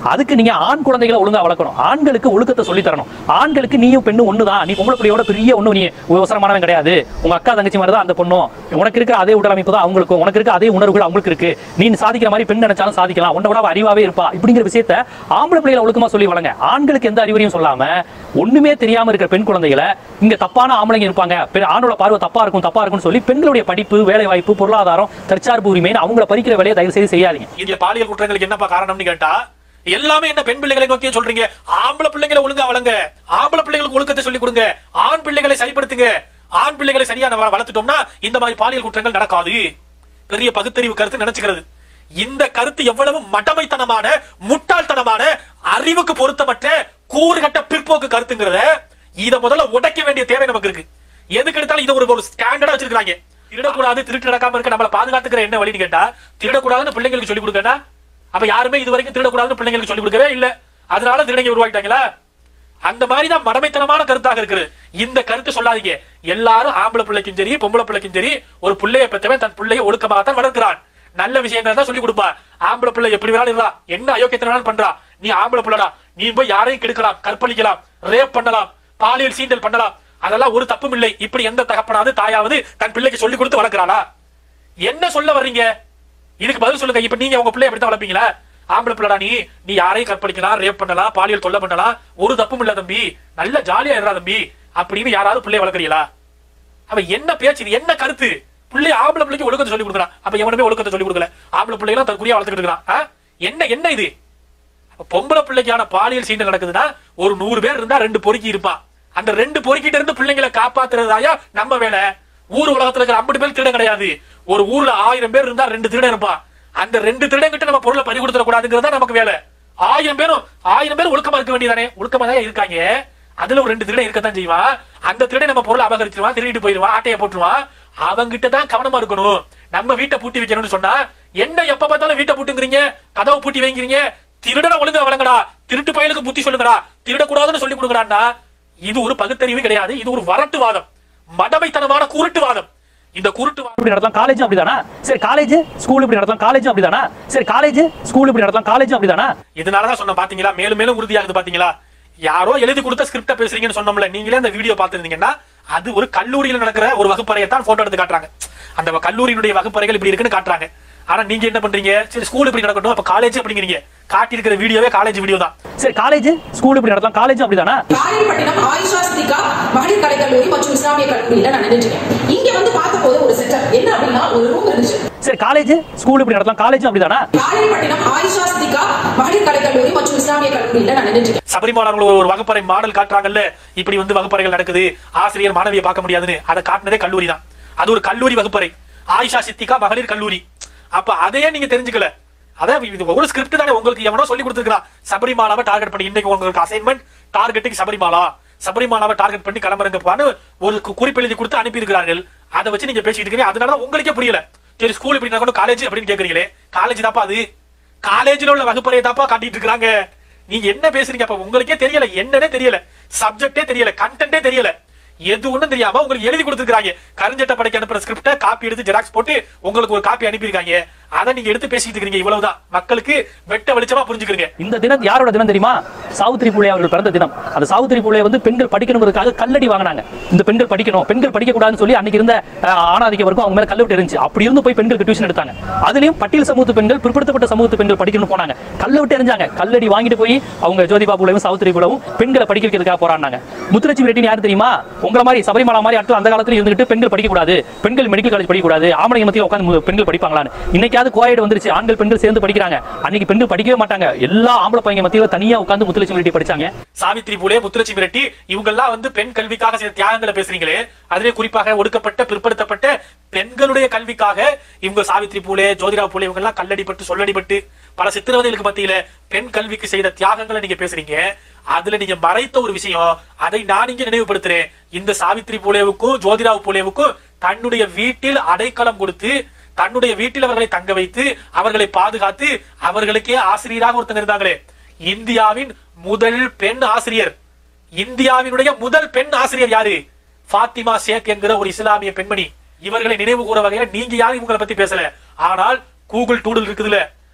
அதுக்கு நீங்க ஆண் குழந்தைகளை ஒழுங்கா வளர்க்கணும் ஆண்களுக்கு ஒழுக்கத்தை சொல்லி தரணும் ஆண்களுக்கு நீயும் பெண்ணு ஒண்ணுதான் நீ பொம்பளை பிள்ளையோட பெரிய ஒண்ணு நீ அவசரமானவன் கிடையாது உங்க அக்கா தங்கச்சி மாதிரி தான் அந்த பொண்ணும் உனக்கு இருக்க அதே உடல் அமைப்பு தான் அவங்களுக்கும் உனக்கு இருக்க அதே உணர்வுகள் அவங்களுக்கு இருக்கு நீ சாதிக்கிற மாதிரி பெண் நினைச்சாலும் சாதிக்கலாம் உன்னை விட அவ அறிவாவே இருப்பா இப்படிங்கிற விஷயத்த ஆம்பளை பிள்ளைகளை ஒழுக்கமா சொல்லி வளங்க ஆண்களுக்கு எந்த அறிவுரையும் சொல்லாம ஒண்ணுமே தெரியாம இருக்கிற பெண் குழந்தைகளை இங்க தப்பான ஆம்பளைங்க இருப்பாங்க பெண் ஆணோட பார்வை தப்பா இருக்கும் தப்பா இருக்கும்னு சொல்லி பெண்களுடைய படிப்பு வேலை வாய்ப்பு பொருளாதாரம் தற்சார்பு உரிமைன்னு அவங்கள பறிக்கிற வேலையை தயவு செய்து செய்யாதீங்க இந்திய பாலியல் குற்றங்களுக்கு என்னப்பா காரணம்னு கேட்டா எல்லாமே என்ன பெண் பிள்ளைகளை நோக்கியே சொல்றீங்க ஆம்பளை பிள்ளைகளை ஒழுங்கா வளங்க ஆம்பளை பிள்ளைகளுக்கு ஒழுக்கத்தை சொல்லி கொடுங்க ஆண் பிள்ளைகளை சரிப்படுத்துங்க ஆண் பிள்ளைகளை சரியா நம்ம வளர்த்துட்டோம்னா இந்த மாதிரி பாலியல் குற்றங்கள் நடக்காது பெரிய பகுத்தறிவு கருத்து நினைச்சுக்கிறது இந்த கருத்து எவ்வளவு மடமைத்தனமான முட்டாள்தனமான அறிவுக்கு பொருத்தமற்ற கூறுகட்ட பிற்போக்கு கருத்துங்கிறத இத முதல்ல உடைக்க வேண்டிய தேவை நமக்கு இருக்கு எதுக்கு எடுத்தாலும் இதை ஒரு ஒரு ஸ்டாண்டர்டா வச்சிருக்காங்க திருடக்கூடாது திருட்டு நடக்காம இருக்க நம்மள பாதுகாத்துக்கிற என்ன வழின்னு கேட்டா திருடக்கூடாதுன்னு பிள்ளைங்களுக்கு சொல்லி கொடுக்கனா அப்ப யாருமே இது வரைக்கும் திருடக்கூடாதுன்னு பிள்ளைங்களுக்கு சொல்லி கொடுக்கவே இல்ல அதனால திருடங்க உருவாக்கிட்டாங்களா அந்த மாதிரி தான் மடமைத்தனமான கருத்தாக இருக்குது இந்த கருத்து சொல்லாதீங்க எல்லாரும் ஆம்பளை பிள்ளைக்கும் சரி பொம்பளை பிள்ளைக்கும் சரி ஒரு பிள்ளைய பெற்றவன் தன் பிள்ளையை ஒழுக்கமாகத்தான் வளர்க்கிறான் நல்ல விஷயங்கள் தான் சொல்லி கொடுப்பா ஆம்பளை பிள்ளை எப்படி வேணாலும் இருந்தா என்ன அயோக்கியத்தினாலும் பண்றா நீ ஆம்பளை பிள்ளைடா நீ போய் யாரையும் கெடுக்கலாம் கற்பழிக்கலாம் ரேப் பண்ணலாம் பாலியல் சீண்டல் பண்ணலாம் அதெல்லாம் ஒரு தப்பும் இல்லை இப்படி எந்த தகப்பனாவது தாயாவது தன் பிள்ளைக்கு சொல்லி கொடுத்து வளர்க்கிறாளா என்ன சொல்ல வர்றீங்க இதுக்கு பதில் சொல்லுங்க இப்ப நீங்க உங்க பிள்ளைய அப்படித்தான் வளர்ப்பீங்களா ஆம்பளை பிள்ளடா நீ நீ யாரையும் கற்பழிக்கலாம் ரேப் பண்ணலாம் பாலியல் தொல்லை பண்ணலாம் ஒரு தப்பும் இல்ல தம்பி நல்ல ஜாலியா இருடா தம்பி அப்படின்னு யாராவது பிள்ளைய வளர்க்குறீங்களா அவன் என்ன பேச்சு இது என்ன கருத்து பிள்ளை ஆம்பளை பிள்ளைக்கு ஒழுக்கத்தை சொல்லி கொடுக்குறான் அப்ப எவனுமே ஒழுக்கத்தை சொல்லி கொடுக்கல ஆம்பளை பிள்ளைகளும் தன் குறியா வளர்த்துக்கிட்டு இருக்கிறான் ஆ? என்ன என்ன இது அப்ப பொம்பளை பிள்ளைக்கான பாலியல் சீண்டல் நடக்குதுன்னா ஒரு நூறு பேர் இருந்தா ரெண்டு பொறுக்கி இருப்பான் அந்த ரெண்டு பொறுக்கிட்ட இருந்து பிள்ளைங்களை காப்பாத்துறதாயா நம்ம வேலை ஊர் உலகத்துல இருக்கிற ஐம்பது பேர் திருடன் கிடையாது ஒரு ஊர்ல ஆயிரம் பேர் இருந்தா ரெண்டு திருடன் இருப்பான் அந்த ரெண்டு திருடன் கிட்ட நம்ம பொருளை பறி கொடுத்துட கூடாதுங்கிறதா நமக்கு வேலை ஆயிரம் பேரும் ஆயிரம் பேர் ஒழுக்கமா இருக்க வேண்டியதானே ஒழுக்கமா தான் இருக்காங்க அதுல ஒரு ரெண்டு திருடன் இருக்கத்தான் செய்வான் அந்த திருடன் நம்ம பொருளை அபகரிச்சிருவான் திருடிட்டு போயிருவான் ஆட்டையை போட்டுருவான் அவங்கிட்ட தான் கவனமா இருக்கணும் நம்ம வீட்டை பூட்டி வைக்கணும்னு சொன்னா என்ன எப்ப பார்த்தாலும் வீட்டை பூட்டுங்கிறீங்க கதவை பூட்டி வைக்கிறீங்க திருடனை ஒழுங்கா வழங்கடா திருட்டு பயலுக்கு புத்தி சொல்லுங்கடா திருடக்கூடாதுன்னு சொல்லி கொடுங்கடான்னா இது ஒரு பகுத்தறிவு கிடையாது இது ஒரு வரட்டுவாதம் மடமைத்தனமான குருட்டுவாதம் இந்த குருட்டுவாதம் இப்படி நடத்தலாம் காலேஜும் அப்படிதானா சரி காலேஜ் ஸ்கூல் இப்படி நடத்தலாம் காலேஜும் அப்படிதானா சரி காலேஜ் ஸ்கூல் இப்படி நடத்தலாம் காலேஜும் அப்படிதானா இதனாலதான் சொன்ன பாத்தீங்களா மேலும் மேலும் உறுதியாகுது பாத்தீங்களா யாரோ எழுதி கொடுத்த ஸ்கிரிப்ட பேசுறீங்கன்னு சொன்னோம்ல நீங்களே அந்த வீடியோ பார்த்திருந்தீங்கன்னா அது ஒரு கல்லூரியில் நடக்கிற ஒரு வகுப்பறையை தான் போட்டோ எடுத்து காட்டுறாங்க அந்த கல்லூரியினுடைய வகுப்பறைகள் இப்படி இருக்குன்னு காட்டுறாங்க ஆனா நீங்க என்ன பண்றீங்க சரி ஸ்கூல் இப்படி நடக்கட்டும் அப்ப காலேஜ் அப்படிங்கிறீங்க காட்டி இருக்கிற வீடியோவே காலேஜ் வீடியோ தான் சரி காலேஜ் ஸ்கூல் இப்படி நடத்தலாம் காலேஜும் அப்படிதானா காயல்பட்டினம் ஆயிஷா சித்திகா மகளிர் கலைக்கல்லூரி மற்றும் இஸ்லாமிய கல்லூரியில நான் நின்றுட்டேன் இங்க வந்து பார்த்தபோது ஒரு செட்டப் என்ன அப்படின்னா ஒரு ரூம் இருந்துச்சு சரி காலேஜ் ஸ்கூல் இப்படி நடத்தலாம் காலேஜும் அப்படிதானா காயல்பட்டினம் ஆயிஷா சித்திகா மகளிர் கலைக்கல்லூரி மற்றும் இஸ்லாமிய கல்லூரியில நான் நின்றுட்டேன் சபரிமலை ஒரு வகுப்பறை மாடல் காட்டுறாங்கல்ல இப்படி வந்து வகுப்பறைகள் நடக்குது ஆசிரியர் மாணவியை பார்க்க முடியாதுன்னு அதை காட்டினதே கல்லூரி தான் அது ஒரு கல்லூரி வகுப்பறை ஆயிஷா சித்திகா மகளிர் கல்லூரி அப்ப அதையே நீங்க தெரிஞ்சுக்கல அதான் இது ஒரு ஸ்கிரிப்ட் தானே உங்களுக்கு எவனோ சொல்லி கொடுத்துருக்கான் சபரிமாலாவை டார்கெட் பண்ணி இன்னைக்கு உங்களுக்கு அசைன்மெண்ட் டார்கெட்டுக்கு சபரிமாலா சபரிமாலாவை டார்கெட் பண்ணி கிளம்புறங்கப்பான்னு ஒரு கு- குறிப்பு எழுதி கொடுத்து அனுப்பி இருக்கிறார்கள் அதை வச்சு நீங்க பேசிட்டு இருக்கீங்க அதனால தான் உங்களுக்கே புரியல சரி ஸ்கூல் இப்படி நடக்கணும் காலேஜ் அப்படின்னு கேக்குறீங்களே காலேஜ் தாப்பா அது காலேஜ்ல உள்ள வகுப்பறையை தாப்பா காட்டிட்டு இருக்காங்க நீங்க என்ன பேசுறீங்க அப்ப உங்களுக்கே தெரியல என்னன்னே தெரியல சப்ஜெக்டே தெரியல கண்டென்ட்டே தெரியல எது ஒண்ணும் தெரியாம உங்களுக்கு எழுதி கொடுத்துருக்காங்க கருஞ்சட்ட படைக்கு அனுப்புற ஸ்கிரிப்ட காப்பி எடுத்து ஜெராக்ஸ் போட்டு உங்களுக்கு ஒரு காப்பி அனுப்பியிருக்காங்க அதை நீங்க எடுத்து பேசிட்டு இருக்கீங்க இவ்வளவுதான் மக்களுக்கு வெட்ட வெளிச்சமா புரிஞ்சுக்கிறீங்க இந்த தினம் யாரோட தினம் தெரியுமா சாவித்திரி பூலே அவர்கள் பிறந்த தினம் அந்த சாவித்திரி பூலே வந்து பெண்கள் படிக்கணுங்கிறதுக்காக கல்லடி வாங்கினாங்க இந்த பெண்கள் படிக்கணும் பெண்கள் படிக்க கூடாதுன்னு சொல்லி அன்னைக்கு இருந்த அஹ், ஆணாதிக்க வரைக்கும் அவங்க மேல கல்வெட்டு இருந்துச்சு அப்படி இருந்து போய் பெண்களுக்கு டியூஷன் எடுத்தாங்க அதுலயும் பட்டியல் சமூகத்து பெண்கள் பிற்படுத்தப்பட்ட சமூகத்து பெண்கள் படிக்கணும்னு போனாங்க கல்வெட்டு எறிஞ்சாங்க கல்லடி வாங்கிட்டு போய் அவங்க ஜோதிபா பூலேவும் சாவித்திரி பூலேவும் பெண்களை படிக்க வைக்கிறதுக்காக போராடினாங்க முத்துலட்சுமி ரெட்டின்னு யாரு தெரியுமா உங்களை மாதிரி சபரிமலா மாதிரி ஆட்கள் அந்த காலத்துல இருந்துட்டு பெண்கள் படிக்க கூடாது பெண்கள் மெடிக்கல் காலேஜ் படிக்க கூடாது ஆம்பளை மத்தியில் உட்காந்து பெண்கள் படிப்பாங்களான்னு இன்னைக்காவது கோயட் வந்துருச்சு ஆண்கள் பெண்கள் சேர்ந்து படிக்கிறாங்க அன்னைக்கு பெண்கள் படிக்கவே மாட்டாங்க எல்லா ஆம்பளை பையன் மத்தியில தனியா உட்காந்து முத்துலட்சுமி ரெட்டி படிச்சாங்க சாவித்ரி பூலே முத்துலட்சுமி ரெட்டி இவங்கெல்லாம் வந்து பெண் கல்விக்காக செய்த தியாகங்களை பேசுறீங்களே அதிலே குறிப்பாக ஒடுக்கப்பட்ட பிற்படுத்தப்பட்ட பெண்களுடைய கல்விக்காக இவங்க சாவித்ரி பூலே ஜோதிரா பூலே இவங்க எல்லாம் கல்லடிப்பட்டு சொல்லடிப்பட்டு பல சித்திரவதைகளுக்கு மத்தியில பெண் கல்விக்கு செய்த தியாகங்களை நீங்க பேசுறீங்க அதுல நீங்க மறைத்த ஒரு விஷயம் அதை நான் இங்க நினைவுபடுத்துறேன் இந்த சாவித்ரி பூலேவுக்கும் ஜோதிரா பூலேவுக்கும் தன்னுடைய வீட்டில் அடைக்கலம் கொடுத்து தன்னுடைய வீட்டில் அவர்களை தங்க வைத்து அவர்களை பாதுகாத்து அவர்களுக்கே ஆசிரியராக ஒருத்தங்க இருந்தாங்களே இந்தியாவின் முதல் பெண் ஆசிரியர் இந்தியாவினுடைய முதல் பெண் ஆசிரியர் யாரு ஃபாத்திமா ஷேக் என்கிற ஒரு இஸ்லாமிய பெண்மணி இவர்களை நினைவு கூற வகையில நீங்க யாரும் இவங்களை பத்தி பேசல ஆனால் கூகுள் டூடில் இருக்குதுல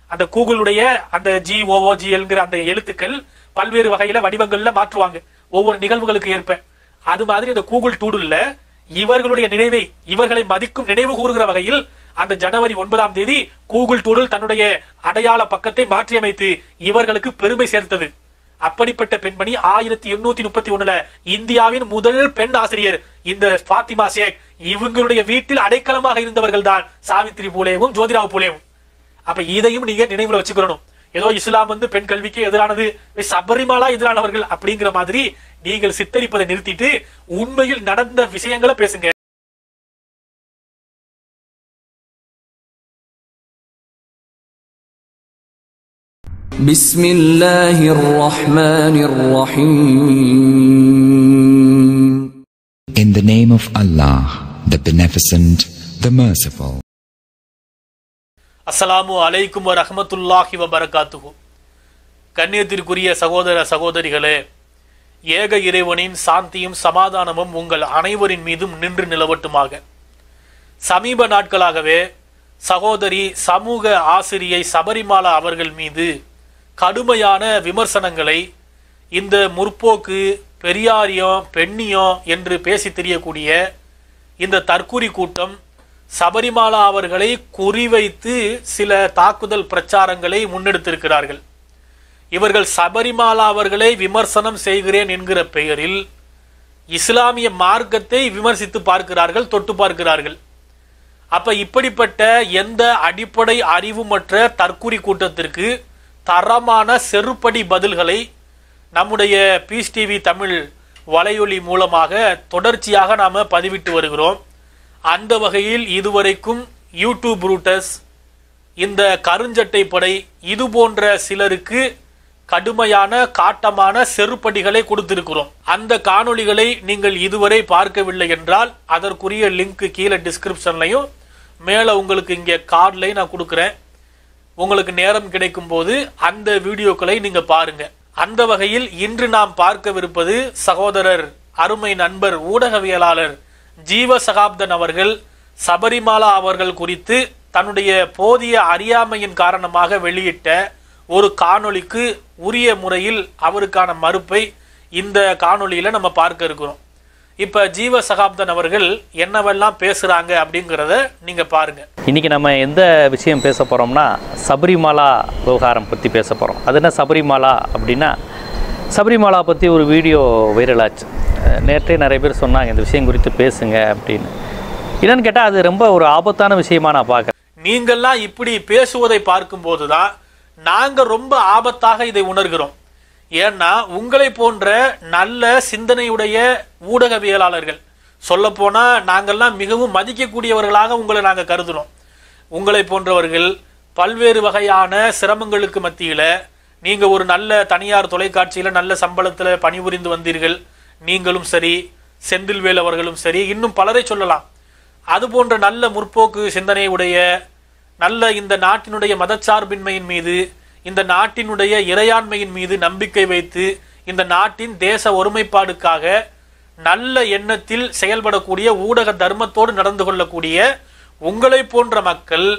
அந்த கூகுளுடைய அந்த ஜி ஓஓ ஜிஎல்ங்கிற அந்த எழுத்துக்கள் பல்வேறு வகையில வடிவங்கள்ல மாற்றுவாங்க ஒவ்வொரு நிகழ்வுகளுக்கு ஏற்ப அது மாதிரி அந்த கூகுள் டூடுல்ல இவர்களுடைய நினைவை இவர்களை மதிக்கும் நினைவு கூறுகிற வகையில் அந்த ஜனவரி ஒன்பதாம் தேதி கூகுள் டூடில் தன்னுடைய அடையாள பக்கத்தை மாற்றியமைத்து இவர்களுக்கு பெருமை சேர்த்தது அப்படிப்பட்ட பெண்மணி ஆயிரத்தி எண்ணூத்தி முப்பத்தி ஒண்ணுல இந்தியாவின் முதல் பெண் ஆசிரியர் இந்த பாத்திமா ஷேக் இவங்களுடைய வீட்டில் அடைக்கலமாக இருந்தவர்கள் தான் சாவித்ரி பூலேவும் ஜோதிராவ் பூலேவும் அப்ப இதையும் நீங்க நினைவுல வச்சுக்கணும் ஏதோ இஸ்லாம் வந்து பெண் கல்விக்கு எதிரானது சபரிமாலா எதிரானவர்கள் அப்படிங்கிற மாதிரி நீங்கள் சித்தரிப்பதை நிறுத்திட்டு உண்மையில் நடந்த விஷயங்களை பேசுங்க بسم الله الرحمن الرحيم In the name of Allah, the Beneficent, the Merciful. அஸ்ஸலாமு அலைக்கும் வரஹ்மத்துல்லாஹி வபரகாத்துஹு கண்ணியத்திற்குரிய சகோதர சகோதரிகளே ஏக இறைவனின் சாந்தியும் சமாதானமும் உங்கள் அனைவரின் மீதும் நின்று நிலவட்டுமாக சமீப நாட்களாகவே சகோதரி சமூக ஆசிரியை சபரிமாலா அவர்கள் மீது கடுமையான விமர்சனங்களை இந்த முற்போக்கு பெரியாரியம் பெண்ணியம் என்று பேசி தெரியக்கூடிய இந்த தற்குறி கூட்டம் சபரிமாலா அவர்களை குறிவைத்து சில தாக்குதல் பிரச்சாரங்களை முன்னெடுத்திருக்கிறார்கள் இவர்கள் சபரிமாலா அவர்களை விமர்சனம் செய்கிறேன் என்கிற பெயரில் இஸ்லாமிய மார்க்கத்தை விமர்சித்து பார்க்கிறார்கள் தொட்டு பார்க்கிறார்கள் அப்ப இப்படிப்பட்ட எந்த அடிப்படை அறிவுமற்ற தற்குறி கூட்டத்திற்கு தரமான செருப்படி பதில்களை நம்முடைய பீஸ் டிவி தமிழ் வலையொலி மூலமாக தொடர்ச்சியாக நாம பதிவிட்டு வருகிறோம் அந்த வகையில் இதுவரைக்கும் யூடியூப் ரூட்டர்ஸ் இந்த கருஞ்சட்டை படை இது போன்ற சிலருக்கு கடுமையான காட்டமான செருப்படிகளை கொடுத்திருக்கிறோம் அந்த காணொளிகளை நீங்கள் இதுவரை பார்க்கவில்லை என்றால் அதற்குரிய லிங்க் கீழே டிஸ்கிரிப்ஷன்லையும் மேலே உங்களுக்கு இங்கே கார்ட்லையும் நான் கொடுக்குறேன் உங்களுக்கு நேரம் கிடைக்கும் போது அந்த வீடியோக்களை நீங்க பாருங்க அந்த வகையில் இன்று நாம் பார்க்கவிருப்பது சகோதரர் அருமை நண்பர் ஊடகவியலாளர் ஜீவ சகாப்தன் அவர்கள் சபரிமாலா அவர்கள் குறித்து தன்னுடைய போதிய அறியாமையின் காரணமாக வெளியிட்ட ஒரு காணொளிக்கு உரிய முறையில் அவருக்கான மறுப்பை இந்த காணொளியில நம்ம பார்க்க இருக்கிறோம் இப்ப ஜீவ சகாப்தன் அவர்கள் என்னவெல்லாம் பேசுறாங்க அப்படிங்கிறத நீங்க பாருங்க இன்னைக்கு நம்ம எந்த விஷயம் பேச போகிறோம்னா சபரிமாலா விவகாரம் பற்றி பேச போகிறோம் அது என்ன சபரிமாலா அப்படின்னா சபரிமாலா பற்றி ஒரு வீடியோ வைரல் ஆச்சு அஹ் நேற்றே நிறைய பேர் சொன்னாங்க இந்த விஷயம் குறித்து பேசுங்க அப்படின்னு என்னன்னு கேட்டால் அது ரொம்ப ஒரு ஆபத்தான விஷயமா நான் பார்க்குறேன் நீங்கள்லாம் இப்படி பேசுவதை பார்க்கும்போதுதான் நாங்க ரொம்ப ஆபத்தாக இதை உணர்கிறோம் ஏன்னா உங்களை போன்ற நல்ல சிந்தனையுடைய ஊடகவியலாளர்கள் சொல்லப்போனா நாங்கள்லாம் மிகவும் மதிக்கக்கூடியவர்களாக உங்களை நாங்க கருதுறோம் உங்களை போன்றவர்கள் பல்வேறு வகையான சிரமங்களுக்கு மத்தியில நீங்க ஒரு நல்ல தனியார் தொலைக்காட்சியில நல்ல சம்பளத்துல பணிபுரிந்து வந்தீர்கள் நீங்களும் சரி செந்தில்வேல் அவர்களும் சரி இன்னும் பலரை சொல்லலாம் அது போன்ற நல்ல முற்போக்கு சிந்தனையுடைய நல்ல இந்த நாட்டினுடைய மதச்சார்பின்மையின் மீது இந்த நாட்டினுடைய இறையாண்மையின் மீது நம்பிக்கை வைத்து இந்த நாட்டின் தேச ஒருமைப்பாடுக்காக நல்ல எண்ணத்தில் செயல்படக்கூடிய ஊடக தர்மத்தோடு நடந்து கொள்ளக்கூடிய உங்களை போன்ற மக்கள்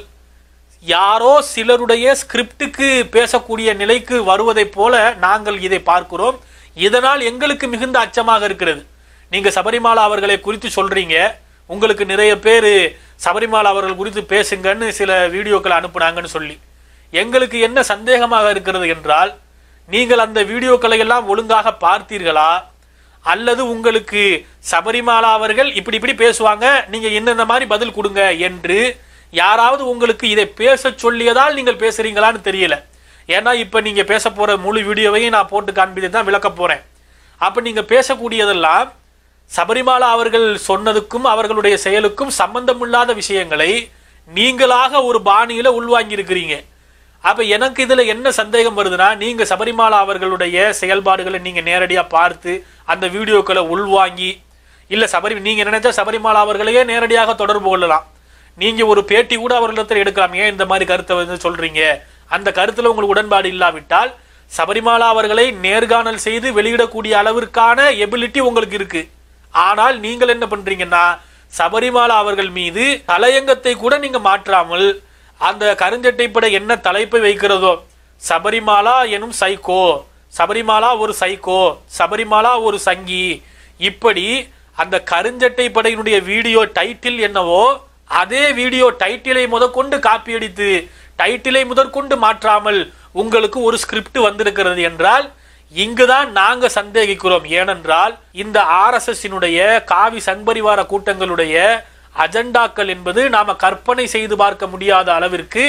யாரோ சிலருடைய ஸ்கிரிப்டுக்கு பேசக்கூடிய நிலைக்கு வருவதைப் போல நாங்கள் இதை பார்க்கிறோம் இதனால் எங்களுக்கு மிகுந்த அச்சமாக இருக்கிறது நீங்க சபரிமாலா அவர்களை குறித்து சொல்றீங்க உங்களுக்கு நிறைய பேர் சபரிமாலா அவர்கள் குறித்து பேசுங்கன்னு சில வீடியோக்களை அனுப்புனாங்கன்னு சொல்லி எங்களுக்கு என்ன சந்தேகமாக இருக்கிறது என்றால் நீங்கள் அந்த வீடியோக்களை எல்லாம் ஒழுங்காக பார்த்தீர்களா அல்லது உங்களுக்கு சபரிமாலா அவர்கள் இப்படி இப்படி பேசுவாங்க நீங்க என்னென்ன மாதிரி பதில் கொடுங்க என்று யாராவது உங்களுக்கு இதை பேச சொல்லியதால் நீங்கள் பேசுறீங்களான்னு தெரியல ஏன்னா இப்ப நீங்க பேச போற முழு வீடியோவையும் நான் போட்டு காண்பித்து தான் விளக்க போறேன் அப்ப நீங்க பேசக்கூடியதெல்லாம் சபரிமாலா அவர்கள் சொன்னதுக்கும் அவர்களுடைய செயலுக்கும் சம்பந்தமில்லாத விஷயங்களை நீங்களாக ஒரு பாணியில உள்வாங்கி இருக்கிறீங்க அப்ப எனக்கு இதுல என்ன சந்தேகம் வருதுன்னா நீங்க சபரிமாலா அவர்களுடைய செயல்பாடுகளை நீங்க நேரடியா பார்த்து அந்த வீடியோக்களை உள்வாங்கி இல்ல சபரி நீங்க நினைச்சா சபரிமாலா அவர்களையே நேரடியாக தொடர்பு கொள்ளலாம் நீங்க ஒரு பேட்டி கூட அவர்களிடத்தில் எடுக்கலாம் ஏன் இந்த மாதிரி கருத்தை வந்து சொல்றீங்க அந்த கருத்துல உங்களுக்கு உடன்பாடு இல்லாவிட்டால் சபரிமாலா அவர்களை நேர்காணல் செய்து வெளியிடக்கூடிய அளவிற்கான எபிலிட்டி உங்களுக்கு இருக்கு ஆனால் நீங்கள் என்ன பண்றீங்கன்னா சபரிமாலா அவர்கள் மீது தலையங்கத்தை கூட நீங்க மாற்றாமல் அந்த கருஞ்சட்டைப்படை என்ன தலைப்பை வைக்கிறதோ சபரிமாலா எனும் சைக்கோ சபரிமாலா ஒரு சைக்கோ சபரிமாலா ஒரு சங்கி இப்படி அந்த கருஞ்சட்டை படையினுடைய வீடியோ டைட்டில் என்னவோ அதே வீடியோ டைட்டிலை முதற்கொண்டு காப்பி அடித்து டைட்டிலை முதற்கொண்டு மாற்றாமல் உங்களுக்கு ஒரு ஸ்கிரிப்ட் வந்திருக்கிறது என்றால் இங்குதான் நாங்க சந்தேகிக்கிறோம் ஏனென்றால் இந்த ஆர்எஸ்எஸ்னுடைய காவி சங்பரிவார கூட்டங்களுடைய அஜெண்டாக்கள் என்பது நாம கற்பனை செய்து பார்க்க முடியாத அளவிற்கு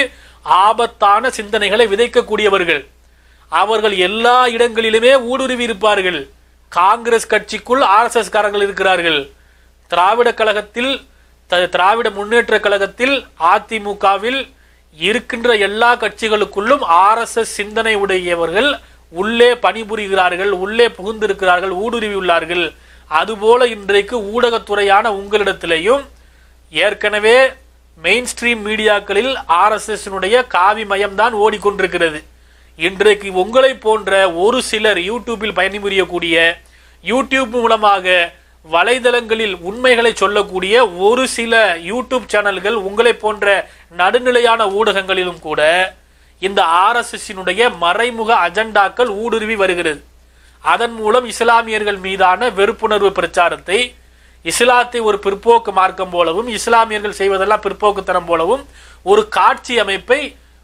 ஆபத்தான சிந்தனைகளை விதைக்கக்கூடியவர்கள் அவர்கள் எல்லா இடங்களிலுமே ஊடுருவி இருப்பார்கள் காங்கிரஸ் கட்சிக்குள் ஆர்எஸ்எஸ் காரர்கள் இருக்கிறார்கள் திராவிட கழகத்தில் த- திராவிட முன்னேற்ற கழகத்தில் அதிமுகவில் இருக்கின்ற எல்லா கட்சிகளுக்குள்ளும் ஆர்எஸ்எஸ் சிந்தனை உடையவர்கள் உள்ளே பணிபுரிகிறார்கள் உள்ளே புகுந்திருக்கிறார்கள் ஊடுருவியுள்ளார்கள் அதுபோல இன்றைக்கு ஊடகத்துறையான உங்களிடத்திலேயும் ஏற்கனவே மெயின் ஸ்ட்ரீம் மீடியாக்களில் ஆர்எஸ்எஸ்னுடைய காவி மயம்தான் ஓடிக்கொண்டிருக்கிறது இன்றைக்கு உங்களை போன்ற ஒரு சிலர் யூடியூபில் பணிபுரியக்கூடிய யூடியூப் மூலமாக வலைதளங்களில் உண்மைகளை சொல்லக்கூடிய ஒரு சில யூடியூப் சேனல்கள் உங்களை போன்ற நடுநிலையான ஊடகங்களிலும் கூட இந்த ஆர்எஸ்எஸ்னுடைய மறைமுக அஜெண்டாக்கள் ஊடுருவி வருகிறது அதன் மூலம் இஸ்லாமியர்கள் மீதான வெறுப்புணர்வு பிரச்சாரத்தை இஸ்லாத்தை ஒரு பிற்போக்கு மார்க்கம் போலவும் இஸ்லாமியர்கள் செய்வதெல்லாம் பிற்போக்குத்தனம் போலவும் ஒரு காட்சி அமைப்பை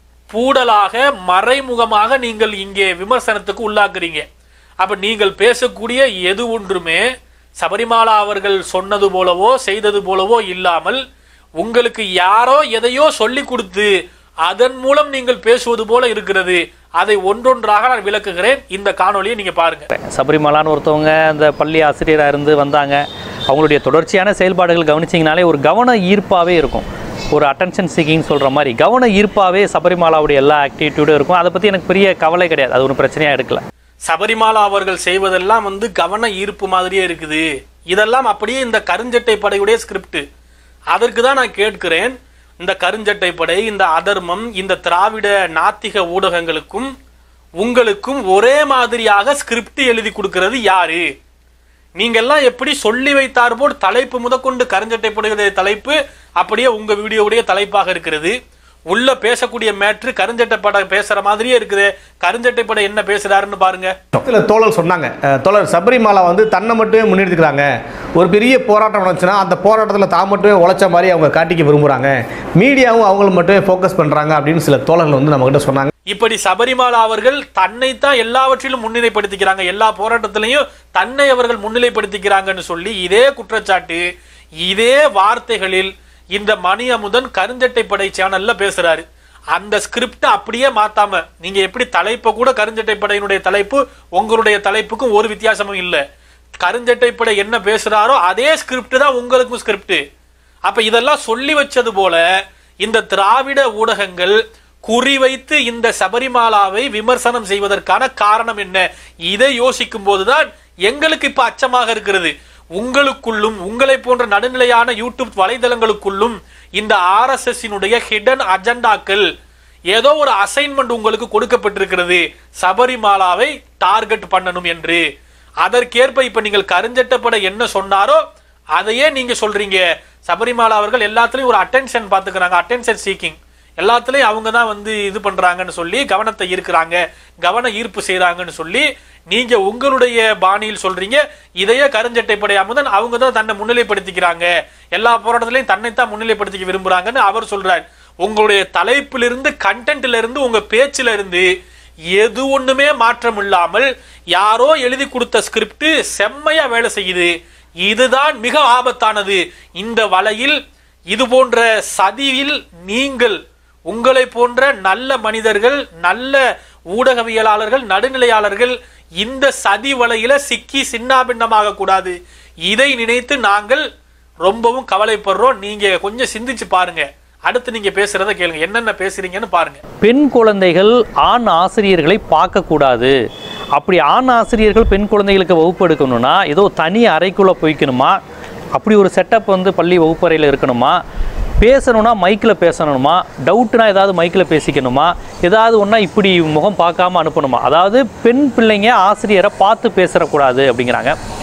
பூடலாக மறைமுகமாக நீங்கள் இங்கே விமர்சனத்துக்கு உள்ளாக்குறீங்க அப்ப நீங்கள் பேசக்கூடிய எது ஒன்றுமே சபரிமாலா அவர்கள் சொன்னது போலவோ செய்தது போலவோ இல்லாமல் உங்களுக்கு யாரோ எதையோ சொல்லி கொடுத்து அதன் மூலம் நீங்கள் பேசுவது போல இருக்கிறது அதை ஒன்றொன்றாக நான் விளக்குகிறேன் இந்த காணொளியை நீங்க பாருங்க சபரிமலான்னு ஒருத்தவங்க அந்த பள்ளி ஆசிரியராக இருந்து வந்தாங்க அவங்களுடைய தொடர்ச்சியான செயல்பாடுகள் கவனிச்சிங்கனாலே ஒரு கவன ஈர்ப்பாகவே இருக்கும் ஒரு அட்டென்ஷன் சீக்கிங் சொல்கிற மாதிரி கவன ஈர்ப்பாகவே சபரிமலாவுடைய எல்லா ஆக்டிவிட்டியோடும் இருக்கும் அதை பற்றி எனக்கு பெரிய கவலை கிடையாது அது ஒரு பிரச்சனையாக எடுக்கல சபரிமாலா அவர்கள் செய்வதெல்லாம் வந்து கவன ஈர்ப்பு மாதிரியே இருக்குது இதெல்லாம் அப்படியே இந்த கருஞ்சட்டை படையுடைய ஸ்கிரிப்ட் அதற்கு தான் நான் கேட்கிறேன் இந்த கருஞ்சட்டை படை இந்த அதர்மம் இந்த திராவிட நாத்திக ஊடகங்களுக்கும் உங்களுக்கும் ஒரே மாதிரியாக ஸ்கிரிப்ட் எழுதி கொடுக்கிறது யாரு நீங்கெல்லாம் எப்படி சொல்லி வைத்தார் போல் தலைப்பு முதற்கொண்டு கருஞ்சட்டை படையுடைய தலைப்பு அப்படியே உங்க வீடியோவுடைய தலைப்பாக இருக்கிறது உள்ள பேசக்கூடிய மேட்ரு கருஞ்சட்டை படை பேசுற மாதிரியே இருக்குது கருஞ்சட்டை படை என்ன பேசுறாருன்னு பாருங்க இல்ல தோழர் சொன்னாங்க அஹ், தோழர் சபரிமாலா வந்து தன்னை மட்டுமே முன்னெடுத்துக்கிறாங்க ஒரு பெரிய போராட்டம் நடந்துச்சுன்னா அந்த போராட்டத்தில் தான் மட்டுமே உழைச்ச மாதிரி அவங்க காட்டிக்க விரும்புகிறாங்க மீடியாவும் அவங்கள மட்டுமே ஃபோக்கஸ் பண்ணுறாங்க அப்படின்னு சில தோழர்கள் வந்து நம்மகிட்ட சொன்னாங்க இப்படி சபரிமாலா அவர்கள் தன்னைத்தான் எல்லாவற்றிலும் முன்னிலைப்படுத்திக்கிறாங்க எல்லா போராட்டத்திலையும் தன்னை அவர்கள் முன்னிலைப்படுத்திக்கிறாங்கன்னு சொல்லி இதே குற்றச்சாட்டு இதே வார்த்தைகளில் இந்த மணி அமுதன் கருஞ்சட்டை படை சேனல்ல பேசுறாரு அந்த ஸ்கிரிப்ட் அப்படியே மாத்தாம நீங்க எப்படி தலைப்பை கூட கருஞ்சட்டை படையினுடைய தலைப்பு உங்களுடைய தலைப்புக்கும் ஒரு வித்தியாசமும் இல்ல கருஞ்சட்டை படை என்ன பேசுறாரோ அதே ஸ்கிரிப்ட் தான் உங்களுக்கும் ஸ்கிரிப்ட் அப்ப இதெல்லாம் சொல்லி வச்சது போல இந்த திராவிட ஊடகங்கள் குறிவைத்து இந்த சபரிமாலாவை விமர்சனம் செய்வதற்கான காரணம் என்ன இதை யோசிக்கும் போதுதான் எங்களுக்கு இப்ப அச்சமாக இருக்கிறது உங்களுக்குள்ளும் உங்களை போன்ற நடுநிலையான யூடியூப் வலைதளங்களுக்குள்ளும் இந்த ஆர்எஸ்எஸ்னுடைய ஹிடன் அஜெண்டாக்கள் ஏதோ ஒரு அசைன்மெண்ட் உங்களுக்கு கொடுக்கப்பட்டிருக்கிறது சபரிமாலாவை டார்கெட் பண்ணணும் என்று அதற்கேற்ப இப்ப நீங்கள் கருஞ்சட்டப்பட என்ன சொன்னாரோ அதையே நீங்க சொல்றீங்க சபரிமாலா அவர்கள் எல்லாத்துலயும் ஒரு அட்டென்ஷன் பாத்துக்கிறாங்க அட்டென்ஷன் சீக்கிங் எல்லாத்துலயும் அவங்க தான் வந்து இது பண்றாங்கன்னு சொல்லி கவனத்தை ஈர்க்கிறாங்க கவன ஈர்ப்பு செய்றாங்கன்னு சொல்லி நீங்க உங்களுடைய பாணியில் சொல்றீங்க இதையே கருஞ்சட்டை படை அமுதன் அவங்க தான் தன்னை முன்னிலைப்படுத்திக்கிறாங்க எல்லா போராட்டத்திலையும் தன்னைத்தான் முன்னிலைப்படுத்திக்க விரும்புறாங்கன்னு அவர் சொல்றார் உங்களுடைய தலைப்பிலிருந்து கண்டென்ட்ல இருந்து உங்க பேச்சுல இருந்து எது ஒண்ணுமே மாற்றம் இல்லாமல் யாரோ எழுதி கொடுத்த ஸ்கிரிப்ட் செம்மையா வேலை செய்யுது இதுதான் மிக ஆபத்தானது இந்த வலையில் இது போன்ற சதியில் நீங்கள் உங்களை போன்ற நல்ல மனிதர்கள் நல்ல ஊடகவியலாளர்கள் நடுநிலையாளர்கள் இந்த சதி வலையில சிக்கி சின்னாபின்னமாக கூடாது இதை நினைத்து நாங்கள் ரொம்பவும் கவலைப்படுறோம் நீங்க கொஞ்சம் சிந்திச்சு பாருங்க அடுத்து நீங்க பேசுறத கேளுங்க என்னென்ன பேசுறீங்கன்னு பாருங்க பெண் குழந்தைகள் ஆண் ஆசிரியர்களை பார்க்கக்கூடாது அப்படி ஆண் ஆசிரியர்கள் பெண் குழந்தைகளுக்கு வகுப்பு எடுக்கணும்னா ஏதோ தனி அறைக்குள்ளே போய்க்கணுமா அப்படி ஒரு செட்டப் வந்து பள்ளி வகுப்பறையில் இருக்கணுமா பேசணும்னா மைக்கில் பேசணுமா டவுட்னா ஏதாவது மைக்கில் பேசிக்கணுமா ஏதாவது ஒன்றா இப்படி முகம் பார்க்காம அனுப்பணுமா அதாவது பெண் பிள்ளைங்க ஆசிரியரை பார்த்து பேசுறக்கூடாது அப்படிங்கிறாங்க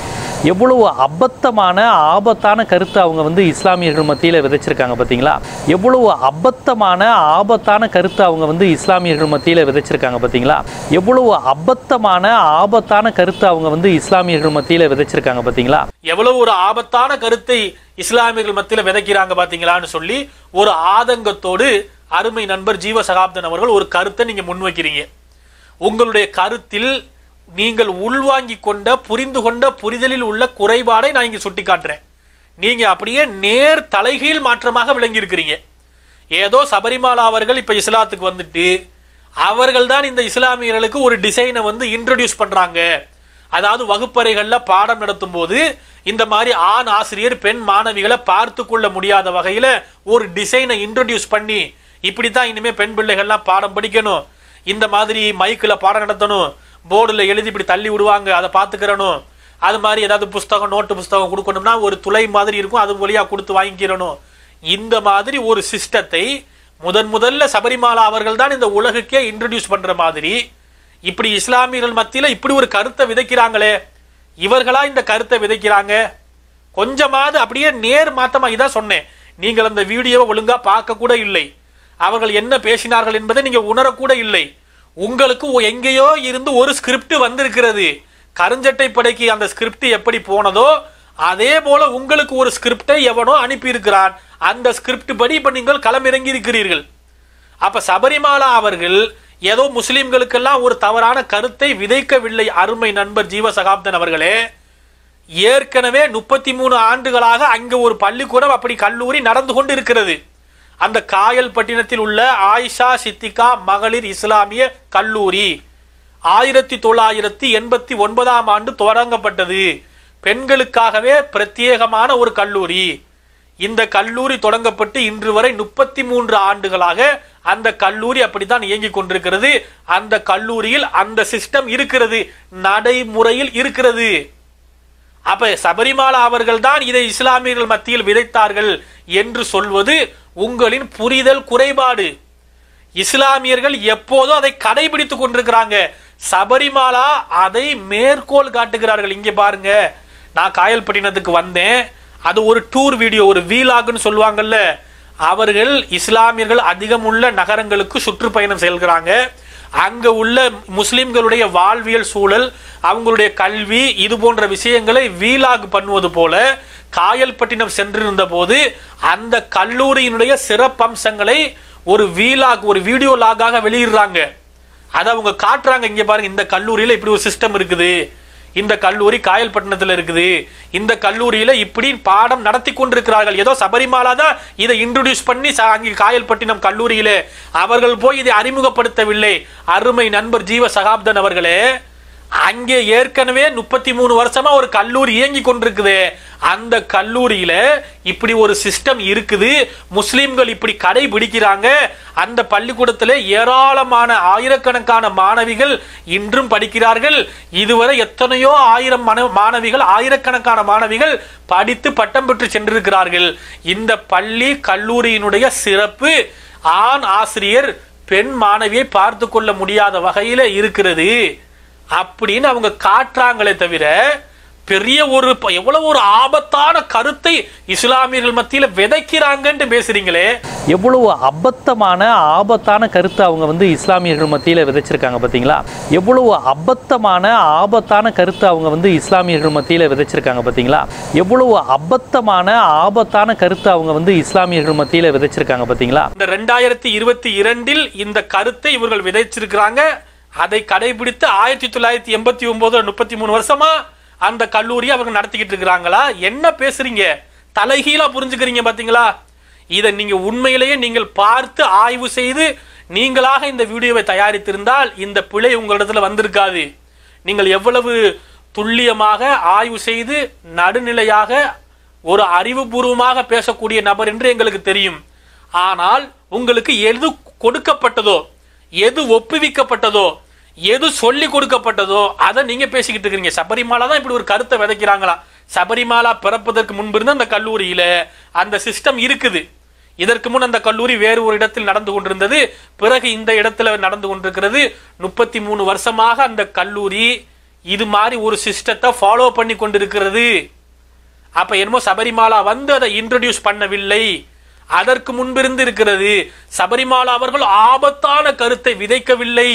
எவ்வளவு அபத்தமான ஆபத்தான கருத்தை அவங்க வந்து இஸ்லாமியர்கள் மத்தியில் விதைச்சிருக்காங்க பார்த்தீங்களா எவ்வளவு அபத்தமான ஆபத்தான கருத்தை அவங்க வந்து இஸ்லாமியர்கள் மத்தியில் விதைச்சிருக்காங்க பார்த்தீங்களா எவ்வளவு அபத்தமான ஆபத்தான கருத்தை அவங்க வந்து இஸ்லாமியர்கள் மத்தியில் விதைச்சிருக்காங்க பார்த்தீங்களா எவ்வளவு ஒரு ஆபத்தான கருத்தை இஸ்லாமியர்கள் மத்தியில விதைக்கிறாங்க பாத்தீங்களான்னு சொல்லி ஒரு ஆதங்கத்தோடு அருமை நண்பர் ஜீவ சகாப்தன் அவர்கள் ஒரு கருத்தை நீங்க முன்வைக்கிறீங்க உங்களுடைய கருத்தில் நீங்கள் உள்வாங்கி கொண்ட புரிந்து கொண்ட புரிதலில் உள்ள குறைபாடை நான் இங்க சுட்டி காட்டுறேன் நீங்க அப்படியே நேர் தலைகீழ் மாற்றமாக விளங்கி இருக்கிறீங்க ஏதோ சபரிமாலா அவர்கள் இப்ப இஸ்லாத்துக்கு வந்துட்டு அவர்கள் தான் இந்த இஸ்லாமியர்களுக்கு ஒரு டிசைனை வந்து இன்ட்ரடியூஸ் பண்றாங்க அதாவது வகுப்பறைகள்ல பாடம் நடத்தும் போது இந்த மாதிரி ஆண் ஆசிரியர் பெண் மாணவிகளை பார்த்து கொள்ள முடியாத வகையில ஒரு டிசைனை இன்ட்ரடியூஸ் பண்ணி இப்படித்தான் இனிமே பெண் பிள்ளைகள்லாம் பாடம் படிக்கணும் இந்த மாதிரி மைக்கில் பாடம் நடத்தணும் போர்டில் எழுதி இப்படி தள்ளி விடுவாங்க அதை பார்த்துக்கிறணும் அது மாதிரி ஏதாவது புஸ்தகம் நோட்டு புஸ்தகம் கொடுக்கணும்னா ஒரு துளை மாதிரி இருக்கும் அது வழியா கொடுத்து வாங்கிக்கிறணும் இந்த மாதிரி ஒரு சிஸ்டத்தை முதன் முதல்ல சபரிமாலா அவர்கள் தான் இந்த உலகுக்கே இன்ட்ரடியூஸ் பண்ற மாதிரி இப்படி இஸ்லாமியர்கள் மத்தியில இப்படி ஒரு கருத்தை விதைக்கிறாங்களே இவர்களா இந்த கருத்தை விதைக்கிறாங்க கொஞ்சமாவது அப்படியே நேர் மாத்தமா இதான் சொன்னேன் நீங்கள் அந்த வீடியோவை ஒழுங்கா பார்க்க கூட இல்லை அவர்கள் என்ன பேசினார்கள் என்பதை நீங்க உணரக்கூட இல்லை உங்களுக்கு ஒ- எங்கேயோ இருந்து ஒரு ஸ்கிரிப்ட் வந்திருக்கிறது கருஞ்சட்டை படைக்கு அந்த ஸ்கிரிப்ட் எப்படி போனதோ அதே போல உங்களுக்கு ஒரு ஸ்கிரிப்டை எவனோ அனுப்பியிருக்கிறான் அந்த ஸ்கிரிப்ட் படி இப்ப நீங்கள் களமிறங்கி இருக்கிறீர்கள் அப்ப சபரிமாலா அவர்கள் ஏதோ முஸ்லிம்களுக்கெல்லாம் ஒரு தவறான கருத்தை விதைக்கவில்லை அருமை நண்பர் ஜீவ சகாப்தன் அவர்களே ஏற்கனவே முப்பத்தி மூணு ஆண்டுகளாக அங்க ஒரு பள்ளிக்கூடம் அப்படி கல்லூரி நடந்து கொண்டு இருக்கிறது அந்த காயல் பட்டினத்தில் உள்ள ஆயிஷா சித்திகா மகளிர் இஸ்லாமிய கல்லூரி ஆயிரத்தி தொள்ளாயிரத்தி எண்பத்தி ஒன்பதாம் ஆண்டு தொடங்கப்பட்டது பெண்களுக்காகவே பிரத்யேகமான ஒரு கல்லூரி இந்த கல்லூரி தொடங்கப்பட்டு இன்று வரை முப்பத்தி மூன்று ஆண்டுகளாக அந்த கல்லூரி அப்படித்தான் இயங்கிக் கொண்டிருக்கிறது அந்த கல்லூரியில் அந்த சிஸ்டம் இருக்கிறது நடைமுறையில் இருக்கிறது அப்ப சபரிமாலா அவர்கள் தான் இதை இஸ்லாமியர்கள் மத்தியில் விதைத்தார்கள் என்று சொல்வது உங்களின் புரிதல் குறைபாடு இஸ்லாமியர்கள் எப்போதும் அதை கடைபிடித்துக் கொண்டிருக்கிறாங்க சபரிமாலா அதை மேற்கோள் காட்டுகிறார்கள் இங்க பாருங்க நான் காயல்பட்டினத்துக்கு வந்தேன் அது ஒரு டூர் வீடியோ ஒரு வீலாகுன்னு சொல்லுவாங்கல்ல அவர்கள் இஸ்லாமியர்கள் அதிகம் உள்ள நகரங்களுக்கு சுற்றுப்பயணம் செல்கிறாங்க அங்க உள்ள முஸ்லிம்களுடைய வாழ்வியல் சூழல் அவங்களுடைய கல்வி இது போன்ற விஷயங்களை வீலாக் பண்ணுவது போல காயல்பட்டினம் சென்றிருந்த போது அந்த கல்லூரியினுடைய சிறப்பம்சங்களை ஒரு வீலாக் ஒரு வீடியோ லாகாக வெளியிடுறாங்க அதை அவங்க காட்டுறாங்க இங்க பாருங்க இந்த கல்லூரியில இப்படி ஒரு சிஸ்டம் இருக்குது இந்த கல்லூரி காயல்பட்டினத்துல இருக்குது இந்த கல்லூரியில இப்படி பாடம் நடத்தி கொண்டிருக்கிறார்கள் ஏதோ சபரிமாலா தான் இதை இன்ட்ரோடியூஸ் பண்ணி ச- அங்கே காயல்பட்டினம் கல்லூரியில அவர்கள் போய் இதை அறிமுகப்படுத்தவில்லை அருமை நண்பர் ஜீவ சகாப்தன் அவர்களே அங்கே ஏற்கனவே முப்பத்தி மூணு வருஷமா ஒரு கல்லூரி இயங்கி கொண்டிருக்குது அந்த கல்லூரியில இப்படி ஒரு சிஸ்டம் இருக்குது முஸ்லிம்கள் இப்படி கடைபிடிக்கிறாங்க அந்த பள்ளிக்கூடத்தில் ஏராளமான ஆயிரக்கணக்கான மாணவிகள் இன்றும் படிக்கிறார்கள் இதுவரை எத்தனையோ ஆயிரம் மன- மாணவிகள் ஆயிரக்கணக்கான மாணவிகள் படித்து பட்டம் பெற்று சென்றிருக்கிறார்கள் இந்த பள்ளி கல்லூரியினுடைய சிறப்பு ஆண் ஆசிரியர் பெண் மாணவியை பார்த்து கொள்ள முடியாத வகையில இருக்கிறது அப்படின்னு அவங்க காட்டுறாங்களே தவிர பெரிய ஒரு ப- எவ்வளவு ஒரு ஆபத்தான கருத்தை இஸ்லாமியர்கள் மத்தியில விதைக்கிறாங்கன்னு பேசுறீங்களே எவ்வளவு அபத்தமான ஆபத்தான கருத்தை அவங்க வந்து இஸ்லாமியர்கள் மத்தியில் விதைச்சிருக்காங்க பார்த்தீங்களா எவ்வளவு அபத்தமான ஆபத்தான கருத்தை அவங்க வந்து இஸ்லாமியர்கள் மத்தியில் விதைச்சிருக்காங்க பார்த்தீங்களா எவ்வளவு அபத்தமான ஆபத்தான கருத்தை அவங்க வந்து இஸ்லாமியர்கள் மத்தியில் விதைச்சிருக்காங்க பார்த்தீங்களா இந்த ரெண்டாயிரத்தி இருபத்தி இரண்டில் இந்த கருத்தை இவர்கள் விதைச்சிருக்கிறாங்க அதை கடைபிடித்து ஆயிரத்தி தொள்ளாயிரத்தி எண்பத்தி ஒன்பது முப்பத்தி மூணு வருஷமா அந்த கல்லூரி அவங்க நடத்திக்கிட்டு இருக்கிறாங்களா என்ன பேசுறீங்க தலைகீழா புரிஞ்சுக்கிறீங்க பாத்தீங்களா இதை நீங்க உண்மையிலேயே நீங்கள் பார்த்து ஆய்வு செய்து நீங்களாக இந்த வீடியோவை தயாரித்திருந்தால் இந்த பிழை உங்களிடத்துல வந்திருக்காது நீங்கள் எவ்வளவு துல்லியமாக ஆய்வு செய்து நடுநிலையாக ஒரு அறிவுபூர்வமாக பேசக்கூடிய நபர் என்று எங்களுக்கு தெரியும் ஆனால் உங்களுக்கு எது கொடுக்கப்பட்டதோ எது ஒப்புவிக்கப்பட்டதோ எது சொல்லி கொடுக்கப்பட்டதோ அதை நீங்க பேசிக்கிட்டு இருக்கிறீங்க சபரிமாலா தான் இப்படி ஒரு கருத்தை விதைக்கிறாங்களா சபரிமாலா பிறப்பதற்கு முன்பு இருந்த அந்த கல்லூரியில அந்த சிஸ்டம் இருக்குது இதற்கு முன் அந்த கல்லூரி வேறு ஒரு இடத்தில் நடந்து கொண்டிருந்தது பிறகு இந்த இடத்துல நடந்து கொண்டிருக்கிறது முப்பத்தி மூணு வருஷமாக அந்த கல்லூரி இது மாதிரி ஒரு சிஸ்டத்தை ஃபாலோ பண்ணி கொண்டிருக்கிறது அப்ப என்னமோ சபரிமாலா வந்து அதை இன்ட்ரடியூஸ் பண்ணவில்லை அதற்கு முன்பிருந்து இருக்கிறது சபரிமாலா அவர்கள் ஆபத்தான கருத்தை விதைக்கவில்லை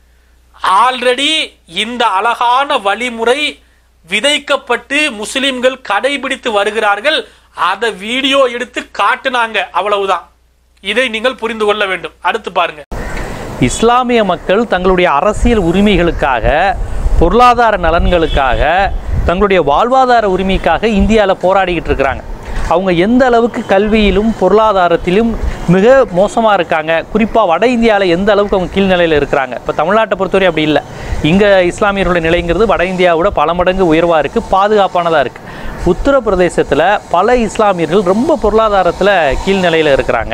ஆல்ரெடி இந்த அழகான வழிமுறை விதைக்கப்பட்டு முஸ்லிம்கள் கடைபிடித்து வருகிறார்கள் அதை வீடியோ எடுத்து காட்டுனாங்க அவ்வளவுதான் இதை நீங்கள் புரிந்து கொள்ள வேண்டும் அடுத்து பாருங்க இஸ்லாமிய மக்கள் தங்களுடைய அரசியல் உரிமைகளுக்காக பொருளாதார நலன்களுக்காக தங்களுடைய வாழ்வாதார உரிமைக்காக இந்தியாவில் போராடிக்கிட்டு இருக்கிறாங்க அவங்க எந்த அளவுக்கு கல்வியிலும் பொருளாதாரத்திலும் மிக மோசமாக இருக்காங்க குறிப்பாக வட இந்தியாவில் எந்த அளவுக்கு அவங்க கீழ்நிலையில் இருக்கிறாங்க இப்போ தமிழ்நாட்டை பொறுத்தவரை அப்படி இல்லை இங்கே இஸ்லாமியர்களுடைய நிலைங்கிறது வட இந்தியாவோட பல மடங்கு உயர்வாக இருக்குது பாதுகாப்பானதாக இருக்குது உத்தரப்பிரதேசத்தில் பல இஸ்லாமியர்கள் ரொம்ப பொருளாதாரத்தில் கீழ்நிலையில் இருக்கிறாங்க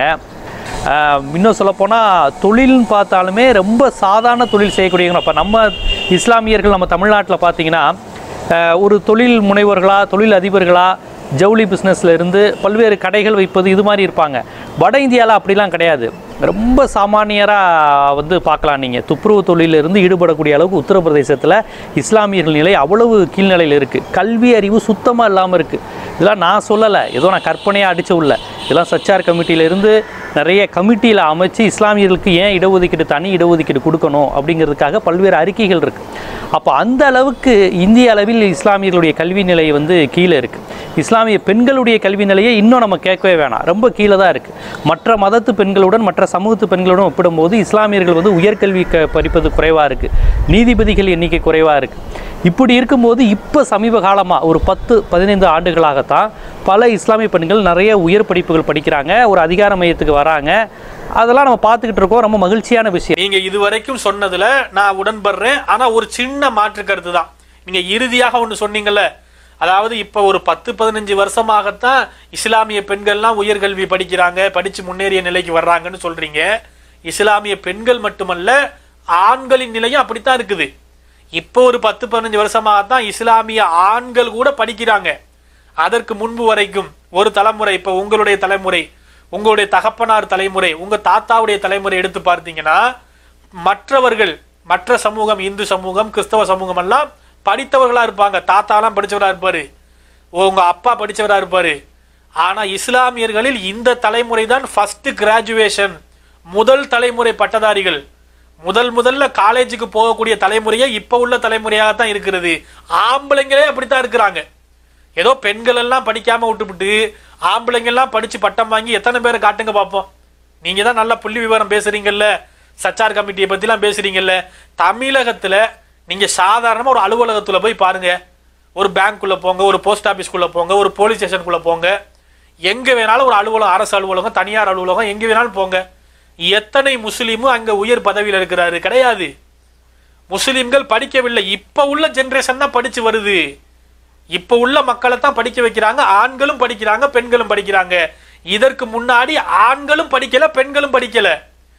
ஆஹ் இன்னும் சொல்லப்போனால் தொழில்னு பார்த்தாலுமே ரொம்ப சாதாரண தொழில் செய்யக்கூடியவங்க இப்போ நம்ம இஸ்லாமியர்கள் நம்ம தமிழ்நாட்டில் பார்த்தீங்கன்னா ஆஹ் ஒரு தொழில் முனைவர்களா தொழில் அதிபர்களா ஜவுளி பிஸ்னஸில் இருந்து பல்வேறு கடைகள் வைப்பது இது மாதிரி இருப்பாங்க வட இந்தியாவில் அப்படிலாம் கிடையாது ரொம்ப சாமானியராக வந்து பார்க்கலாம் நீங்கள் துப்புரவு தொழிலில் இருந்து ஈடுபடக்கூடிய அளவுக்கு உத்தரப்பிரதேசத்தில் இஸ்லாமியர்கள் நிலை அவ்வளவு கீழ்நிலையில் இருக்குது கல்வி அறிவு சுத்தமாக இல்லாமல் இருக்குது இதெல்லாம் நான் சொல்லலை ஏதோ நான் கற்பனையாக அடிச்ச உள்ள இதெல்லாம் சச்சார் கமிட்டியிலேருந்து நிறைய கமிட்டியில் அமைச்சு இஸ்லாமியர்களுக்கு ஏன் இடஒதுக்கீடு தனி இடஒதுக்கீடு கொடுக்கணும் அப்படிங்கிறதுக்காக பல்வேறு அறிக்கைகள் இருக்குது அப்போ அந்த அளவுக்கு இந்திய அளவில் இஸ்லாமியர்களுடைய கல்வி நிலை வந்து கீழே இருக்குது இஸ்லாமிய பெண்களுடைய கல்வி நிலையை இன்னும் நம்ம கேட்கவே வேணாம் ரொம்ப கீழே தான் இருக்குது மற்ற மதத்து பெண்களுடன் மற்ற சமூகத்து பெண்களுடன் ஒப்பிடும்போது இஸ்லாமியர்கள் வந்து உயர்கல்வி க படிப்பது குறைவாக இருக்குது நீதிபதிகள் எண்ணிக்கை குறைவாக இருக்குது இப்படி இருக்கும்போது இப்போ சமீப காலமாக ஒரு பத்து பதினைந்து ஆண்டுகளாகத்தான் பல இஸ்லாமிய பெண்கள் நிறைய உயர் படிப்புகள் படிக்கிறாங்க ஒரு அதிகார மையத்துக்கு வராங்க அதெல்லாம் நம்ம பார்த்துக்கிட்டு இருக்கோம் ரொம்ப மகிழ்ச்சியான விஷயம் நீங்க இதுவரைக்கும் சொன்னதுல நான் உடன்படுறேன் ஆனா ஒரு சின்ன மாற்று கருத்து தான் நீங்க இறுதியாக ஒன்று சொன்னீங்கல்ல அதாவது இப்ப ஒரு பத்து பதினஞ்சு வருஷமாகத்தான் இஸ்லாமிய பெண்கள்லாம் உயர்கல்வி படிக்கிறாங்க படிச்சு முன்னேறிய நிலைக்கு வர்றாங்கன்னு சொல்றீங்க இஸ்லாமிய பெண்கள் மட்டுமல்ல ஆண்களின் நிலையும் அப்படித்தான் இருக்குது இப்போ ஒரு பத்து பதினஞ்சு வருஷமாகத்தான் இஸ்லாமிய ஆண்கள் கூட படிக்கிறாங்க அதற்கு முன்பு வரைக்கும் ஒரு தலைமுறை இப்போ உங்களுடைய தலைமுறை உங்களுடைய தகப்பனார் தலைமுறை உங்க தாத்தாவுடைய தலைமுறை எடுத்து பார்த்தீங்கன்னா மற்றவர்கள் மற்ற சமூகம் இந்து சமூகம் கிறிஸ்தவ சமூகம் எல்லாம் படித்தவர்களா இருப்பாங்க தாத்தாலாம் படிச்சவரா இருப்பாரு உங்க அப்பா படிச்சவரா இருப்பாரு ஆனா இஸ்லாமியர்களில் இந்த தலைமுறை தான் ஃபர்ஸ்ட் கிராஜுவேஷன் முதல் தலைமுறை பட்டதாரிகள் முதல் முதல்ல காலேஜுக்கு போகக்கூடிய தலைமுறையே இப்ப உள்ள தலைமுறையாக தான் இருக்கிறது ஆம்பளைங்களே அப்படித்தான் இருக்கிறாங்க ஏதோ பெண்கள் எல்லாம் படிக்காம விட்டுவிட்டு ஆம்பளைங்க எல்லாம் படிச்சு பட்டம் வாங்கி எத்தனை பேரை காட்டுங்க பார்ப்போம் நீங்க தான் நல்ல புள்ளி விவரம் பேசுறீங்கல்ல சச்சார் கமிட்டியை பத்திலாம் பேசுறீங்கல்ல தமிழகத்துல நீங்க சாதாரணமா ஒரு அலுவலகத்துல போய் பாருங்க ஒரு பேங்க்குள்ள போங்க ஒரு போஸ்ட் ஆபீஸ்க்குள்ள போங்க ஒரு போலீஸ் ஸ்டேஷனுக்குள்ள போங்க எங்க வேணாலும் ஒரு அலுவலகம் அரசு அலுவலகம் தனியார் அலுவலகம் எங்க வேணாலும் போங்க எத்தனை முஸ்லீமும் அங்க உயர் பதவியில் இருக்கிறாரு கிடையாது முஸ்லிம்கள் படிக்கவில்லை இப்ப உள்ள ஜெனரேஷன் தான் படிச்சு வருது இப்ப உள்ள மக்களை தான் படிக்க வைக்கிறாங்க ஆண்களும் படிக்கிறாங்க பெண்களும் படிக்கிறாங்க இதற்கு முன்னாடி ஆண்களும் படிக்கல பெண்களும் படிக்கல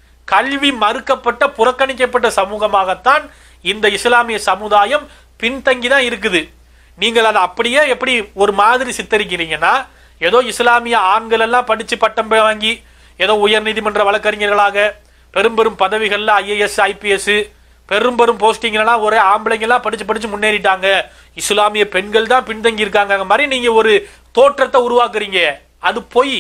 கல்வி மறுக்கப்பட்ட புறக்கணிக்கப்பட்ட சமூகமாகத்தான் இந்த இஸ்லாமிய சமுதாயம் பின்தங்கி தான் இருக்குது நீங்கள் அதை அப்படியே எப்படி ஒரு மாதிரி சித்தரிக்கிறீங்கன்னா ஏதோ இஸ்லாமிய ஆண்கள் எல்லாம் படிச்சு பட்டம் வாங்கி ஏதோ உயர் நீதிமன்ற வழக்கறிஞர்களாக பெரும் பெரும் பதவிகள்ல ஐஏஎஸ் ஐபிஎஸ் பெரும் பெரும் போஸ்டிங்லாம் ஒரே ஆம்பளைங்கெல்லாம் படிச்சு படிச்சு முன்னேறிட்டாங்க இஸ்லாமிய பெண்கள் தான் பின்தங்கி இருக்காங்க மாதிரி நீங்க ஒரு தோற்றத்தை உருவாக்குறீங்க அது பொய்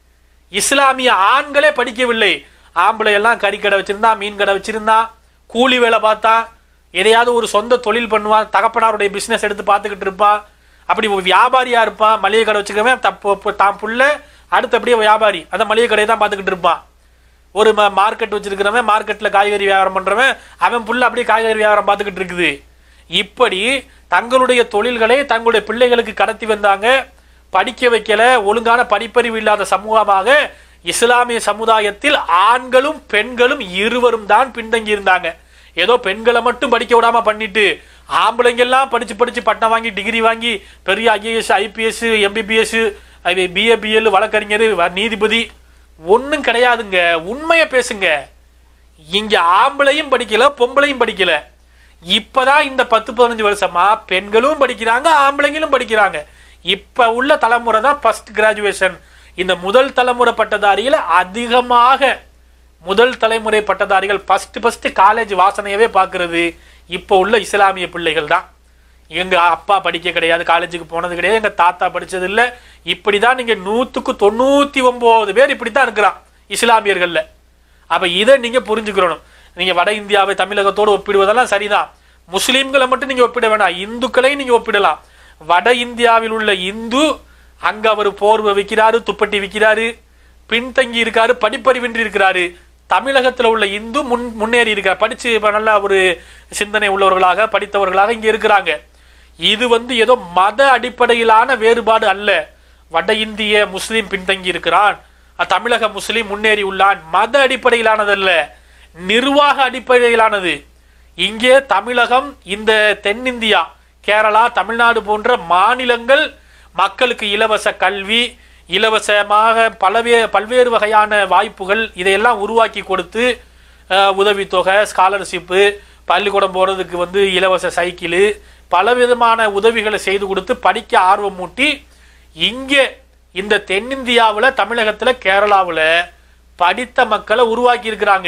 இஸ்லாமிய ஆண்களே படிக்கவில்லை ஆம்பளை எல்லாம் கறிக்கடை வச்சிருந்தா மீன் கடை வச்சிருந்தா கூலி வேலை பார்த்தா எதையாவது ஒரு சொந்த தொழில் பண்ணுவான் தகப்பனாருடைய பிசினஸ் எடுத்து பார்த்துக்கிட்டு இருப்பான் அப்படி ஒரு வியாபாரியா இருப்பான் மளிகை கடை வச்சுக்கவன் தப்பு தான் புள்ள அடுத்து அப்படியே வியாபாரி அந்த மளிகை கடையை தான் பார்த்துக்கிட்டு இருப்பான் ஒரு மார்க்கெட் வச்சிருக்கிறவன் மார்க்கெட்ல காய்கறி வியாபாரம் பண்றவன் அவன் புள்ள அப்படியே காய்கறி வியாபாரம் பார்த்துக்கிட்டு இருக்குது இப்படி தங்களுடைய தொழில்களை தங்களுடைய பிள்ளைகளுக்கு கடத்தி வந்தாங்க படிக்க வைக்கல ஒழுங்கான படிப்பறிவு இல்லாத சமூகமாக இஸ்லாமிய சமுதாயத்தில் ஆண்களும் பெண்களும் இருவரும் தான் பின்தங்கி இருந்தாங்க ஏதோ பெண்களை மட்டும் படிக்க விடாம பண்ணிட்டு ஆம்பளைங்க எல்லாம் படிச்சு படிச்சு பட்டம் வாங்கி டிகிரி வாங்கி பெரிய IAS IPS MBBS BA BL வழக்கறிஞர் வ- நீதிபதி ஒண்ணும் கிடையாதுங்க உண்மையை பேசுங்க இங்க ஆம்பளையும் படிக்கல பொம்பளையும் படிக்கல இப்பதான் இந்த பத்து பதினஞ்சு வருஷமா பெண்களும் படிக்கிறாங்க ஆம்பளைங்களும் படிக்கிறாங்க இப்ப உள்ள தலைமுறை தான் ஃபர்ஸ்ட் கிராஜுவேஷன் இந்த முதல் தலைமுறை பட்டதாரிகள் அதிகமாக முதல் தலைமுறை பட்டதாரிகள் ஃபர்ஸ்ட் ஃபர்ஸ்ட் காலேஜ் வாசனையவே பார்க்கிறது இப்போ உள்ள இஸ்லாமிய பிள்ளைகள் தான் எங்க அப்பா படிக்க கிடையாது காலேஜுக்கு போனது கிடையாது எங்க தாத்தா படிச்சது இல்ல இப்படிதான் நீங்க நூத்துக்கு தொண்ணூத்தி ஒன்பது பேர் இப்படித்தான் இருக்கிறான் இஸ்லாமியர்கள்ல அப்ப இதை நீங்க புரிஞ்சுக்கிறணும் நீங்க வட இந்தியாவை தமிழகத்தோடு ஒப்பிடுவதெல்லாம் சரிதான் முஸ்லீம்களை மட்டும் நீங்க ஒப்பிட வேணாம் இந்துக்களையும் நீங்க ஒப்பிடலாம் வட இந்தியாவில் உள்ள இந்து அங்க அவர் போர்வை விற்கிறாரு துப்பட்டி விற்கிறாரு பின்தங்கி இருக்காரு படிப்பறிவின்றி இருக்கிறாரு தமிழகத்துல உள்ள இந்து முன் முன்னேறி இருக்கார் படிச்சு இப்ப நல்ல ஒரு சிந்தனை உள்ளவர்களாக படித்தவர்களாக இங்க இருக்கிறாங்க இது வந்து ஏதோ மத அடிப்படையிலான வேறுபாடு அல்ல வட இந்திய முஸ்லீம் பின்தங்கி இருக்கிறான் அஹ் தமிழக முஸ்லீம் முன்னேறி உள்ளான் மத அடிப்படையிலானதல்ல நிர்வாக அடிப்படையிலானது இங்கே தமிழகம் இந்த தென்னிந்தியா கேரளா தமிழ்நாடு போன்ற மாநிலங்கள் மக்களுக்கு இலவச கல்வி இலவசமாக பலவே பல்வேறு வகையான வாய்ப்புகள் இதையெல்லாம் உருவாக்கி கொடுத்து அஹ், உதவித்தொகை ஸ்காலர்ஷிப்பு பள்ளிக்கூடம் போகிறதுக்கு வந்து இலவச சைக்கிள் பலவிதமான உதவிகளை செய்து கொடுத்து படிக்க ஆர்வம் மூட்டி இங்கே இந்த தென்னிந்தியாவில் தமிழகத்தில் கேரளாவில் படித்த மக்களை உருவாக்கி இருக்கிறாங்க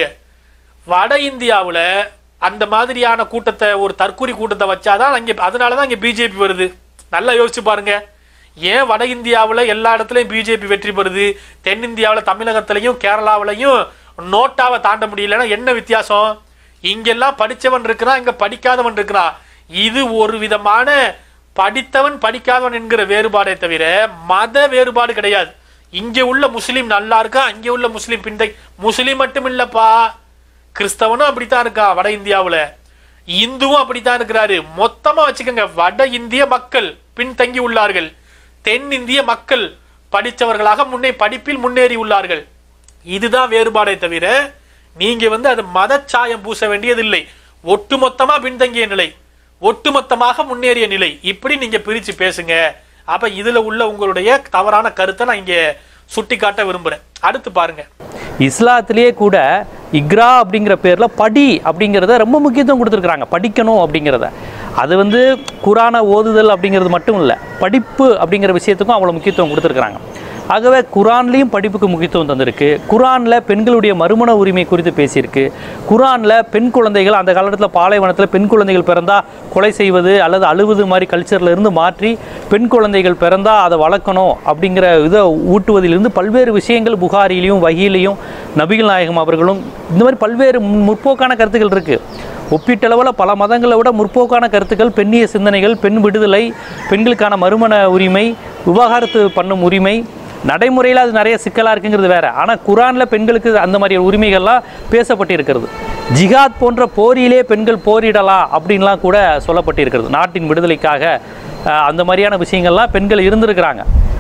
வட இந்தியாவுல அந்த மாதிரியான கூட்டத்தை ஒரு தற்கூரி கூட்டத்தை வச்சாதான் அங்கே அதனால தான் இங்கே பிஜேபி வருது நல்லா யோசிச்சு பாருங்க ஏன் வட இந்தியாவுல எல்லா இடத்துலையும் பிஜேபி வெற்றி பெறுது தென்னிந்தியாவுல தமிழகத்திலையும் கேரளாவிலையும் நோட்டாவை தாண்ட முடியலன்னா என்ன வித்தியாசம் இங்கெல்லாம் படிச்சவன் இருக்கிறான் இங்க படிக்காதவன் இருக்கிறான் இது ஒரு விதமான படித்தவன் படிக்காதவன் என்கிற வேறுபாடே தவிர மத வேறுபாடு கிடையாது இங்கே உள்ள முஸ்லீம் நல்லா இருக்கா அங்கே உள்ள முஸ்லீம் பின்தை முஸ்லீம் மட்டும் இல்லப்பா கிறிஸ்தவனும் அப்படித்தான் இருக்கா வட இந்தியாவுல இந்துவும் அப்படித்தான் இருக்கிறாரு மொத்தமா வச்சுக்கோங்க வட இந்திய மக்கள் பின்தங்கி உள்ளார்கள் தென் இந்திய மக்கள் படித்தவர்களாக முன்னே படிப்பில் முன்னேறி உள்ளார்கள் இதுதான் வேறுபாடே தவிர நீங்க வந்து அது மதச்சாயம் பூச வேண்டியதில்லை ஒட்டுமொத்தமா பின்தங்கிய நிலை ஒட்டுமொத்தமாக முன்னேறிய நிலை இப்படி நீங்க பிரிச்சு பேசுங்க அப்ப இதுல உள்ள உங்களுடைய தவறான கருத்தை நான் இங்க சுட்டி காட்ட விரும்புறேன் அடுத்து பாருங்க இஸ்லாத்திலேயே கூட இக்ரா அப்படிங்கிற பேரில் படி அப்படிங்கிறத ரொம்ப முக்கியத்துவம் கொடுத்துருக்குறாங்க படிக்கணும் அப்படிங்கிறத அது வந்து குரானை ஓதுதல் அப்படிங்கிறது மட்டும் இல்லை படிப்பு அப்படிங்கிற விஷயத்துக்கும் அவ்வளோ முக்கியத்துவம் கொடுத்துருக்குறாங்க ஆகவே குரான்லேயும் படிப்புக்கு முக்கியத்துவம் தந்திருக்கு குரானில் பெண்களுடைய மறுமண உரிமை குறித்து பேசியிருக்கு குரானில் பெண் குழந்தைகள் அந்த காலத்தில் பாலைவனத்தில் பெண் குழந்தைகள் பிறந்தா கொலை செய்வது அல்லது அழுவது மாதிரி கல்ச்சர்ல இருந்து மாற்றி பெண் குழந்தைகள் பிறந்தா அதை வளர்க்கணும் அப்படிங்கிற இதை ஊட்டுவதிலிருந்து பல்வேறு விஷயங்கள் புகாரிலையும் வகியிலையும் நபிகள் நாயகம் அவர்களும் இந்த மாதிரி பல்வேறு முன்- முற்போக்கான கருத்துக்கள் இருக்குது ஒப்பீட்டளவில் பல மதங்களை விட முற்போக்கான கருத்துக்கள் பெண்ணிய சிந்தனைகள் பெண் விடுதலை பெண்களுக்கான மறுமண உரிமை விவாகரத்து பண்ணும் உரிமை நடைமுறையில் அது நிறைய சிக்கலாக இருக்குங்கிறது வேற ஆனால் குரானில் பெண்களுக்கு அந்த மாதிரி உரிமைகள்லாம் பேசப்பட்டிருக்கிறது ஜிகாத் போன்ற போரிலே பெண்கள் போரிடலாம் அப்படின்லாம் கூட சொல்லப்பட்டிருக்கிறது நாட்டின் விடுதலைக்காக அஹ், அந்த மாதிரியான விஷயங்கள்லாம் பெண்கள் இருந்திருக்கிறாங்க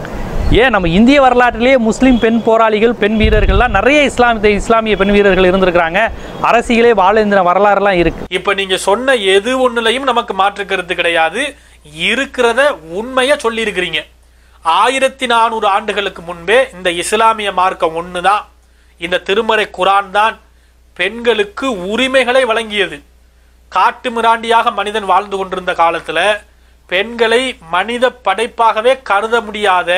ஏன் நம்ம இந்திய வரலாற்றிலேயே முஸ்லீம் பெண் போராளிகள் பெண் வீரர்கள்லாம் நிறைய இஸ்லாமிய இஸ்லாமிய பெண் வீரர்கள் இருந்திருக்கிறாங்க அரசியலே வாழ்ந்தின வரலாறுலாம் இருக்கு இப்ப நீங்க சொன்ன எது ஒண்ணுலையும் நமக்கு மாற்று கருத்து கிடையாது இருக்கிறத உண்மைய சொல்லி இருக்கிறீங்க ஆயிரத்தி நானூறு ஆண்டுகளுக்கு முன்பே இந்த இஸ்லாமிய மார்க்கம் ஒண்ணுதான் இந்த திருமறை குரான் தான் பெண்களுக்கு உரிமைகளை வழங்கியது காட்டு மிராண்டியாக மனிதன் வாழ்ந்து கொண்டிருந்த காலத்துல பெண்களை மனித படைப்பாகவே கருத முடியாத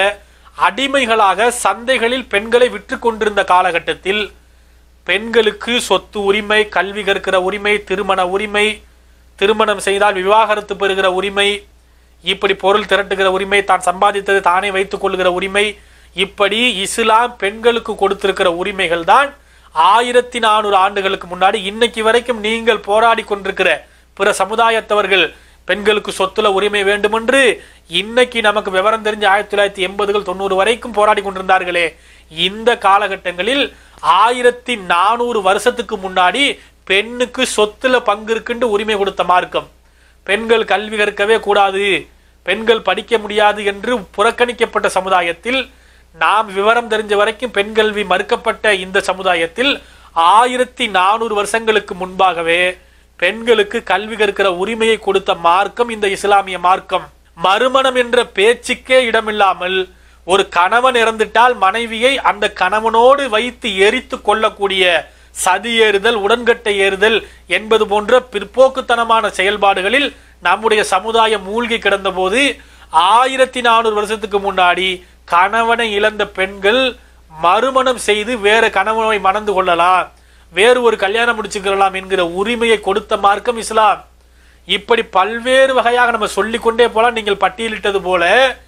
அடிமைகளாக சந்தைகளில் பெண்களை விற்று கொண்டிருந்த காலகட்டத்தில் பெண்களுக்கு சொத்து உரிமை கல்வி கற்கிற உரிமை திருமண உரிமை திருமணம் செய்தால் விவாகரத்து பெறுகிற உரிமை இப்படி பொருள் திரட்டுகிற உரிமை தான் சம்பாதித்தது தானே வைத்துக் கொள்கிற உரிமை இப்படி இஸ்லாம் பெண்களுக்கு கொடுத்திருக்கிற உரிமைகள் தான் ஆயிரத்தி நானூறு ஆண்டுகளுக்கு முன்னாடி இன்னைக்கு வரைக்கும் நீங்கள் போராடி கொண்டிருக்கிற பிற சமுதாயத்தவர்கள் பெண்களுக்கு சொத்துல உரிமை வேண்டுமென்று இன்னைக்கு நமக்கு விவரம் தெரிஞ்ச ஆயிரத்தி தொள்ளாயிரத்தி எண்பதுகள் தொண்ணூறு வரைக்கும் போராடி கொண்டிருந்தார்களே இந்த காலகட்டங்களில் ஆயிரத்தி நானூறு வருஷத்துக்கு முன்னாடி பெண்ணுக்கு சொத்துல பங்கு இருக்குன்னு உரிமை கொடுத்த மார்க்கம் பெண்கள் கல்வி கற்கவே கூடாது பெண்கள் படிக்க முடியாது என்று புறக்கணிக்கப்பட்ட சமுதாயத்தில் நாம் விவரம் தெரிஞ்ச வரைக்கும் பெண் கல்வி மறுக்கப்பட்ட இந்த சமுதாயத்தில் ஆயிரத்தி நானூறு வருஷங்களுக்கு முன்பாகவே பெண்களுக்கு கல்வி கற்கிற உரிமையை கொடுத்த மார்க்கம் இந்த இஸ்லாமிய மார்க்கம் மறுமணம் என்ற பேச்சுக்கே இடமில்லாமல் ஒரு கணவன் இறந்துட்டால் மனைவியை அந்த கணவனோடு வைத்து எரித்து கொள்ளக்கூடிய சதி ஏறுதல் உடன்கட்டை ஏறுதல் என்பது போன்ற பிற்போக்குத்தனமான செயல்பாடுகளில் நம்முடைய சமுதாயம் மூழ்கி கிடந்த போது ஆயிரத்தி நானூறு வருஷத்துக்கு முன்னாடி கணவனை இழந்த பெண்கள் மறுமணம் செய்து வேற கணவனை மணந்து கொள்ளலாம் வேறு ஒரு கல்யாணம் முடிச்சுக்கலாம் என்கிற உரிமையை கொடுத்த மார்க்கம் இஸ்லாம் இப்படி பல்வேறு வகையாக நம்ம சொல்லிக்கொண்டே போலாம் நீங்கள் பட்டியலிட்டது போல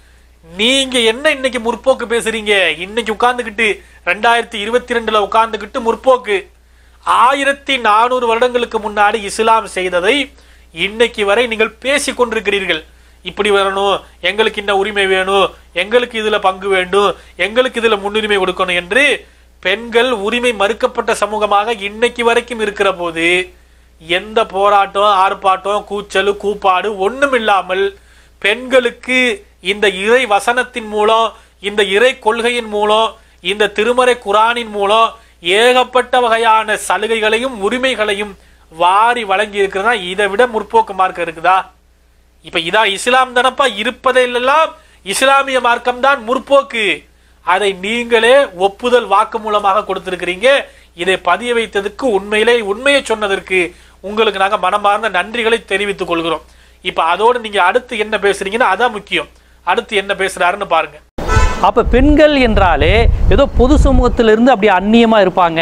நீங்க என்ன இன்னைக்கு முற்போக்கு பேசுறீங்க இன்னைக்கு உட்கார்ந்துகிட்டு ரெண்டாயிரத்தி இருபத்தி ரெண்டுல உட்கார்ந்துகிட்டு முற்போக்கு ஆயிரத்தி நானூறு வருடங்களுக்கு முன்னாடி இஸ்லாம் செய்ததை இன்னைக்கு வரை நீங்கள் பேசிக் கொண்டிருக்கிறீர்கள் இப்படி வரணும் எங்களுக்கு இந்த உரிமை வேணும் எங்களுக்கு இதுல பங்கு வேண்டும் எங்களுக்கு இதுல முன்னுரிமை கொடுக்கணும் என்று பெண்கள் உரிமை மறுக்கப்பட்ட சமூகமாக இன்னைக்கு வரைக்கும் இருக்கிற போது எந்த போராட்டம் ஆர்ப்பாட்டம் கூச்சல் கூப்பாடு ஒண்ணும் இல்லாமல் பெண்களுக்கு இந்த இறை வசனத்தின் மூலம் இந்த இறை கொள்கையின் மூலம் இந்த திருமறை குரானின் மூலம் ஏகப்பட்ட வகையான சலுகைகளையும் உரிமைகளையும் வாரி வழங்கி இருக்கிறதா இதை விட முற்போக்கு மார்க்கம் இருக்குதா இப்ப இதா இஸ்லாம் தானப்பா இருப்பதிலெல்லாம் இஸ்லாமிய மார்க்கம் தான் முற்போக்கு அதை நீங்களே ஒப்புதல் வாக்கு மூலமாக கொடுத்திருக்கிறீங்க இதை பதிய வைத்ததுக்கு உண்மையிலே உண்மையை சொன்னதற்கு உங்களுக்கு நாங்க மனமார்ந்த நன்றிகளை தெரிவித்துக் கொள்கிறோம் இப்ப அதோடு நீங்க அடுத்து என்ன பேசுறீங்கன்னா அதான் முக்கியம் அடுத்து என்ன பேசுறாருன்னு பாருங்க அப்போ பெண்கள் என்றாலே ஏதோ பொது சமூகத்திலிருந்து அப்படி அந்நியமாக இருப்பாங்க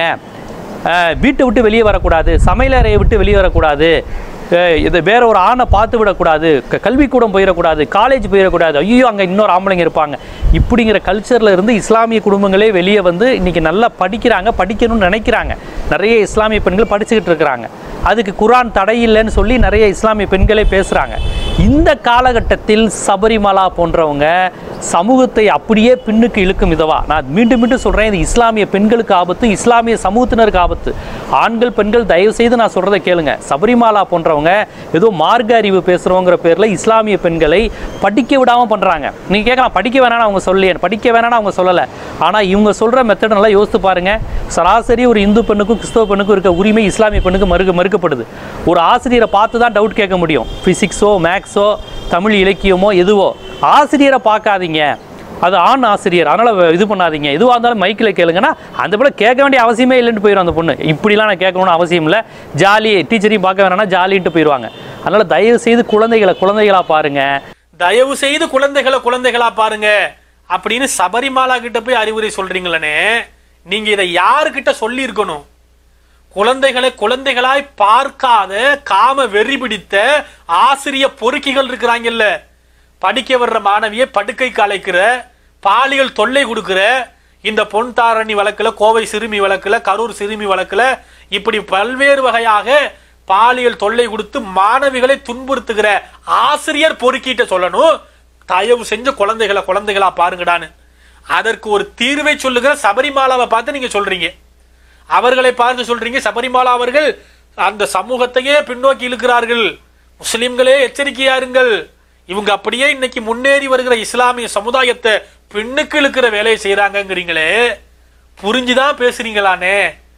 அஹ் வீட்டை விட்டு வெளியே வரக்கூடாது சமையலறையை விட்டு வெளியே வரக்கூடாது அஹ் இது வேற ஒரு ஆணை பார்த்து விடக்கூடாது க- கல்விக்கூடம் போயிடக்கூடாது காலேஜ் போயிடக்கூடாது ஐயோ அங்கே இன்னொரு ஆம்பளைங்க இருப்பாங்க இப்படிங்கிற கல்ச்சரில் இருந்து இஸ்லாமிய குடும்பங்களே வெளியே வந்து இன்னைக்கு நல்லா படிக்கிறாங்க படிக்கணும்னு நினைக்கிறாங்க நிறைய இஸ்லாமிய பெண்கள் படிச்சுக்கிட்டு இருக்கிறாங்க அதுக்கு குரான் தடை இல்லைன்னு சொல்லி நிறைய இஸ்லாமிய பெண்களே பேசுகிறாங்க இந்த காலகட்டத்தில் சபரிமலா போன்றவங்க சமூகத்தை அப்படியே பின்னுக்கு இழுக்கும் விதவா நான் மீண்டும் மீண்டும் சொல்கிறேன் இது இஸ்லாமிய பெண்களுக்கு ஆபத்து இஸ்லாமிய சமூகத்தினருக்கு ஆபத்து ஆண்கள் பெண்கள் தயவு செய்து நான் சொல்கிறத கேளுங்க சபரிமலா போன்றவங்க ஏதோ மார்க்க அறிவு பேசுகிறவங்கிற பேரில் இஸ்லாமிய பெண்களை படிக்க விடாமல் பண்ணுறாங்க நீங்கள் கேட்கலாம் படிக்க வேணாம்னு அவங்க சொல்லலையே படிக்க வேணாம்னு அவங்க சொல்லலை ஆனால் இவங்க சொல்கிற மெத்தட் நல்லா யோசித்து பாருங்க சராசரி ஒரு இந்து பெண்ணுக்கும் கிறிஸ்தவ பெண்ணுக்கும் இருக்க உரிமை இஸ்லாமிய பெண்ணுக்கு மறுக்க மறுக்கப்படுது ஒரு ஆசிரியரை பார்த்து தான் டவுட் கேட்க முடியும் ஃபிசிக்ஸோ மேக்ஸோ தமிழ் இலக்கியமோ எதுவோ ஆசிரியரை பார்க்காதீங்க அது ஆண் ஆசிரியர் அதனால் இது பண்ணாதீங்க எதுவாக இருந்தாலும் மைக்கில் கேளுங்கன்னா அந்த பிள்ளை கேட்க வேண்டிய அவசியமே இல்லைன்னு போயிடும் அந்த பொண்ணு இப்படிலாம் நான் கேட்கணும்னு அவசியம் இல்லை ஜாலி டீச்சரையும் பார்க்க வேணாம்னா ஜாலின்ட்டு போயிடுவாங்க அதனால் தயவு செய்து குழந்தைகளை குழந்தைகளா பாருங்க தயவு செய்து குழந்தைகளை குழந்தைகளா பாருங்க அப்படின்னு சபரிமாலா கிட்ட போய் அறிவுரை சொல்றீங்களே நீங்க இதை யாருக்கிட்ட சொல்லி இருக்கணும் குழந்தைகளை குழந்தைகளாய் பார்க்காத காம வெறி பிடித்த ஆசிரிய பொறுக்கிகள் இருக்கிறாங்கல்ல படிக்க வர்ற மாணவியை படுக்கை கலைக்கிற பாலியல் தொல்லை கொடுக்கிற இந்த பொன் தாரணி வழக்குல கோவை சிறுமி வழக்குல கரூர் சிறுமி வழக்குல இப்படி பல்வேறு வகையாக பாலியல் தொல்லை கொடுத்து மாணவிகளை துன்புறுத்துகிற ஆசிரியர் பொறுக்கிட்ட சொல்லணும் தயவு செஞ்சு குழந்தைகளை குழந்தைகளா பாருங்கடான்னு அதற்கு ஒரு தீர்வை சொல்லுகிற சபரிமாலாவை பார்த்து நீங்க சொல்றீங்க அவர்களை பார்த்து சொல்றீங்க சபரிமாலா அவர்கள் அந்த சமூகத்தையே பின்னோக்கி இழுக்கிறார்கள் முஸ்லிம்களே எச்சரிக்கையாருங்கள் இவங்க அப்படியே இன்னைக்கு முன்னேறி வருகிற இஸ்லாமிய சமுதாயத்தை பின்னுக்கு இழுக்கிற வேலையை செய்யறாங்கங்கிறீங்களே புரிஞ்சுதான் பேசுறீங்களானே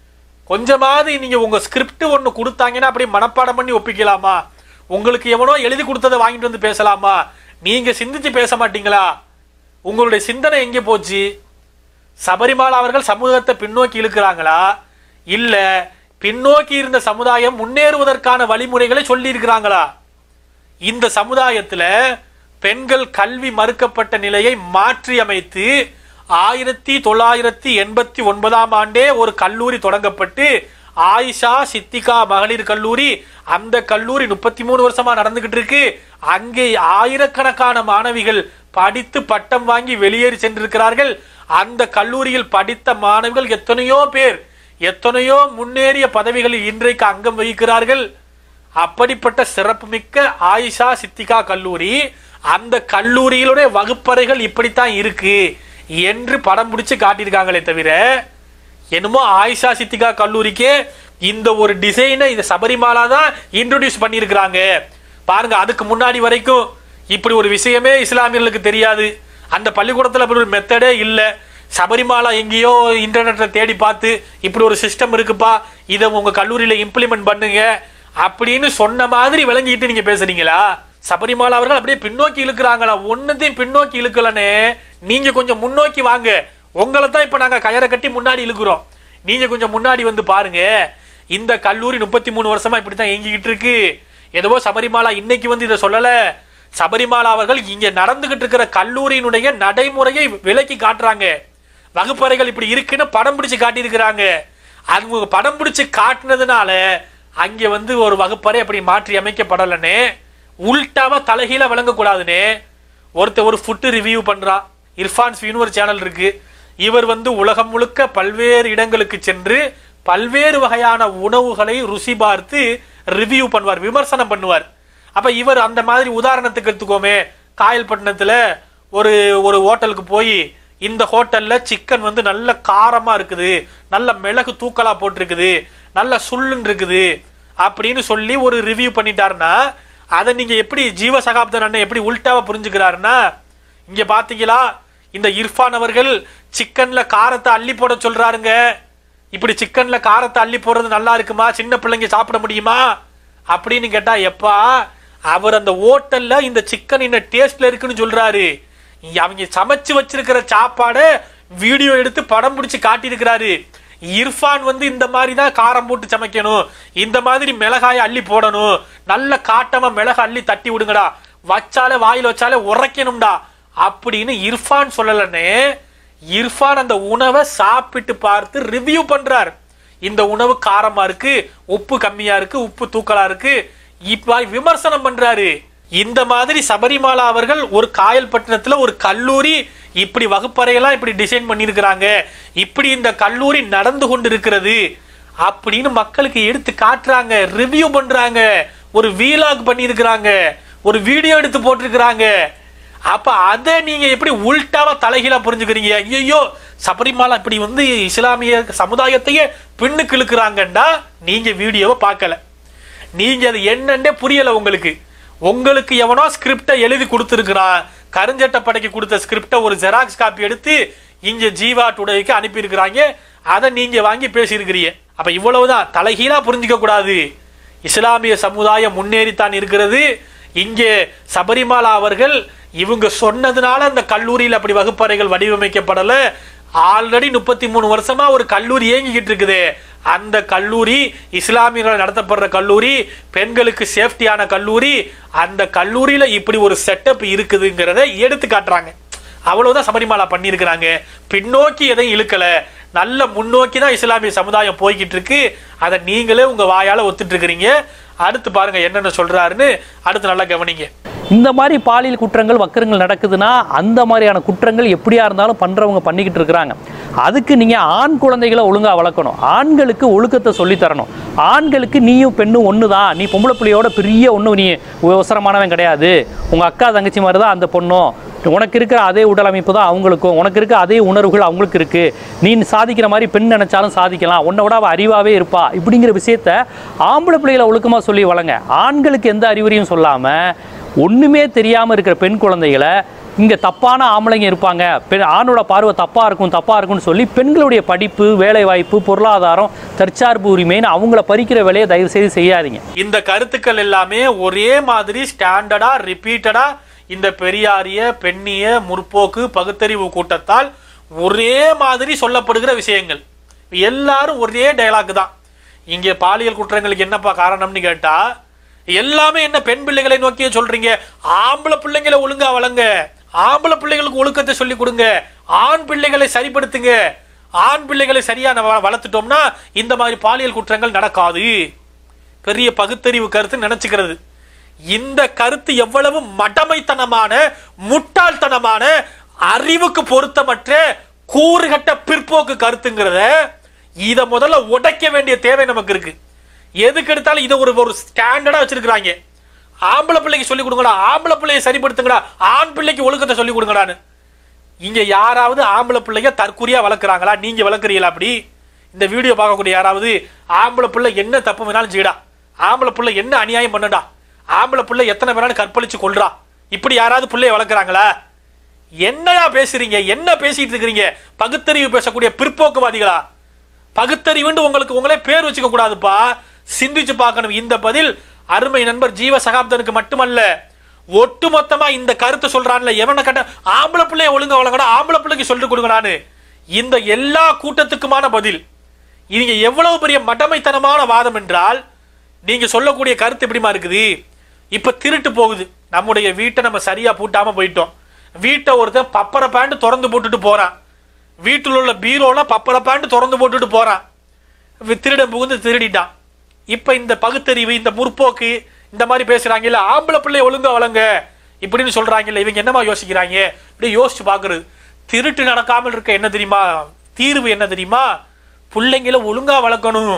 கொஞ்சமாவது நீங்க உங்க ஸ்கிரிப்ட் ஒண்ணு கொடுத்தாங்கன்னா அப்படியே மனப்பாடம் பண்ணி ஒப்பிக்கலாமா உங்களுக்கு எவனோ எழுதி கொடுத்ததை வாங்கிட்டு வந்து பேசலாமா நீங்க சிந்திச்சு பேச மாட்டீங்களா உங்களுடைய சிந்தனை எங்கே போச்சு சபரிமாலா அவர்கள் சமூகத்தை பின்னோக்கி இழுக்கிறாங்களா இல்ல பின்னோக்கி இருந்த சமுதாயம் முன்னேறுவதற்கான வழிமுறைகளை சொல்லி இருக்கிறாங்களா இந்த சமுதாயத்துல பெண்கள் கல்வி மறுக்கப்பட்ட நிலையை மாற்றி அமைத்து ஆயிரத்தி தொள்ளாயிரத்தி எண்பத்தி ஒன்பதாம் ஆண்டே ஒரு கல்லூரி தொடங்கப்பட்டு ஆயிஷா சித்திகா மகளிர் கல்லூரி அந்த கல்லூரி முப்பத்தி மூணு வருஷமா நடந்துகிட்டு இருக்கு அங்கே ஆயிரக்கணக்கான மாணவிகள் படித்து பட்டம் வாங்கி வெளியேறி சென்றிருக்கிறார்கள் அந்த கல்லூரியில் படித்த மாணவிகள் எத்தனையோ பேர் எத்தனையோ முன்னேறிய பதவிகளில் இன்றைக்கு அங்கம் வகிக்கிறார்கள் அப்படிப்பட்ட சிறப்புமிக்க ஆயிஷா சித்திகா கல்லூரி அந்த கல்லூரியிலுடைய வகுப்பறைகள் இப்படித்தான் இருக்கு என்று படம் பிடிச்சு காட்டியிருக்காங்களே தவிர என்னமோ ஆயிஷா சித்திகா கல்லூரிக்கே இந்த ஒரு டிசைனை இந்த சபரிமாலா தான் இன்ட்ரோடியூஸ் பண்ணியிருக்கிறாங்க பாருங்க அதுக்கு முன்னாடி வரைக்கும் இப்படி ஒரு விஷயமே இஸ்லாமியர்களுக்கு தெரியாது அந்த பள்ளிக்கூடத்தில் அப்படி ஒரு மெத்தடே இல்லை சபரிமாலா எங்கேயோ இன்டர்நெட்ல தேடி பார்த்து இப்படி ஒரு சிஸ்டம் இருக்குப்பா இதை உங்க கல்லூரியில இம்ப்ளிமெண்ட் பண்ணுங்க அப்படின்னு சொன்ன மாதிரி விளங்கிட்டு நீங்க பேசுறீங்களா சபரிமாலா அவர்கள் அப்படியே பின்னோக்கி இழுக்கிறாங்களா ஒன்னத்தையும் பின்னோக்கி இழுக்கலனே நீங்க கொஞ்சம் முன்னோக்கி வாங்க உங்களை தான் இப்ப நாங்க கயரை கட்டி முன்னாடி இழுக்கிறோம் நீங்க கொஞ்சம் முன்னாடி வந்து பாருங்க இந்த கல்லூரி முப்பத்தி மூணு வருஷமா இப்படித்தான் இயங்கிக்கிட்டு இருக்கு ஏதோ சபரிமாலா இன்னைக்கு வந்து இதை சொல்லல சபரிமாலா அவர்கள் இங்க நடந்துகிட்டு இருக்கிற கல்லூரியினுடைய நடைமுறையை விலக்கி காட்டுறாங்க வகுப்பறைகள் இப்படி இருக்குன்னு படம் பிடிச்சு காட்டியிருக்கிறாங்க அவங்க படம் பிடிச்சு காட்டுனதுனால அங்கே வந்து ஒரு வகுப்பறை அப்படி மாற்றி அமைக்கப்படலனே உள்டாவா தலைகீழ விளங்கக்கூடாதுனே ஒருத்தர் ஒரு ஃபுட்டு ரிவ்யூ பண்றா இர்ஃபான்ஸ் ஒரு சேனல் இருக்கு இவர் வந்து உலகம் முழுக்க பல்வேறு இடங்களுக்கு சென்று பல்வேறு வகையான உணவுகளை ருசி பார்த்து ரிவ்யூ பண்ணுவார் விமர்சனம் பண்ணுவார் அப்ப இவர் அந்த மாதிரி உதாரணத்துக்கு எடுத்துக்கோமே காயல்பட்டினத்துல ஒரு ஒரு ஹோட்டலுக்கு போய் இந்த ஹோட்டல்ல சிக்கன் வந்து நல்ல காரமா இருக்குது நல்ல மிளகு தூக்கலா போட்டிருக்குது நல்ல சுள்ளுன்னு இருக்குது அப்படின்னு சொல்லி ஒரு ரிவ்யூ பண்ணிட்டாருன்னா அதை நீங்க எப்படி ஜீவ சகாப்தன் அண்ணன் எப்படி உல்டாவா புரிஞ்சுக்கிறாருன்னா இங்க பாத்தீங்களா இந்த இர்ஃபான் அவர்கள் சிக்கன்ல காரத்தை அள்ளி போட சொல்றாருங்க இப்படி சிக்கன்ல காரத்தை அள்ளி போடுறது நல்லா இருக்குமா சின்ன பிள்ளைங்க சாப்பிட முடியுமா அப்படின்னு கேட்டா எப்பா அவர் அந்த ஹோட்டல்ல இந்த சிக்கன் என்ன டேஸ்ட்ல இருக்குன்னு சொல்றாரு இங்க அவங்க சமைச்சு வச்சிருக்கிற சாப்பாடை வீடியோ எடுத்து படம் பிடிச்சு காட்டியிருக்கிறாரு இர்ஃபான் வந்து இந்த மாதிரி தான் காரம் போட்டு சமைக்கணும் இந்த மாதிரி மிளகாய அள்ளி போடணும் நல்ல காட்டமா மிளகு அள்ளி தட்டி விடுங்கடா வச்சாலே வாயில் வச்சாலே உரைக்கணும்டா அப்படின்னு இர்ஃபான் சொல்லலனே இர்ஃபான் அந்த உணவை சாப்பிட்டு பார்த்து ரிவ்யூ பண்றார் இந்த உணவு காரமா இருக்கு உப்பு கம்மியா இருக்கு உப்பு தூக்கலா இருக்கு இப்ப விமர்சனம் பண்றாரு இந்த மாதிரி சபரிமாலா அவர்கள் ஒரு காயல்பட்டினத்துல ஒரு கல்லூரி இப்படி வகுப்பறையெல்லாம் இப்படி டிசைன் பண்ணியிருக்கிறாங்க இப்படி இந்த கல்லூரி நடந்து கொண்டு இருக்கிறது அப்படின்னு மக்களுக்கு எடுத்து காட்டுறாங்க ரிவ்யூ பண்றாங்க ஒரு வீலாக் பண்ணியிருக்கிறாங்க ஒரு வீடியோ எடுத்து போட்டிருக்கிறாங்க அப்ப அதை நீங்க எப்படி உல்டாவா தலைகீழா புரிஞ்சுக்கிறீங்க ஐயோ சபரிமாலா இப்படி வந்து இஸ்லாமிய சமுதாயத்தையே பின்னுக்கு இழுக்கிறாங்கண்டா நீங்க வீடியோவை பார்க்கல நீங்க அது என்னன்னே புரியல உங்களுக்கு உங்களுக்கு எவனோ ஸ்கிரிப்டை எழுதி கொடுத்துருக்கிறான் கருஞ்சட்ட படைக்கு கொடுத்த ஸ்கிரிப்டை ஒரு ஜெராக்ஸ் காப்பி எடுத்து இங்க ஜீவா டுடேக்கு அனுப்பியிருக்கிறாங்க அதை நீங்க வாங்கி பேசியிருக்கிறீங்க அப்ப இவ்வளவுதான் தலைகீழா புரிஞ்சுக்க கூடாது இஸ்லாமிய சமுதாயம் முன்னேறித்தான் இருக்கிறது இங்கே சபரிமாலா அவர்கள் இவங்க சொன்னதுனால அந்த கல்லூரியில் அப்படி வகுப்பறைகள் வடிவமைக்கப்படல ஆல்ரெடி முப்பத்தி மூணு வருஷமா ஒரு கல்லூரி இயங்கிக்கிட்டு இருக்குது அந்த கல்லூரி இஸ்லாமியர்கள் நடத்தப்படுற கல்லூரி பெண்களுக்கு சேஃப்டியான கல்லூரி அந்த கல்லூரியில இப்படி ஒரு செட்டப் இருக்குதுங்கிறத எடுத்து காட்டுறாங்க அவ்வளவுதான் சபரிமாலா பண்ணியிருக்கிறாங்க பின்னோக்கி எதையும் இழுக்கல நல்ல முன்னோக்கி தான் இஸ்லாமிய சமுதாயம் போய்கிட்டு இருக்கு அதை நீங்களே உங்க வாயால ஒத்துட்டு இருக்கிறீங்க அடுத்து பாருங்க என்னென்ன சொல்றாருன்னு அடுத்து நல்லா கவனிங்க இந்த மாதிரி பாலியல் குற்றங்கள் வக்கரங்கள் நடக்குதுன்னா அந்த மாதிரியான குற்றங்கள் எப்படியா இருந்தாலும் பண்றவங்க பண்ணிக்கிட்டு இருக்கிறாங்க அதுக்கு நீங்க ஆண் குழந்தைகளை ஒழுங்கா வளர்க்கணும் ஆண்களுக்கு ஒழுக்கத்தை சொல்லித் தரணும் ஆண்களுக்கு நீயும் பெண்ணும் ஒன்று தான் நீ பொம்பளை பிள்ளையோட பெரிய ஒன்று நீ அவசரமானவன் கிடையாது உங்க அக்கா தங்கச்சி மாதிரி தான் அந்த பொண்ணும் உனக்கு இருக்கிற அதே உடல் அமைப்பு தான் அவங்களுக்கும் உனக்கு இருக்க அதே உணர்வுகள் அவங்களுக்கு இருக்கு நீ சாதிக்கிற மாதிரி பெண் நினைச்சாலும் சாதிக்கலாம் உன்னை விட அவள் அறிவாவே இருப்பா இப்படிங்கிற விஷயத்த ஆம்பளை பிள்ளைகளை ஒழுக்கமா சொல்லி வளங்க ஆண்களுக்கு எந்த அறிவுரையும் சொல்லாம ஒண்ணுமே தெரியாம இருக்கிற பெண் குழந்தைகளை இங்க தப்பான ஆம்பளைங்க இருப்பாங்க பெண் ஆணோட பார்வை தப்பா இருக்கும் தப்பா இருக்கும்னு சொல்லி பெண்களுடைய படிப்பு வேலை வாய்ப்பு பொருளாதாரம் தற்சார்பு உரிமைன்னு அவங்கள பறிக்கிற வேலையை தயவு செய்து செய்யாதீங்க இந்த கருத்துக்கள் எல்லாமே ஒரே மாதிரி ஸ்டாண்டர்டா ரிப்பீட்டடா இந்த பெரியாரிய பெண்ணிய முற்போக்கு பகுத்தறிவு கூட்டத்தால் ஒரே மாதிரி சொல்லப்படுகிற விஷயங்கள் எல்லாரும் ஒரே டயலாக் தான் இங்கே பாலியல் குற்றங்களுக்கு என்னப்பா காரணம்னு கேட்டா எல்லாமே என்ன பெண் பிள்ளைகளை நோக்கியே சொல்றீங்க ஆம்பளை பிள்ளைங்களை ஒழுங்கா வளங்க ஆம்பளை பிள்ளைகளுக்கு ஒழுக்கத்தை சொல்லி கொடுங்க ஆண் பிள்ளைகளை சரிப்படுத்துங்க ஆண் பிள்ளைகளை சரியா நம்ம வளர்த்துட்டோம்னா இந்த மாதிரி பாலியல் குற்றங்கள் நடக்காது பெரிய பகுத்தறிவு கருத்து நினைச்சுக்கிறது இந்த கருத்து எவ்வளவு மடமைத்தனமான முட்டாள்தனமான அறிவுக்கு பொருத்தமற்ற கூறுகட்ட பிற்போக்கு கருத்துங்கிறத இத முதல்ல உடைக்க வேண்டிய தேவை நமக்கு இருக்கு எதுக்கு எடுத்தாலும் இதை ஒரு ஒரு ஸ்டாண்டர்டா வச்சிருக்கிறாங்க ஆம்பளை பிள்ளைக்கு சொல்லி கொடுங்கடா ஆம்பளை பிள்ளையை சரிப்படுத்துங்கடா ஆண் பிள்ளைக்கு ஒழுக்கத்தை சொல்லி கொடுங்கடான்னு இங்க யாராவது ஆம்பளை பிள்ளைங்க தற்குறியா வளர்க்குறாங்களா நீங்க வளர்க்குறீங்களா அப்படி இந்த வீடியோ பார்க்கக்கூடிய யாராவது ஆம்பளை பிள்ளை என்ன தப்பு வேணாலும் செய்யடா ஆம்பளை பிள்ளை என்ன அநியாயம் பண்ணடா ஆம்பளை பிள்ளை எத்தனை பேராலும் கற்பழிச்சு கொள்றா இப்படி யாராவது பிள்ளைய வளர்க்குறாங்களா என்னடா பேசுறீங்க என்ன பேசிட்டு இருக்கிறீங்க பகுத்தறிவு பேசக்கூடிய பிற்போக்குவாதிகளா பகுத்தறிவுன்னு உங்களுக்கு உங்களே பேர் வச்சுக்க கூடாதுப்பா சிந்திச்சு பார்க்கணும் இந்த பதில் அருமை நண்பர் ஜீவ சகாப்தனுக்கு மட்டுமல்ல ஒட்டுமொத்தமா இந்த கருத்தை சொல்றான்ல எவனை கட்ட ஆம்பளை பிள்ளைய ஒழுங்கா வளங்கடா ஆம்பளை பிள்ளைக்கு சொல்லிட்டு கொடுங்கடான்னு இந்த எல்லா கூட்டத்துக்குமான பதில் நீங்க எவ்வளவு பெரிய மடமைத்தனமான வாதம் என்றால் நீங்க சொல்லக்கூடிய கருத்து எப்படிமா இருக்குது இப்ப திருட்டு போகுது நம்முடைய வீட்டை நம்ம சரியா பூட்டாம போயிட்டோம் வீட்டை ஒருத்தன் பப்பர பேண்ட் திறந்து போட்டுட்டு போறான் வீட்டில் உள்ள பீரோல பப்பர பேண்ட் திறந்து போட்டுட்டு போறான் வி- திருடன் புகுந்து திருடிட்டான் இப்ப இந்த பகுத்தறிவு இந்த முற்போக்கு இந்த மாதிரி பேசுறாங்கல்ல ஆம்பளை பிள்ளை ஒழுங்கா வளங்க இப்படின்னு சொல்றாங்கல்ல இவங்க என்னமா யோசிக்கிறாங்க இப்படி யோசிச்சு பாக்குறது திருட்டு நடக்காமல் இருக்க என்ன தெரியுமா தீர்வு என்ன தெரியுமா பிள்ளைங்கள ஒழுங்கா வளர்க்கணும்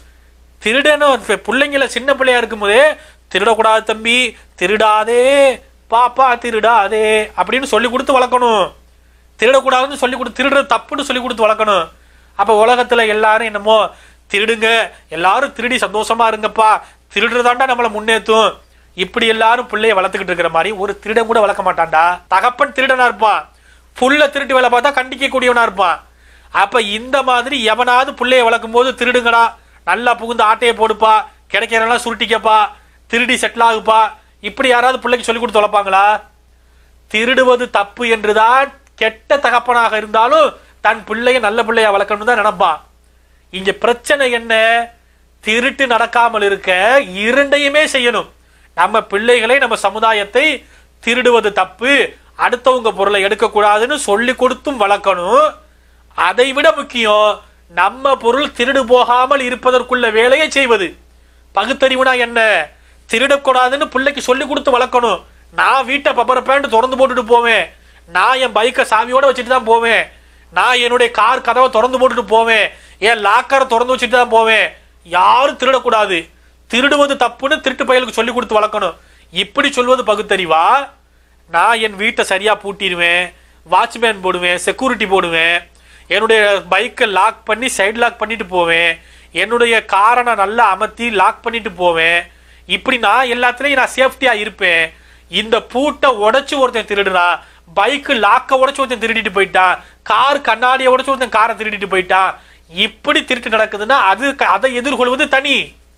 திருடனும் இப்ப பிள்ளைங்கள சின்ன பிள்ளையா இருக்கும்போதே திருடக்கூடாது தம்பி திருடாதே பாப்பா திருடாதே அப்படின்னு சொல்லி கொடுத்து வளர்க்கணும் திருடக்கூடாதுன்னு சொல்லி கொடுத்து திருடுறது தப்புன்னு சொல்லி கொடுத்து வளர்க்கணும் அப்ப உலகத்துல எல்லாரும் என்னமோ திருடுங்க எல்லாரும் திருடி சந்தோஷமா இருங்கப்பா திருடுறதாண்டா நம்மளை முன்னேற்றும் இப்படி எல்லாரும் பிள்ளைய வளர்த்துக்கிட்டு இருக்கிற மாதிரி ஒரு திருடன் கூட வளர்க்க மாட்டான்டா தகப்பன் திருடனா இருப்பான் புள்ள திருட்டு வேலை பார்த்தா கண்டிக்க கூடியவனா இருப்பான் அப்ப இந்த மாதிரி எவனாவது பிள்ளைய வளர்க்கும் போது திருடுங்கடா நல்லா புகுந்து ஆட்டையை போடுப்பா கிடைக்கிறதெல்லாம் சுருட்டிக்கப்பா திருடி செட்டில் ஆகுப்பா இப்படி யாராவது பிள்ளைக்கு சொல்லி கொடுத்து வளர்ப்பாங்களா திருடுவது தப்பு என்றுதான் கெட்ட தகப்பனாக இருந்தாலும் தன் பிள்ளைய நல்ல பிள்ளையா வளர்க்கணும் தான் நினைப்பான் இங்க பிரச்சனை என்ன திருட்டு நடக்காமல் இருக்க இரண்டையுமே செய்யணும் நம்ம பிள்ளைகளை நம்ம சமுதாயத்தை திருடுவது தப்பு அடுத்தவங்க பொருளை எடுக்கக்கூடாதுன்னு சொல்லி கொடுத்தும் வளர்க்கணும் அதை விட முக்கியம் நம்ம பொருள் திருடு போகாமல் இருப்பதற்குள்ள வேலையை செய்வது பகுத்தறிவுனா என்ன திருடக்கூடாதுன்னு பிள்ளைக்கு சொல்லி கொடுத்து வளர்க்கணும் நான் வீட்டை பப்பர பேண்ட் திறந்து போட்டுட்டு போவேன் நான் என் பைக்கை சாவியோட வச்சுட்டு தான் போவேன் நான் என்னுடைய கார் கதவை திறந்து போட்டுட்டு போவேன் என் லாக்கரை திறந்து வச்சுட்டு தான் போவேன் யாரும் திருடக்கூடாது திருடுவது தப்புன்னு திருட்டு பயலுக்கு சொல்லி கொடுத்து வளர்க்கணும் இப்படி சொல்வது பகுத்தறிவா நான் என் வீட்டை சரியா பூட்டிடுவேன் வாட்ச்மேன் போடுவேன் செக்யூரிட்டி போடுவேன் என்னுடைய பைக்கை லாக் பண்ணி சைடு லாக் பண்ணிட்டு போவேன் என்னுடைய காரை நான் நல்லா அமர்த்தி லாக் பண்ணிட்டு போவேன் இப்படி நான் எல்லாத்துலயும் நான் சேஃப்டியா இருப்பேன் இந்த பூட்டை உடைச்சு ஒருத்தன் திருடுறான் பைக்கு லாக்க உடைச்சு ஒருத்தன் திருடிட்டு போயிட்டான் கார் கண்ணாடியை உடைச்சு ஒருத்தன் காரை திருடிட்டு போயிட்டான் இப்படி திருட்டு நடக்குதுன்னா அது அதை எதிர்கொள்வது தனி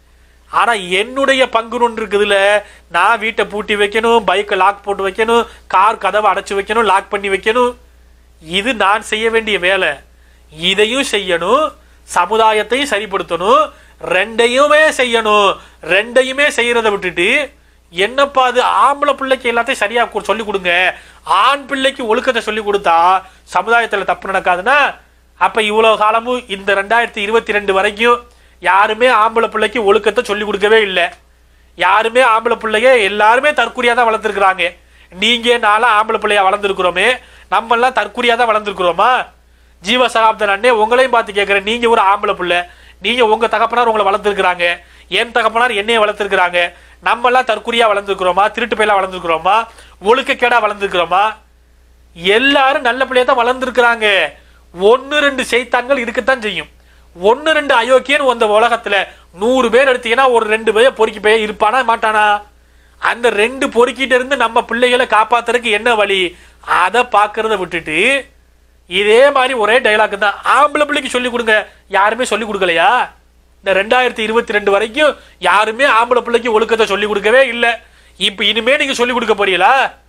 ஆனா என்னுடைய பங்கு ஒன்று இருக்குதுல நான் வீட்டை பூட்டி வைக்கணும் பைக்கை லாக் போட்டு வைக்கணும் கார் கதவை அடைச்சு வைக்கணும் லாக் பண்ணி வைக்கணும் இது நான் செய்ய வேண்டிய வேலை இதையும் செய்யணும் சமுதாயத்தையும் சரிப்படுத்தணும் ரெண்டையுமே செய்யணும் ரெண்டையுமே செய்யறதை விட்டுட்டு என்னப்பா அது ஆம்பளை பிள்ளைக்கு எல்லாத்தையும் சரியா கு- சொல்லி கொடுங்க ஆண் பிள்ளைக்கு ஒழுக்கத்தை சொல்லி கொடுத்தா சமுதாயத்துல தப்பு நடக்காதுன்னா அப்ப இவ்வளவு காலமும் இந்த ரெண்டாயிரத்தி இருபத்தி ரெண்டு வரைக்கும் யாருமே ஆம்பளை பிள்ளைக்கு ஒழுக்கத்தை சொல்லி கொடுக்கவே இல்லை யாருமே ஆம்பளை பிள்ளைங்க எல்லாருமே தற்குறியா தான் வளர்த்துருக்குறாங்க நீங்க நானும் ஆம்பளை பிள்ளையா வளர்ந்துருக்குறோமே நம்ம எல்லாம் தற்குறியா தான் வளர்ந்துருக்குறோமா ஜீவ சகாப்தன் அண்ணே உங்களையும் பார்த்து கேட்கிறேன் நீங்க ஒரு ஆம்பளை பிள்ளை நீங்க உங்க தகப்பனார் உங்களை வளர்த்துருக்குறாங்க என் தகப்பனார் என்னைய வளர்த்துருக்குறாங்க நம்ம எல்லாம் தற்குறியா வளர்ந்துருக்குறோமா திருட்டு பையலா வளர்ந்துருக்குறோமா ஒழுக்கக்கேடா வளர்ந்துருக்குறோமா எல்லாரும் நல்ல பிள்ளையா தான் வளர்ந்துருக்குறாங்க ஒன்னு ரெண்டு செய்தான்கள் இருக்கத்தான் செய்யும் ஒன்னு ரெண்டு அயோக்கியன் அந்த உலகத்துல நூறு பேர் எடுத்தீங்கன்னா ஒரு ரெண்டு பேர் பொறுக்கி போய் இருப்பானா மாட்டானா அந்த ரெண்டு பொறுக்கிட்ட இருந்து நம்ம பிள்ளைகளை காப்பாத்துறதுக்கு என்ன வழி அதை பார்க்கறத விட்டுட்டு இதே மாதிரி ஒரே டைலாக் தான் ஆம்பளை பிள்ளைக்கு சொல்லி கொடுங்க யாருமே சொல்லி கொடுக்கலையா இந்த ரெண்டாயிரத்தி இருபத்தி ரெண்டு வரைக்கும் யாருமே ஆம்பளை பிள்ளைக்கு ஒழுக்கத்தை சொல்லி கொடுக்கவே இல்லை இப்போ இனிமே நீங்க சொல்லி கொடுக்க போறீங்களா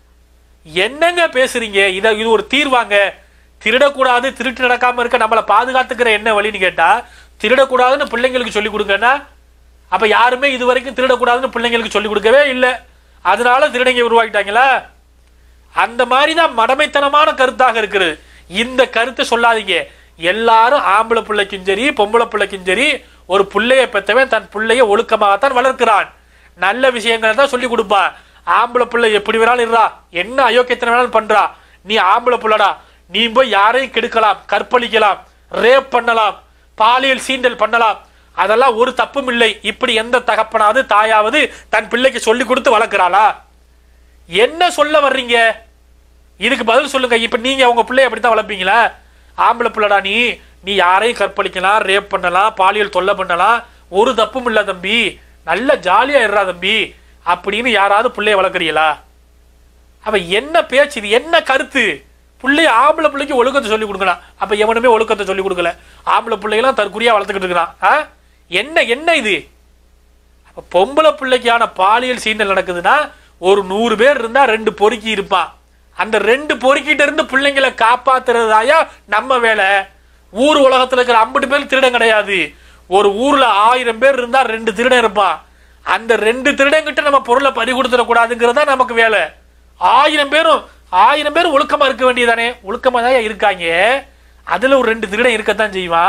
என்னங்க பேசுறீங்க இத இது ஒரு தீர்வாங்க திருடக்கூடாது திருட்டு நடக்காம இருக்க நம்மளை பாதுகாத்துக்கிற என்ன வழின்னு கேட்டா திருடக்கூடாதுன்னு பிள்ளைங்களுக்கு சொல்லி கொடுங்கன்னா அப்ப யாருமே இது வரைக்கும் திருடக்கூடாதுன்னு பிள்ளைங்களுக்கு சொல்லி கொடுக்கவே இல்லை அதனால திருடங்க உருவாக்கிட்டாங்களா அந்த மாதிரி தான் மடமைத்தனமான கருத்தாக இருக்குது இந்த கருத்தை சொல்லாதீங்க எல்லாரும் ஆம்பளை பிள்ளைக்கும் சரி பொம்பளை பிள்ளைக்கும் சரி ஒரு பிள்ளைய பெற்றவன் தன் பிள்ளைய ஒழுக்கமாகத்தான் வளர்க்கிறான் நல்ல விஷயங்களை தான் சொல்லி கொடுப்பான் ஆம்பளை பிள்ளை எப்படி வேணாலும் இருறா என்ன அயோக்கியத்தனை வேணாலும் பண்றா நீ ஆம்பளை பிள்ளைடா நீ போய் யாரையும் கெடுக்கலாம் கற்பழிக்கலாம் ரேப் பண்ணலாம் பாலியல் சீண்டல் பண்ணலாம் அதெல்லாம் ஒரு தப்பும் இல்லை இப்படி எந்த தகப்பனாவது தாயாவது தன் பிள்ளைக்கு சொல்லி கொடுத்து வளர்க்கிறாளா என்ன சொல்ல வர்றீங்க இதுக்கு பதில் சொல்லுங்க இப்ப நீங்க உங்க பிள்ளைய அப்படித்தான் வளர்ப்பீங்களா ஆம்பளை பிள்ளைடா நீ நீ யாரையும் கற்பழிக்கலாம் ரேப் பண்ணலாம் பாலியல் தொல்லை பண்ணலாம் ஒரு தப்பும் இல்ல தம்பி நல்ல ஜாலியா இருறா தம்பி அப்படின்னு யாராவது பிள்ளைய வளர்க்குறீங்களா அப்ப என்ன பேச்சு இது என்ன கருத்து பிள்ளைய ஆம்பளை பிள்ளைக்கு ஒழுக்கத்தை சொல்லி கொடுக்கலாம் அப்ப எவனுமே ஒழுக்கத்தை சொல்லி கொடுக்கல ஆம்பளை பிள்ளைகளாம் தற்குறியா வளர்த்துக்கிட்டு இருக்கிறான் ஆ? என்ன என்ன இது அப்ப பொம்பளை பிள்ளைக்கான பாலியல் சீண்டல் நடக்குதுன்னா ஒரு நூறு பேர் இருந்தா ரெண்டு பொறுக்கி இருப்பான் அந்த ரெண்டு பொறுக்கிட்ட இருந்து பிள்ளைங்களை காப்பாத்துறதாயா நம்ம வேலை ஊர் உலகத்துல இருக்கிற ஐம்பது பேர் திருடன் கிடையாது ஒரு ஊர்ல ஆயிரம் பேர் இருந்தா ரெண்டு திருடன் இருப்பான் அந்த ரெண்டு திருடங்கிட்ட நம்ம பொருளை பறி கொடுத்துடக்கூடாதுங்கிறது தான் நமக்கு வேலை ஆயிரம் பேரும் ஆயிரம் பேரும் ஒழுக்கமா இருக்க வேண்டியதானே ஒழுக்கமா தான் இருக்காங்க அதுல ஒரு ரெண்டு திருடன் இருக்கத்தான் செய்வான்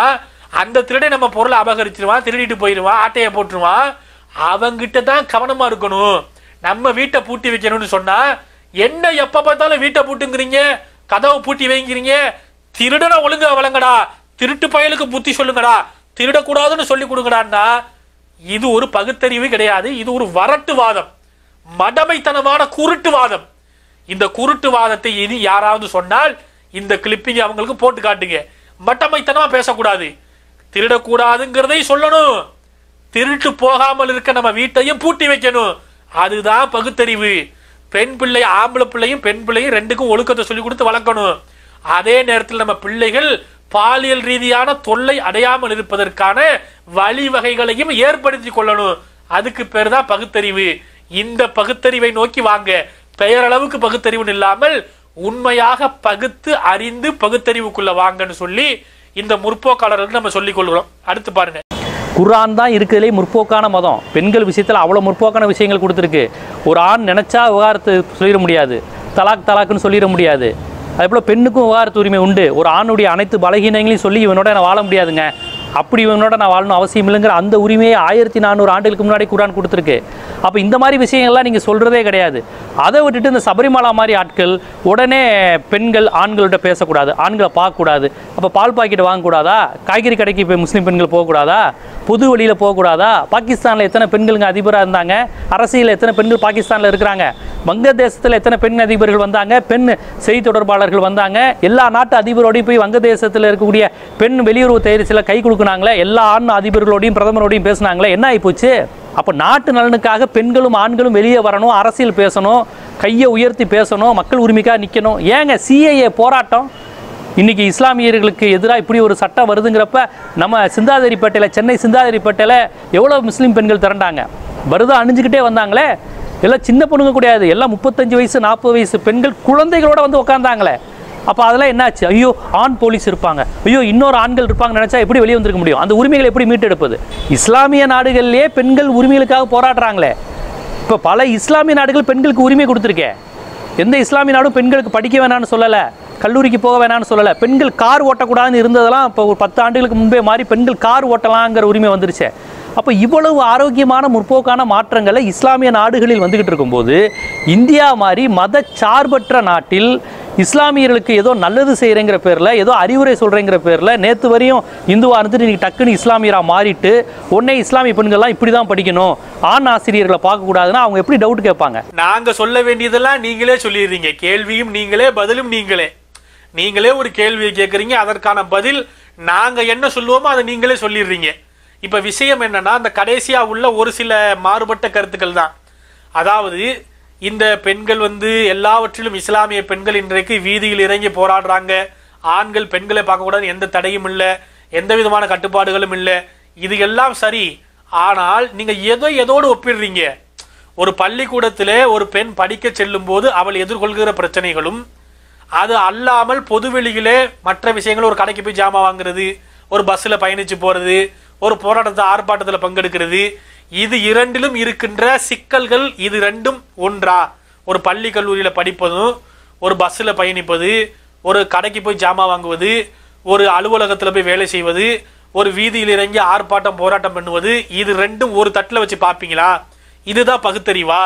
அந்த திருடை நம்ம பொருளை அபகரிச்சிருவான் திருடிட்டு போயிடுவான் ஆட்டையை போட்டுருவான் அவங்கிட்ட தான் கவனமா இருக்கணும் நம்ம வீட்டை பூட்டி வைக்கணும்னு சொன்னா என்ன எப்ப பார்த்தாலும் வீட்டை பூட்டுங்கிறீங்க கதவை பூட்டி வைங்கிறீங்க திருடனை ஒழுங்கா வழங்கடா திருட்டு பயலுக்கு புத்தி சொல்லுங்கடா திருடக்கூடாதுன்னு சொல்லி கொடுங்கடான்னா இது ஒரு பகுத்தறிவு கிடையாது இது ஒரு வரட்டுவாதம் மடமைத்தனமான குருட்டுவாதம் இந்த குருட்டுவாதத்தை இனி யாராவது சொன்னால் இந்த கிளிப்பிங் அவங்களுக்கு போட்டு காட்டுங்க மட்டமைத்தனமா பேசக்கூடாது திருடக்கூடாதுங்கிறதை சொல்லணும் திருட்டு போகாமல் இருக்க நம்ம வீட்டையும் பூட்டி வைக்கணும் அதுதான் பகுத்தறிவு பெண் பிள்ளை ஆம்பளை பிள்ளையும் பெண் பிள்ளையும் ரெண்டுக்கும் ஒழுக்கத்தை சொல்லி கொடுத்து வளர்க்கணும் அதே நேரத்தில் நம்ம பிள்ளைகள் பாலியல் ரீதியான தொல்லை அடையாமல் இருப்பதற்கான வழிவகைகளையும் ஏற்படுத்தி கொள்ளணும் அதுக்கு பேர் தான் பகுத்தறிவு இந்த பகுத்தறிவை நோக்கி வாங்க பெயரளவுக்கு பகுத்தறிவுன்னு இல்லாமல் உண்மையாக பகுத்து அறிந்து பகுத்தறிவுக்குள்ள வாங்கன்னு சொல்லி இந்த முற்போக்காளர்களுக்கு நம்ம சொல்லிக் கொள்கிறோம் அடுத்து பாருங்க குர்ஆன் தான் இருக்கிறதுலே முற்போக்கான மதம் பெண்கள் விஷயத்தில் அவ்வளோ முற்போக்கான விஷயங்கள் கொடுத்துருக்கு ஒரு ஆண் நினைச்சா விவகாரத்தை சொல்லிட முடியாது தலாக் தலாக்குன்னு சொல்லிட முடியாது அதே போல் பெண்ணுக்கும் விவகாரத்து உரிமை உண்டு ஒரு ஆணுடைய அனைத்து பலகீனங்களையும் சொல்லி இவனோட நான் வாழ முடியாதுங்க அப்படி இவனோட நான் வாழணும் அவசியம் இல்லைங்கிற அந்த உரிமையை ஆயிரத்தி நானூறு ஆண்டுகளுக்கு முன்னாடி குரான் கொடுத்துருக்கு அப்போ இந்த மாதிரி விஷயங்கள்லாம் நீங்கள் சொல்கிறதே கிடையாது அதை விட்டுட்டு இந்த சபரிமலா மாதிரி ஆட்கள் உடனே பெண்கள் ஆண்கள்கிட்ட பேசக்கூடாது ஆண்களை பார்க்கக்கூடாது அப்போ பால் பாக்கெட் வாங்கக்கூடாதா காய்கறி கடைக்கு இப்போ முஸ்லீம் பெண்கள் போகக்கூடாதா புது வழியில் போகக்கூடாதா பாகிஸ்தானில் எத்தனை பெண்களுங்க அதிபராக இருந்தாங்க அரசியலில் எத்தனை பெண்கள் பாகிஸ்தானில் இருக்கிறாங்க வங்கதேசத்தில் எத்தனை பெண் அதிபர்கள் வந்தாங்க பெண் செய்தி தொடர்பாளர்கள் வந்தாங்க எல்லா நாட்டு அதிபரோடையும் போய் வங்கதேசத்தில் இருக்கக்கூடிய பெண் வெளியுறவு தயாரிச்சில் கை கொடுக்குனாங்களே எல்லா ஆண் அதிபர்களோடையும் பிரதமரோடையும் பேசுனாங்களே என்ன ஆகிப்போச்சு அப்போ நாட்டு நலனுக்காக பெண்களும் ஆண்களும் வெளியே வரணும் அரசியல் பேசணும் கையை உயர்த்தி பேசணும் மக்கள் உரிமைக்காக நிற்கணும் ஏங்க சிஏஏ போராட்டம் இன்னைக்கு இஸ்லாமியர்களுக்கு எதிராக இப்படி ஒரு சட்டம் வருதுங்கிறப்ப நம்ம சிந்தாதிரிப்பேட்டையில் சென்னை சிந்தாதிரிப்பேட்டையில் எவ்வளோ முஸ்லீம் பெண்கள் திரண்டாங்க வருதா அணிஞ்சுக்கிட்டே வந்தாங்களே எல்லாம் சின்ன பொண்ணுங்க கிடையாது எல்லாம் முப்பத்தஞ்சு வயசு நாற்பது வயசு பெண்கள் குழந்தைகளோட வந்து உட்காந்தாங்களே அப்போ அதெல்லாம் என்னாச்சு ஐயோ ஆண் போலீஸ் இருப்பாங்க ஐயோ இன்னொரு ஆண்கள் இருப்பாங்க நினச்சா எப்படி வெளியே வந்திருக்க முடியும் அந்த உரிமைகளை எப்படி மீட்டெடுப்பது இஸ்லாமிய நாடுகள்லேயே பெண்கள் உரிமைகளுக்காக போராடுறாங்களே இப்போ பல இஸ்லாமிய நாடுகள் பெண்களுக்கு உரிமை கொடுத்துருக்கே எந்த இஸ்லாமிய நாடும் பெண்களுக்கு படிக்க வேணாம்னு சொல்லலை கல்லூரிக்கு போக வேணாம்னு சொல்லலை பெண்கள் கார் ஓட்டக்கூடாதுன்னு இருந்ததெல்லாம் இப்போ ஒரு பத்து ஆண்டுகளுக்கு முன்பே மாறி பெண்கள் கார் ஓட்டலாங்கிற உரிமை வந்துருச்சு அப்போ இவ்வளவு ஆரோக்கியமான முற்போக்கான மாற்றங்களை இஸ்லாமிய நாடுகளில் வந்துகிட்டு இருக்கும்போது இந்தியா மாதிரி மத சார்பற்ற நாட்டில் இஸ்லாமியர்களுக்கு ஏதோ நல்லது செய்கிறேங்கிற பேரில் ஏதோ அறிவுரை சொல்கிறேங்கிற பேரில் நேற்று வரையும் இந்துவாக இருந்துட்டு நீங்கள் டக்குன்னு இஸ்லாமியராக மாறிட்டு உடனே இஸ்லாமிய பெண்கள்லாம் இப்படி தான் படிக்கணும் ஆண் ஆசிரியர்களை பார்க்கக்கூடாதுன்னா அவங்க எப்படி டவுட் கேட்பாங்க நாங்க சொல்ல வேண்டியதெல்லாம் நீங்களே சொல்லிடுறீங்க கேள்வியும் நீங்களே பதிலும் நீங்களே நீங்களே ஒரு கேள்வியை கேட்குறீங்க அதற்கான பதில் நாங்க என்ன சொல்லுவோமோ அதை நீங்களே சொல்லிடுறீங்க இப்ப விஷயம் என்னன்னா அந்த கடைசியா உள்ள ஒரு சில மாறுபட்ட கருத்துக்கள் தான் அதாவது இந்த பெண்கள் வந்து எல்லாவற்றிலும் இஸ்லாமிய பெண்கள் இன்றைக்கு வீதியில் இறங்கி போராடுறாங்க ஆண்கள் பெண்களை பார்க்கக்கூடாது எந்த தடையும் இல்லை எந்த விதமான கட்டுப்பாடுகளும் இல்லை இது எல்லாம் சரி ஆனால் நீங்க எதோ எதோடு ஒப்பிடுறீங்க ஒரு பள்ளிக்கூடத்திலே ஒரு பெண் படிக்க செல்லும் போது அவள் எதிர்கொள்கிற பிரச்சனைகளும் அது அல்லாமல் பொதுவெளியிலே மற்ற விஷயங்கள் ஒரு கடைக்கு போய் ஜாமான் வாங்குறது ஒரு பஸ்ஸில் பயணிச்சு போறது ஒரு போராட்டத்தை ஆர்ப்பாட்டத்தில் பங்கெடுக்கிறது இது இரண்டிலும் இருக்கின்ற சிக்கல்கள் இது ரெண்டும் ஒன்றா ஒரு பள்ளி கல்லூரியில் படிப்பதும் ஒரு பஸ்ஸில் பயணிப்பது ஒரு கடைக்கு போய் ஜாமான் வாங்குவது ஒரு அலுவலகத்தில் போய் வேலை செய்வது ஒரு வீதியில் இறங்கி ஆர்ப்பாட்டம் போராட்டம் பண்ணுவது இது ரெண்டும் ஒரு தட்டில் வச்சு பார்ப்பீங்களா இதுதான் பகுத்தறிவா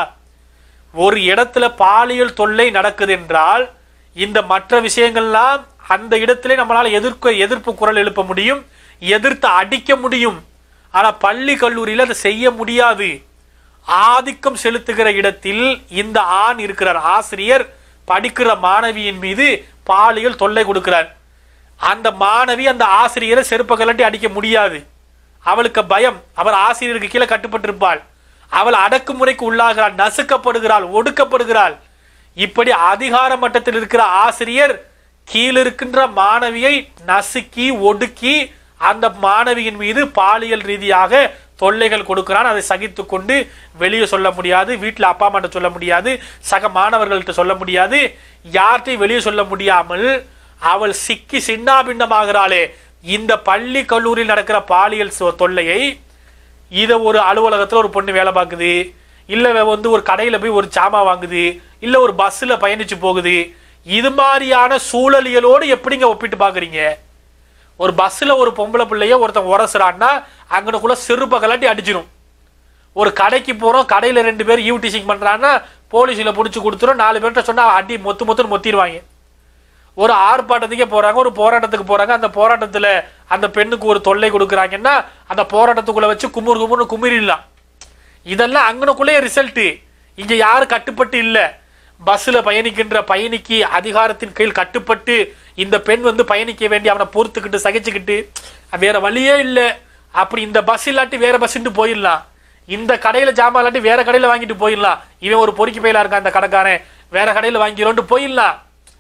ஒரு இடத்துல பாலியல் தொல்லை நடக்குது என்றால் இந்த மற்ற விஷயங்கள்லாம் அந்த இடத்திலே நம்மளால எதிர்க்க எதிர்ப்பு குரல் எழுப்ப முடியும் எதிர்த்து அடிக்க முடியும் ஆனா பள்ளி கல்லூரியில அதை செய்ய முடியாது ஆதிக்கம் செலுத்துகிற இடத்தில் இந்த ஆண் இருக்கிறார் ஆசிரியர் படிக்கிற மாணவியின் மீது பாலியல் தொல்லை கொடுக்கிறார் அந்த மாணவி அந்த ஆசிரியரை செருப்ப கலட்டி அடிக்க முடியாது அவளுக்கு பயம் அவர் ஆசிரியருக்கு கீழே கட்டுப்பட்டிருப்பாள் அவள் அடக்குமுறைக்கு உள்ளாகிறாள் நசுக்கப்படுகிறாள் ஒடுக்கப்படுகிறாள் இப்படி அதிகார மட்டத்தில் இருக்கிற ஆசிரியர் கீழிருக்கின்ற மாணவியை நசுக்கி ஒடுக்கி அந்த மாணவியின் மீது பாலியல் ரீதியாக தொல்லைகள் கொடுக்கிறான் அதை சகித்து கொண்டு வெளியே சொல்ல முடியாது வீட்டில் அப்பா அம்மாட்ட சொல்ல முடியாது சக மாணவர்கள்ட்ட சொல்ல முடியாது யார்கிட்டையும் வெளியே சொல்ல முடியாமல் அவள் சிக்கி சின்னாபின்னமாகிறாளே இந்த பள்ளி கல்லூரியில் நடக்கிற பாலியல் சொ- தொல்லையை இதை ஒரு அலுவலகத்தில் ஒரு பொண்ணு வேலை பார்க்குது இல்லை வந்து ஒரு கடையில் போய் ஒரு சாமான் வாங்குது இல்லை ஒரு பஸ்ஸில் பயணிச்சு போகுது இது மாதிரியான சூழலியலோடு எப்படிங்க ஒப்பிட்டு பார்க்குறீங்க ஒரு பஸ்ஸில் ஒரு பொம்பளை பிள்ளைய ஒருத்தன் உரசுறான்னா அங்கனக்குள்ள செருப்பை கலாட்டி அடிச்சிடும் ஒரு கடைக்கு போகிறோம் கடையில் ரெண்டு பேர் ஈவ் டீசிங் பண்ணுறான்னா போலீஸில் பிடிச்சி கொடுத்துரும் நாலு பேர்கிட்ட சொன்னால் அடி மொத்து மொத்துன்னு மொத்திடுவாங்க ஒரு ஆர்ப்பாட்டத்துக்கே போறாங்க ஒரு போராட்டத்துக்கு போறாங்க அந்த போராட்டத்துல அந்த பெண்ணுக்கு ஒரு தொல்லை கொடுக்குறாங்கன்னா அந்த போராட்டத்துக்குள்ள வச்சு குமுறு குமுறு குமிரிடலாம் இதெல்லாம் அங்கனக்குள்ளே ரிசல்ட் இங்க யாரும் கட்டுப்பட்டு இல்ல பஸ்ல பயணிக்கின்ற பயணிக்கு அதிகாரத்தின் கீழ் கட்டுப்பட்டு இந்த பெண் வந்து பயணிக்க வேண்டி அவனை பொறுத்துக்கிட்டு சகிச்சுக்கிட்டு வேற வழியே இல்லை அப்படி இந்த பஸ் இல்லாட்டி வேற பஸ்ன்ட்டு போயிடலாம் இந்த கடையில ஜாமான் இல்லாட்டி வேற கடையில வாங்கிட்டு போயிடலாம் இவன் ஒரு பொறுக்கி பயிலா இருக்கான் அந்த கடைக்காரன் வேற கடையில வாங்கிடும்ட்டு போயிடலாம்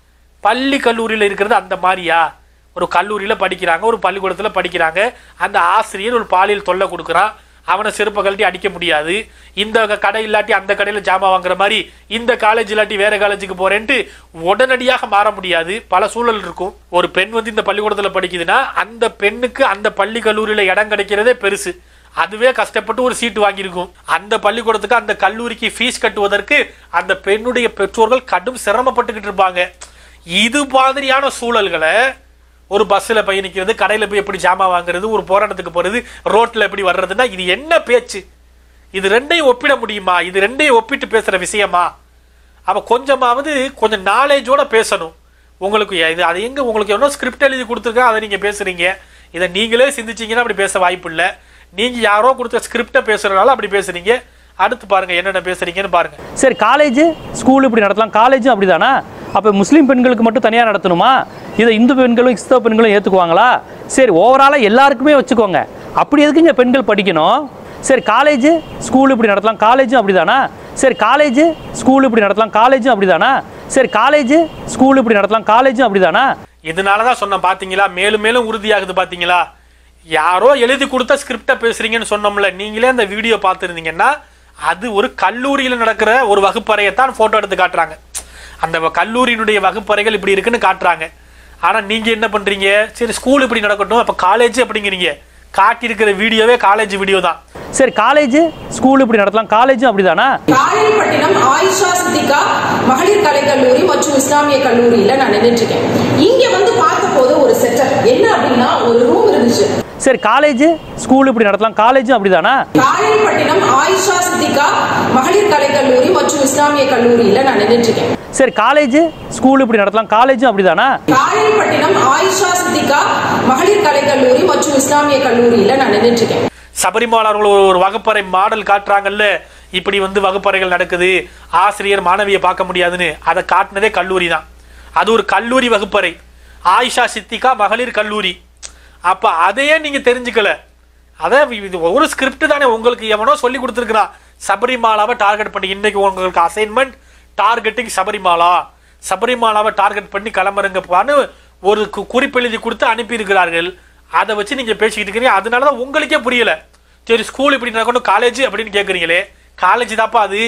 பள்ளி கல்லூரியில் இருக்கிறது அந்த மாதிரியா ஒரு கல்லூரியில் படிக்கிறாங்க ஒரு பள்ளிக்கூடத்தில் படிக்கிறாங்க அந்த ஆசிரியர் ஒரு பாலியல் தொல்லை கொடுக்குறான் அவனை செருப்பை கழட்டி அடிக்க முடியாது இந்த கடை இல்லாட்டி அந்த கடையில் ஜாமான் வாங்குற மாதிரி இந்த காலேஜ் இல்லாட்டி வேற காலேஜுக்கு போறேன்ட்டு உடனடியாக மாற முடியாது பல சூழல் இருக்கும் ஒரு பெண் வந்து இந்த பள்ளிக்கூடத்தில் படிக்குதுன்னா அந்த பெண்ணுக்கு அந்த பள்ளி கல்லூரியில் இடம் கிடைக்கிறதே பெருசு அதுவே கஷ்டப்பட்டு ஒரு சீட்டு வாங்கியிருக்கும் அந்த பள்ளிக்கூடத்துக்கு அந்த கல்லூரிக்கு ஃபீஸ் கட்டுவதற்கு அந்த பெண்ணுடைய பெற்றோர்கள் கடும் சிரமப்பட்டுக்கிட்டு இருப்பாங்க இது மாதிரியான சூழல்களை ஒரு பஸ்ஸில் பயணிக்கிறது கடையில் போய் எப்படி ஜாமான் வாங்குறது ஒரு போராட்டத்துக்கு போகிறது ரோட்டில் எப்படி வர்றதுன்னா இது என்ன பேச்சு இது ரெண்டையும் ஒப்பிட முடியுமா இது ரெண்டையும் ஒப்பிட்டு பேசுகிற விஷயமா அப்போ கொஞ்சமாவது கொஞ்சம் நாலேஜோட பேசணும் உங்களுக்கு இது அது எங்கே உங்களுக்கு எவ்வளோ ஸ்கிரிப்ட் எழுதி கொடுத்துருக்கா அதை நீங்கள் பேசுகிறீங்க இதை நீங்களே சிந்திச்சீங்கன்னா அப்படி பேச வாய்ப்பு இல்லை நீங்கள் யாரோ கொடுத்த ஸ்கிரிப்டை பேசுகிறனால அப்படி பேசுகிறீங்க அடுத்து பாருங்கள் என்னென்ன பேசுகிறீங்கன்னு பாருங்கள் சரி காலேஜ் ஸ்கூல் இப்படி நடத்தலாம் காலேஜும் அப்படிதானா அப்போ முஸ்லீம் பெண்களுக்கு மட்டும் தனியாக நடத்தணுமா இதை இந்து பெண்களும் கிறிஸ்தவ பெண்களும் ஏற்றுக்குவாங்களா சரி ஓவராலாக எல்லாருக்குமே வச்சுக்கோங்க அப்படி எதுக்குங்க பெண்கள் படிக்கணும் சரி காலேஜ் ஸ்கூல் இப்படி நடத்தலாம் காலேஜும் அப்படிதானா சரி காலேஜ் ஸ்கூல் இப்படி நடத்தலாம் காலேஜும் அப்படிதானா சரி காலேஜ் ஸ்கூல் இப்படி நடத்தலாம் காலேஜும் அப்படிதானா இதனால தான் சொன்னேன் பார்த்தீங்களா மேலும் மேலும் உறுதியாகுது பார்த்தீங்களா யாரோ எழுதி கொடுத்த ஸ்கிரிப்டை பேசுறீங்கன்னு சொன்னோம்ல நீங்களே அந்த வீடியோ பார்த்துருந்தீங்கன்னா அது ஒரு கல்லூரியில் நடக்கிற ஒரு வகுப்பறையை தான் ஃபோட்டோ எடுத்து காட்டுறாங்க அந்த வ- கல்லூரியினுடைய வகுப்பறைகள் இப்படி இருக்குன்னு காட்டுறாங்க ஆனால் நீங்கள் என்ன பண்ணுறீங்க சரி ஸ்கூல் இப்படி நடக்கட்டும் அப்போ காலேஜ் அப்படிங்கிறீங்க காட்டியிருக்கிற வீடியோவே காலேஜ் வீடியோ தான் சரி காலேஜ் ஸ்கூல் இப்படி நடத்தலாம் காலேஜும் அப்படிதானா காயல்பட்டினம் ஆயிஷா சித்திகா மகளிர் கலைக்கல்லூரி மற்றும் இஸ்லாமிய கல்லூரியில நான் நின்னுட்டு இருக்கேன் இங்க வந்து பார்த்தபோது ஒரு செட்டப் என்ன அப்படின்னா ஒரு ரூம் இருந்துச்சு சரி காலேஜ் ஸ்கூல் இப்படி நடத்தலாம் காலேஜும் அப்படிதானா காயல்பட்டினம் ஆயிஷா சித்திகா மகளிர் கலைக்கல்லூரி மற்றும் இஸ்லாமிய கல்லூரியில நான் நின்னுட்டு இருக்கேன் சரி காலேஜ் ஸ்கூல் இப்படி நடத்தலாம் காலேஜும் அப்படிதானா காயல்பட்டினம் ஆயிஷா சித்திகா மகளிர் கலைக்கல்லூரி மற்றும் இஸ்லாமிய கல்லூரியில நான் நின்னுட்டு இருக்கேன் சபரிமலை அவர்கள் ஒரு- ஒரு வகுப்பறை மாடல் காட்டுறாங்கல்ல இப்படி வந்து வகுப்பறைகள் நடக்குது ஆசிரியர் மாணவியை பார்க்க முடியாதுன்னு அதை காட்டினதே கல்லூரி தான் அது ஒரு கல்லூரி வகுப்பறை ஆயிஷா சித்திகா மகளிர் கல்லூரி அப்ப அதையே நீங்க தெரிஞ்சுக்கல அதான் இது ஒரு ஸ்கிரிப்ட் தானே உங்களுக்கு எவனோ சொல்லி கொடுத்துருக்கிறான் சபரிமாலாவை டார்கெட் பண்ணி இன்னைக்கு உங்களுக்கு அசைன்மெண்ட் டார்கெட்டிங் சபரிமாலா சபரிமாலாவை டார்கெட் பண்ணி கிளம்புறங்கப்பான்னு ஒரு கு- குறிப்பெழுதி கொடுத்து அனுப்பியிருக்கிறார்கள் அதை வச்சு நீங்க பேசிக்கிட்டு இருக்கிறீங்க அதனால தான் உங்களுக்கே புரியல சரி ஸ்கூல் இப்படி நடக்கணும் காலேஜ் அப்படின்னு கேட்குறீங்களே காலேஜ் தாப்பா அது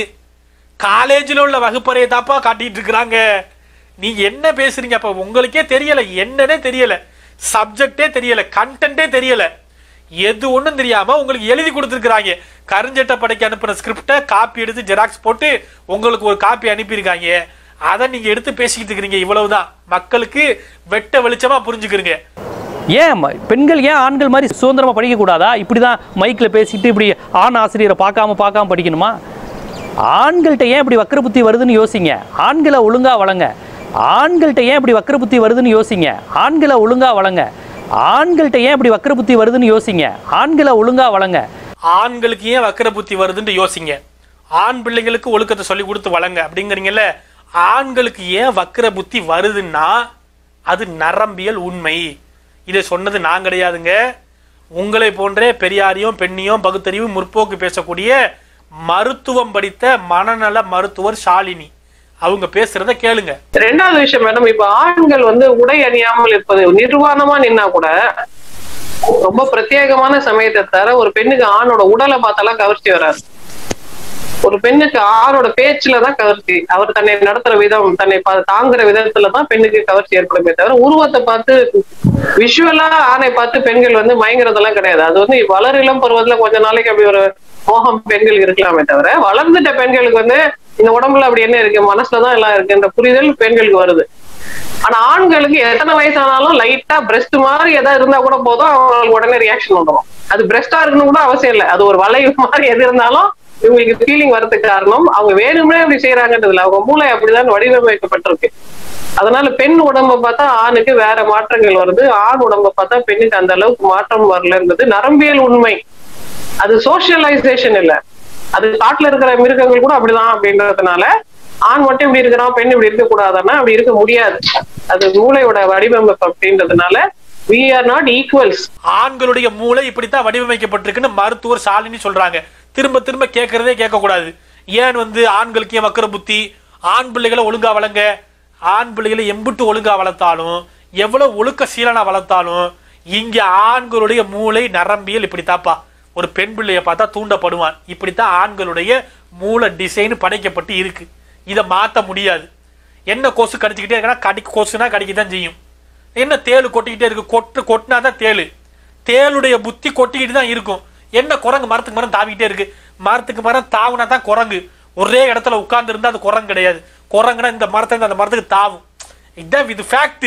காலேஜில் உள்ள வகுப்பறையை தாப்பா காட்டிட்டு இருக்கிறாங்க நீங்க என்ன பேசுறீங்க அப்ப உங்களுக்கே தெரியல என்னன்னே தெரியல சப்ஜெக்டே தெரியல கண்டென்ட்டே தெரியல எது ஒண்ணும் தெரியாம உங்களுக்கு எழுதி கொடுத்துருக்காங்க கருஞ்சட்டை படைக்கு அனுப்புன ஸ்கிரிப்டை காப்பி எடுத்து ஜெராக்ஸ் போட்டு உங்களுக்கு ஒரு காப்பி அனுப்பியிருக்காங்க அதை நீங்க எடுத்து பேசிக்கிட்டு இருக்கிறீங்க இவ்வளவுதான் மக்களுக்கு வெட்ட வெளிச்சமா புரிஞ்சுக்கிறீங்க ஏன் ம- பெண்கள் ஏன் ஆண்கள் மாதிரி சுதந்திரமா படிக்க கூடாதா இப்படிதான் மைக்ல பேசிட்டு இப்படி ஆண் ஆசிரியரை பார்க்காம பார்க்காம படிக்கணுமா ஆண்கள்கிட்ட ஏன் இப்படி வக்கர புத்தி வருதுன்னு யோசிங்க ஆண்களை ஒழுங்கா வளங்க ஆண்கள்கிட்ட ஏன் இப்படி வக்கர புத்தி வருதுன்னு யோசிங்க ஆண்களை ஒழுங்கா வளங்க ஆண்கள்கிட்ட ஏன் இப்படி வக்கர புத்தி வருதுன்னு யோசிங்க ஆண்களை ஒழுங்கா வளங்க ஆண்களுக்கு ஏன் வக்கர புத்தி வருதுன்னு யோசிங்க ஆண் பிள்ளைங்களுக்கு ஒழுக்கத்தை சொல்லி கொடுத்து வளங்க அப்படிங்கிறீங்கல்ல ஆண்களுக்கு ஏன் வக்கர புத்தி வருதுன்னா அது நரம்பியல் உண்மை இதை சொன்னது நான் கிடையாதுங்க உங்களை போன்றே பெரியாரையும் பெண்ணையும் பகுத்தறிவு முற்போக்கு பேசக்கூடிய மருத்துவம் படித்த மனநல மருத்துவர் ஷாலினி அவங்க பேசுறத கேளுங்க ரெண்டாவது விஷயம் மேடம் இப்ப ஆண்கள் வந்து உடை அணியாமல் இருப்பது நிர்வாணமா நின்னா கூட ரொம்ப பிரத்யேகமான சமயத்தை தவிர ஒரு பெண்ணுக்கு ஆணோட உடலை பார்த்தாலாம் கவர்ச்சி வராது ஒரு பெண்ணுக்கு ஆணோட பேச்சுல தான் கவர்ச்சி அவர் தன்னை நடத்துற விதம் தன்னை பா- தாங்குற விதத்துல தான் பெண்ணுக்கு கவர்ச்சி ஏற்படுமே தவிர உருவத்தை பார்த்து விஷுவலா ஆணை பார்த்து பெண்கள் வந்து மயங்குறதெல்லாம் கிடையாது அது வந்து வளர் இளம் பருவத்துல கொஞ்ச நாளைக்கு அப்படி ஒரு மோகம் பெண்கள் இருக்கலாமே தவிர வளர்ந்துட்ட பெண்களுக்கு வந்து இந்த உடம்புல அப்படி என்ன இருக்கு மனசுலதான் எல்லாம் இருக்கு இந்த புரிதல் பெண்களுக்கு வருது ஆனா ஆண்களுக்கு எத்தனை வயசானாலும் லைட்டா பிரஸ்ட் மாதிரி ஏதாவது இருந்தா கூட போதும் அவங்களுக்கு உடனே ரியாக்ஷன் வந்துடும் அது பிரஸ்டா இருக்கணும் கூட அவசியம் இல்லை அது ஒரு வளைவு மாதிரி எது இருந்தாலும் இவங்களுக்கு ஃபீலிங் வரதுக்கு காரணம் அவங்க வேணும்னே அப்படி செய்யறாங்கன்றதுல அவங்க மூளை அப்படிதான் வடிவமைக்கப்பட்டிருக்கு அதனால பெண் உடம்ப பார்த்தா ஆணுக்கு வேற மாற்றங்கள் வருது ஆண் உடம்ப பார்த்தா பெண்ணுக்கு அந்த அளவுக்கு மாற்றம் வரலன்றது நரம்பியல் உண்மை அது சோசியலைசேஷன் இல்ல அது காட்டுல இருக்கிற மிருகங்கள் கூட அப்படிதான் அப்படின்றதுனால ஆண் மட்டும் இப்படி இருக்கிறான் பெண் இப்படி இருக்க கூடாதுன்னா அப்படி இருக்க முடியாது அது மூளையோட வடிவமைப்பு அப்படின்றதுனால we are நாட் ஈக்குவல்ஸ் ஆண்களுடைய மூளை இப்படித்தான் வடிவமைக்கப்பட்டிருக்குன்னு மருத்துவர் சாலினி சொல்றாங்க திரும்ப திரும்ப கேட்கறதே கேட்கக்கூடாது ஏன் வந்து ஆண்களுக்கு ஏன் வக்கர புத்தி ஆண் பிள்ளைகளை ஒழுங்கா வளங்க ஆண் பிள்ளைகளை எம்புட்டு ஒழுங்கா வளர்த்தாலும் எவ்வளவு ஒழுக்க சீலனா வளர்த்தாலும் இங்க ஆண்களுடைய மூளை நரம்பியல் இப்படித்தாப்பா ஒரு பெண் பிள்ளைய பார்த்தா தூண்டப்படுவான் இப்படித்தான் ஆண்களுடைய மூளை டிசைன் படைக்கப்பட்டு இருக்கு இதை மாத்த முடியாது என்ன கொசு கடிச்சுக்கிட்டே இருக்கா கடி கொசுனா கடிக்க தான் செய்யும் என்ன தேளு கொட்டிக்கிட்டே இருக்கு கொட்டு கொட்டினா தான் தேளு தேளுடைய புத்தி கொட்டிக்கிட்டு தான் இருக்கும் என்ன குரங்கு மரத்துக்கு மரம் தாவிக்கிட்டே இருக்கு மரத்துக்கு மரம் தாவுனா தான் குரங்கு ஒரே இடத்துல உட்கார்ந்து இருந்தா அது குரங்கு கிடையாது குரங்குனா இந்த மரத்தை இருந்து அந்த மரத்துக்கு தாவும் இதான் இது ஃபேக்ட்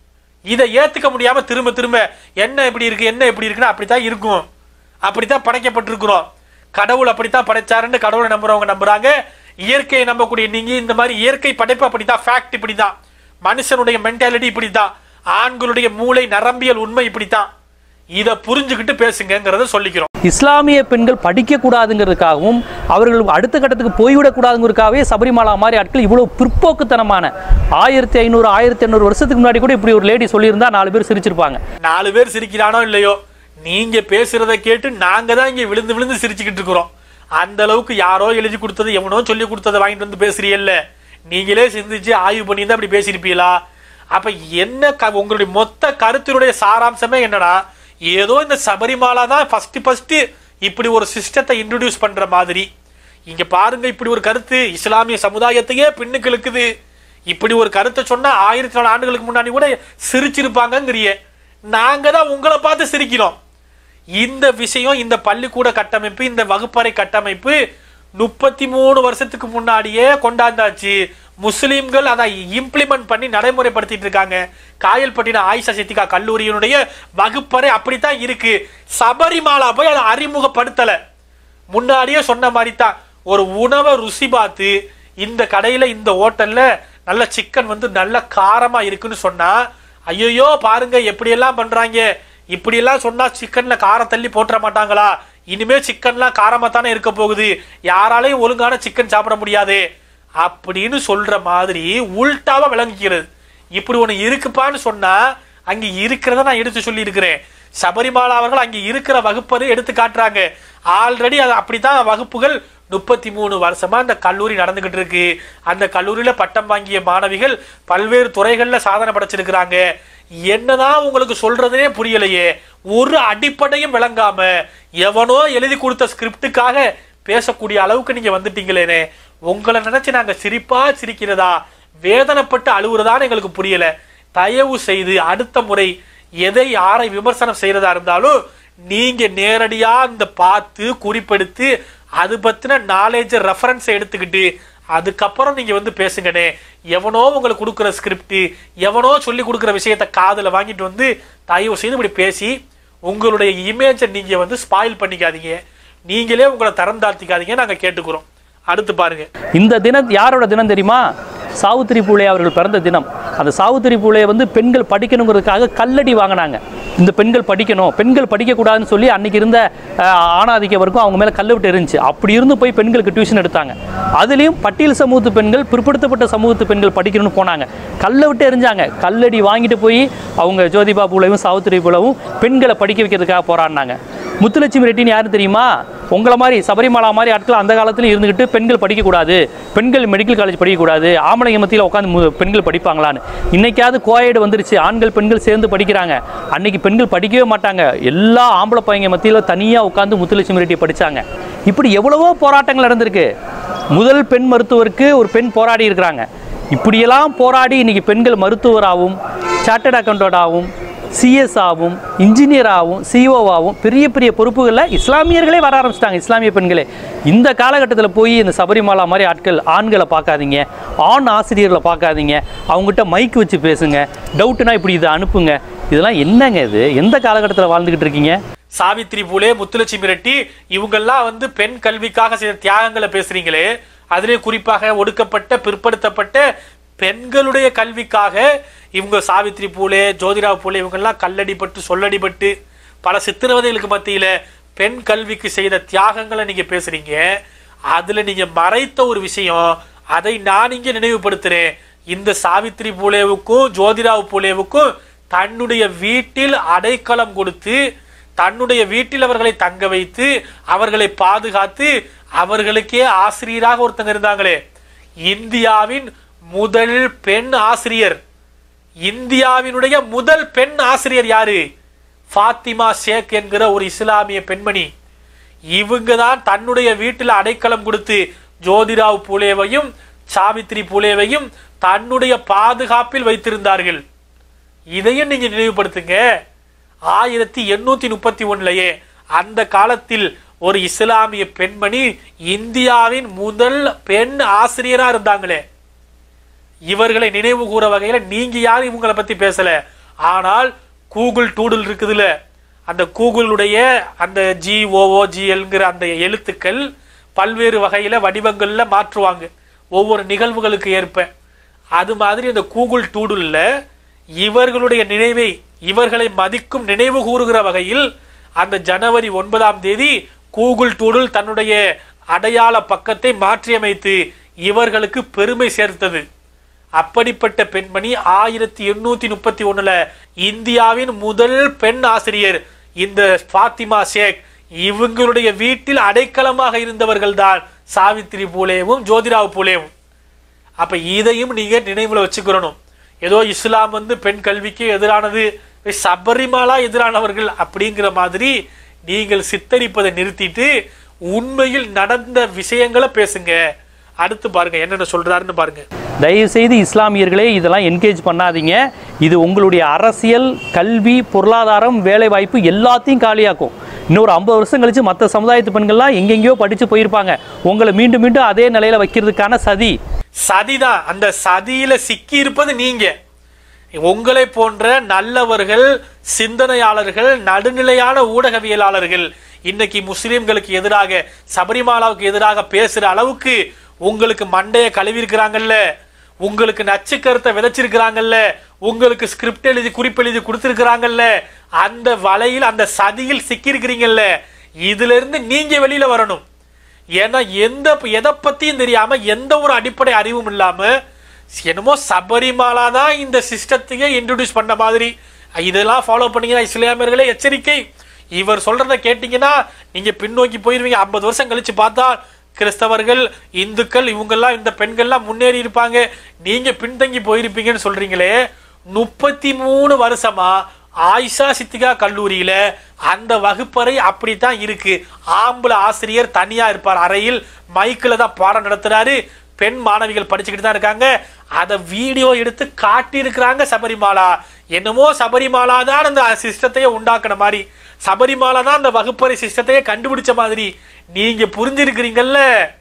இதை ஏத்துக்க முடியாம திரும்ப திரும்ப என்ன இப்படி இருக்கு என்ன இப்படி இருக்குன்னா அப்படித்தான் இருக்கும் அப்படித்தான் படைக்கப்பட்டிருக்கிறோம் கடவுள் அப்படித்தான் படைச்சாருன்னு கடவுளை நம்புறவங்க நம்புறாங்க இயற்கையை நம்பக்கூடிய நீங்க இந்த மாதிரி இயற்கை படைப்பு அப்படித்தான் ஃபேக்ட் இப்படிதான் மனுஷனுடைய மென்டாலிட்டி இப்படித்தான் ஆண்களுடைய மூளை நரம்பியல் உண்மை இப்படித்தான் இதை புரிஞ்சுக்கிட்டு பேசுங்கிறத சொல்லிக்கிறோம் இஸ்லாமிய பெண்கள் படிக்கக்கூடாதுங்கிறதுக்காகவும் அவர்கள் அடுத்த கட்டத்துக்கு போய்விடக்கூடாதுங்கிறதுக்காகவே சபரிமலா மாதிரி ஆட்கள் இவ்வளவு பிற்போக்குத்தனமான ஆயிரத்தி ஐநூறு ஆயிரத்தி எண்ணூறு வருஷத்துக்கு முன்னாடி கூட இப்படி ஒரு லேடி சொல்லியிருந்தா நாலு பேர் சிரிச்சிருப்பாங்க நாலு பேர் சிரிக்கிறானோ இல்லையோ நீங்க பேசுறத கேட்டு நாங்க தான் இங்க விழுந்து விழுந்து சிரிச்சுக்கிட்டு இருக்கிறோம் அந்த அளவுக்கு யாரோ எழுதி கொடுத்தது எவனோ சொல்லி கொடுத்ததை வாங்கிட்டு வந்து பேசுறீல்ல நீங்களே சிந்திச்சு ஆய்வு பண்ணி தான் அப்படி பேசியிருப்பீங்களா அப்ப என்ன க- உங்களுடைய மொத்த கருத்தினுடைய சாராம்சமே என்னன்னா ஏதோ இந்த சபரிமாலா தான் ஃபர்ஸ்ட் ஃபர்ஸ்ட் இப்படி ஒரு சிஸ்டத்தை இன்ட்ரடியூஸ் பண்ற மாதிரி இங்க பாருங்க இப்படி ஒரு கருத்து இஸ்லாமிய சமுதாயத்தையே பின்னுக்கு இழுக்குது இப்படி ஒரு கருத்தை சொன்னா ஆயிரத்தி நாலு ஆண்டுகளுக்கு முன்னாடி கூட சிரிச்சிருப்பாங்கங்கிறிய நாங்க தான் உங்களை பார்த்து சிரிக்கிறோம் இந்த விஷயம் இந்த பள்ளிக்கூட கட்டமைப்பு இந்த வகுப்பறை கட்டமைப்பு முப்பத்தி மூணு வருஷத்துக்கு முன்னாடியே கொண்டாந்தாச்சு முஸ்லிம்கள் அதை இம்ப்ளிமெண்ட் பண்ணி நடைமுறைப்படுத்திட்டு இருக்காங்க காயல்பட்டின ஆயிஷா சித்திகா கல்லூரியினுடைய வகுப்பறை அப்படித்தான் இருக்கு சபரிமாலா போய் அதை அறிமுகப்படுத்தல முன்னாடியே சொன்ன மாதிரி தான் ஒரு உணவை ருசி பார்த்து இந்த கடையில இந்த ஹோட்டல்ல நல்ல சிக்கன் வந்து நல்ல காரமா இருக்குன்னு சொன்னா ஐயோ பாருங்க எப்படியெல்லாம் பண்றாங்க இப்படியெல்லாம் சொன்னா சிக்கன்ல காரம் தள்ளி போட்டுற மாட்டாங்களா இனிமே சிக்கன்லாம் காரமா தானே இருக்க போகுது யாராலையும் ஒழுங்கான சிக்கன் சாப்பிட முடியாது அப்படின்னு சொல்ற மாதிரி உள்டாவா விளங்கிக்கிறது இப்படி ஒண்ணு இருக்குப்பான்னு சொன்னா அங்க இருக்கிறத நான் எடுத்து சொல்லி இருக்கிறேன் சபரிமாலா அவர்கள் அங்க இருக்கிற வகுப்பறை எடுத்து காட்டுறாங்க ஆல்ரெடி அது அப்படிதான் வகுப்புகள் முப்பத்தி மூணு வருஷமா அந்த கல்லூரி நடந்துகிட்டு இருக்கு அந்த கல்லூரியில பட்டம் வாங்கிய மாணவிகள் பல்வேறு துறைகள்ல சாதனை படைச்சிருக்கிறாங்க என்னதான் உங்களுக்கு சொல்றதுனே புரியலையே ஒரு அடிப்படையும் விளங்காம எவனோ எழுதி கொடுத்த ஸ்கிரிப்டுக்காக பேசக்கூடிய அளவுக்கு நீங்க வந்துட்டீங்களேனே உங்களை நினைச்சு நாங்க சிரிப்பா சிரிக்கிறதா வேதனைப்பட்டு அழுகுறதான்னு எங்களுக்கு புரியல தயவு செய்து அடுத்த முறை எதை யாரை விமர்சனம் செய்யறதா இருந்தாலும் நீங்க நேரடியா அந்த பார்த்து குறிப்பெடுத்து அது பத்தின நாலேஜ் ரெஃபரன்ஸ் எடுத்துக்கிட்டு அதுக்கப்புறம் நீங்க வந்து பேசுங்கண்ணே எவனோ உங்களுக்கு கொடுக்குற ஸ்கிரிப்ட் எவனோ சொல்லி கொடுக்குற விஷயத்த காதுல வாங்கிட்டு வந்து தயவு செய்து இப்படி பேசி உங்களுடைய இமேஜை நீங்க வந்து ஸ்பாயில் பண்ணிக்காதீங்க நீங்களே உங்களை தரம் தாழ்த்திக்காதீங்க நாங்க கேட்டுக்கிறோம் அடுத்து பாருங்க இந்த தினம் யாரோட தினம் தெரியுமா சாவுத்திரி பூலே அவர்கள் பிறந்த தினம் அந்த சாவுத்திரி பூலே வந்து பெண்கள் படிக்கணுங்கிறதுக்காக கல்லடி வாங்கினாங்க இந்த பெண்கள் படிக்கணும் பெண்கள் படிக்கக்கூடாதுன்னு சொல்லி அன்னைக்கு இருந்த அஹ், ஆணாதிக்க வரைக்கும் அவங்க மேலே கல்லை விட்டு இருந்துச்சு அப்படி இருந்து போய் பெண்களுக்கு டியூஷன் எடுத்தாங்க அதுலேயும் பட்டியல் சமூகத்து பெண்கள் பிற்படுத்தப்பட்ட சமூகத்து பெண்கள் படிக்கணும்னு போனாங்க கல்லை விட்டு எரிஞ்சாங்க கல்லடி வாங்கிட்டு போய் அவங்க ஜோதிபா பூலையும் சாவுத்திரி பூலவும் பெண்களை படிக்க வைக்கிறதுக்காக போராடினாங்க முத்துலட்சுமி ரெட்டின்னு யாரும் தெரியுமா உங்களை மாதிரி சபரிமலா மாதிரி ஆட்கள் அந்த காலத்துல இருந்துக்கிட்டு பெண்கள் படிக்கக்கூடாது பெண்கள் மெடிக்கல் காலேஜ் படிக்கக்கூடாது ஆம்பளைங்க மத்தியில் உட்காந்து மு- பெண்கள் படிப்பாங்களான்னு இன்னைக்காவது கோயடு வந்துருச்சு ஆண்கள் பெண்கள் சேர்ந்து படிக்கிறாங்க அன்னைக்கு பெண்கள் படிக்கவே மாட்டாங்க எல்லா ஆம்பளை பையங்க மத்தியில் தனியாக உட்காந்து முத்துலட்சுமி ரெட்டி படிச்சாங்க இப்படி எவ்வளவோ போராட்டங்கள் நடந்திருக்கு முதல் பெண் மருத்துவருக்கு ஒரு பெண் போராடி இருக்கிறாங்க இப்படியெல்லாம் போராடி இன்னைக்கு பெண்கள் மருத்துவராகவும் சார்ட்டர்ட் அக்கௌண்டண்டாகவும் சிஎஸ்ஆவும் இன்ஜினியராகவும் சிஓவாகவும் பெரிய பெரிய பொறுப்புகளில் இஸ்லாமியர்களே வர ஆரம்பிச்சிட்டாங்க இஸ்லாமிய பெண்களே இந்த காலகட்டத்தில் போய் இந்த சபரிமாலா மாதிரி ஆட்கள் ஆண்களை பார்க்காதீங்க ஆண் ஆசிரியர்களை பார்க்காதீங்க அவங்ககிட்ட மைக் வச்சு பேசுங்க டவுட்டுனா இப்படி இதை அனுப்புங்க இதெல்லாம் என்னங்க இது எந்த காலகட்டத்தில் வாழ்ந்துக்கிட்டு இருக்கீங்க சாவித்ரி பூலே முத்துலட்சுமி ரெட்டி இவங்கெல்லாம் வந்து பெண் கல்விக்காக செய்த தியாகங்களை பேசுறீங்களே அதிலே குறிப்பாக ஒடுக்கப்பட்ட பிற்படுத்தப்பட்ட பெண்களுடைய கல்விக்காக இவங்க சாவித்ரி பூலே ஜோதிராவ் பூலே இவங்கெல்லாம் கல்லடிப்பட்டு சொல்லடிப்பட்டு பல சித்திரவதைகளுக்கு மத்தியில பெண் கல்விக்கு செய்த தியாகங்களை நீங்க பேசுறீங்க அதுல நீங்க மறைத்த ஒரு விஷயம் அதை நான் இங்க நினைவுபடுத்துறேன் இந்த சாவித்ரி பூலேவுக்கும் ஜோதிராவ் பூலேவுக்கும் தன்னுடைய வீட்டில் அடைக்கலம் கொடுத்து தன்னுடைய வீட்டில் அவர்களை தங்க வைத்து அவர்களை பாதுகாத்து அவர்களுக்கே ஆசிரியராக ஒருத்தங்க இருந்தாங்களே இந்தியாவின் முதல் பெண் ஆசிரியர் இந்தியாவினுடைய முதல் பெண் ஆசிரியர் யாரு ஃபாத்திமா ஷேக் என்கிற ஒரு இஸ்லாமிய பெண்மணி இவங்க தான் தன்னுடைய வீட்டில் அடைக்கலம் கொடுத்து ஜோதிராவ் பூலேவையும் சாவித்ரி பூலேவையும் தன்னுடைய பாதுகாப்பில் வைத்திருந்தார்கள் இதையும் நீங்க நினைவுபடுத்துங்க ஆயிரத்தி எண்ணூத்தி முப்பத்தி ஒண்ணுலயே அந்த காலத்தில் ஒரு இஸ்லாமிய பெண்மணி இந்தியாவின் முதல் பெண் ஆசிரியரா இருந்தாங்களே இவர்களை நினைவு கூற வகையில நீங்க யாரும் இவங்களை பத்தி பேசல ஆனால் கூகுள் டூடில் இருக்குதுல்ல அந்த கூகுளுடைய அந்த ஜிஓஓ ஜிஎல்ங்கிற அந்த எழுத்துக்கள் பல்வேறு வகையில வடிவங்கள்ல மாற்றுவாங்க ஒவ்வொரு நிகழ்வுகளுக்கு ஏற்ப அது மாதிரி அந்த கூகுள் டூடுல்ல இவர்களுடைய நினைவை இவர்களை மதிக்கும் நினைவு கூறுகிற வகையில் அந்த ஜனவரி ஒன்பதாம் தேதி கூகுள் டூடுல் தன்னுடைய அடையாள பக்கத்தை மாற்றியமைத்து இவர்களுக்கு பெருமை சேர்த்தது அப்படிப்பட்ட பெண்மணி ஆயிரத்தி எண்ணூத்தி முப்பத்தி ஒண்ணுல இந்தியாவின் முதல் பெண் ஆசிரியர் இந்த ஃபாத்திமா ஷேக் இவங்களுடைய வீட்டில் அடைக்கலமாக இருந்தவர்கள் தான் சாவித்ரி பூலேவும் ஜோதிராவ் பூலேவும் அப்ப இதையும் நீங்க நினைவுல வச்சுக்கிறணும் ஏதோ இஸ்லாம் வந்து பெண் கல்விக்கு எதிரானது சபரிமாலா எதிரானவர்கள் அப்படிங்கிற மாதிரி நீங்கள் சித்தரிப்பதை நிறுத்திட்டு உண்மையில் நடந்த விஷயங்களை பேசுங்க அடுத்து பாருங்க என்னென்ன சொல்றாருன்னு பாருங்க தயவு செய்து இஸ்லாமியர்களே இதெல்லாம் என்கேஜ் பண்ணாதீங்க இது உங்களுடைய அரசியல் கல்வி பொருளாதாரம் வேலைவாய்ப்பு எல்லாத்தையும் காலியாக்கும் இன்னொரு ஐம்பது வருஷம் கழிச்சு மற்ற சமுதாயத்து பெண்கள்லாம் எங்கெங்கேயோ படித்து போயிருப்பாங்க உங்களை மீண்டும் மீண்டும் அதே நிலையில வைக்கிறதுக்கான சதி சதிதான் அந்த சதியில சிக்கி இருப்பது நீங்க உங்களை போன்ற நல்லவர்கள் சிந்தனையாளர்கள் நடுநிலையான ஊடகவியலாளர்கள் இன்னைக்கு முஸ்லிம்களுக்கு எதிராக சபரிமாலாவுக்கு எதிராக பேசுற அளவுக்கு உங்களுக்கு மண்டைய கழுவி இருக்கிறாங்கல்ல உங்களுக்கு நச்சு கருத்தை விதைச்சிருக்கிறாங்கல்ல உங்களுக்கு ஸ்கிரிப்ட் எழுதி குறிப்பெழுதி கொடுத்திருக்கிறாங்கல்ல அந்த வலையில் அந்த சதியில் சிக்கி இருக்கிறீங்கல்ல இதுல இருந்து நீங்க வெளியில வரணும் ஏன்னா எந்த எதை பத்தியும் தெரியாம எந்த ஒரு அடிப்படை அறிவும் இல்லாம என்னமோ சபரிமாலா தான் இந்த சிஸ்டத்தையே இன்ட்ரடியூஸ் பண்ண மாதிரி இதெல்லாம் ஃபாலோ பண்ணீங்கன்னா இஸ்லாமியர்களே எச்சரிக்கை இவர் சொல்றத கேட்டீங்கன்னா நீங்க பின்னோக்கி போயிருவீங்க ஐம்பது வருஷம் கழிச்சு பார்த்தா கிறிஸ்தவர்கள் இந்துக்கள் இவங்கெல்லாம் இந்த பெண்கள்லாம் முன்னேறி இருப்பாங்க நீங்க பின்தங்கி போயிருப்பீங்கன்னு சொல்றீங்களே முப்பத்தி மூணு வருஷமா ஆயிஷா சித்திகா கல்லூரியில அந்த வகுப்பறை அப்படித்தான் இருக்கு ஆம்பளை ஆசிரியர் தனியா இருப்பார் அறையில் மைக்கில் தான் பாடம் நடத்துறாரு பெண் மாணவிகள் படிச்சுக்கிட்டு தான் இருக்காங்க அதை வீடியோ எடுத்து காட்டி இருக்கிறாங்க சபரிமாலா என்னமோ சபரிமாலா தான் அந்த சிஸ்டத்தையே உண்டாக்குன மாதிரி சபரிமாலா தான் அந்த வகுப்பறை சிஸ்டத்தையே கண்டுபிடிச்ச மாதிரி நீங்க புரிஞ்சிருக்கிறீங்கல்ல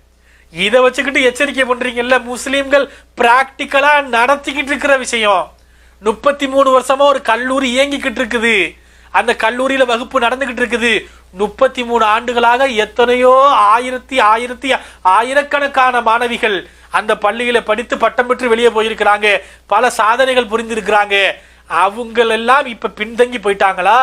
இதை வச்சுக்கிட்டு எச்சரிக்கை பண்றீங்கல்ல முஸ்லீம்கள் பிராக்டிக்கலா நடத்திக்கிட்டு இருக்கிற விஷயம் முப்பத்தி மூணு வருஷமா ஒரு கல்லூரி இயங்கிக்கிட்டு இருக்குது அந்த கல்லூரியில வகுப்பு நடந்துகிட்டு இருக்குது முப்பத்தி மூணு ஆண்டுகளாக எத்தனையோ ஆயிரத்தி ஆயிரத்தி ஆயிரக்கணக்கான மாணவிகள் அந்த பள்ளியில படித்து பட்டம் பெற்று வெளியே போயிருக்கிறாங்க பல சாதனைகள் புரிந்திருக்கிறாங்க அவங்களெல்லாம் இப்ப பின்தங்கி போயிட்டாங்களா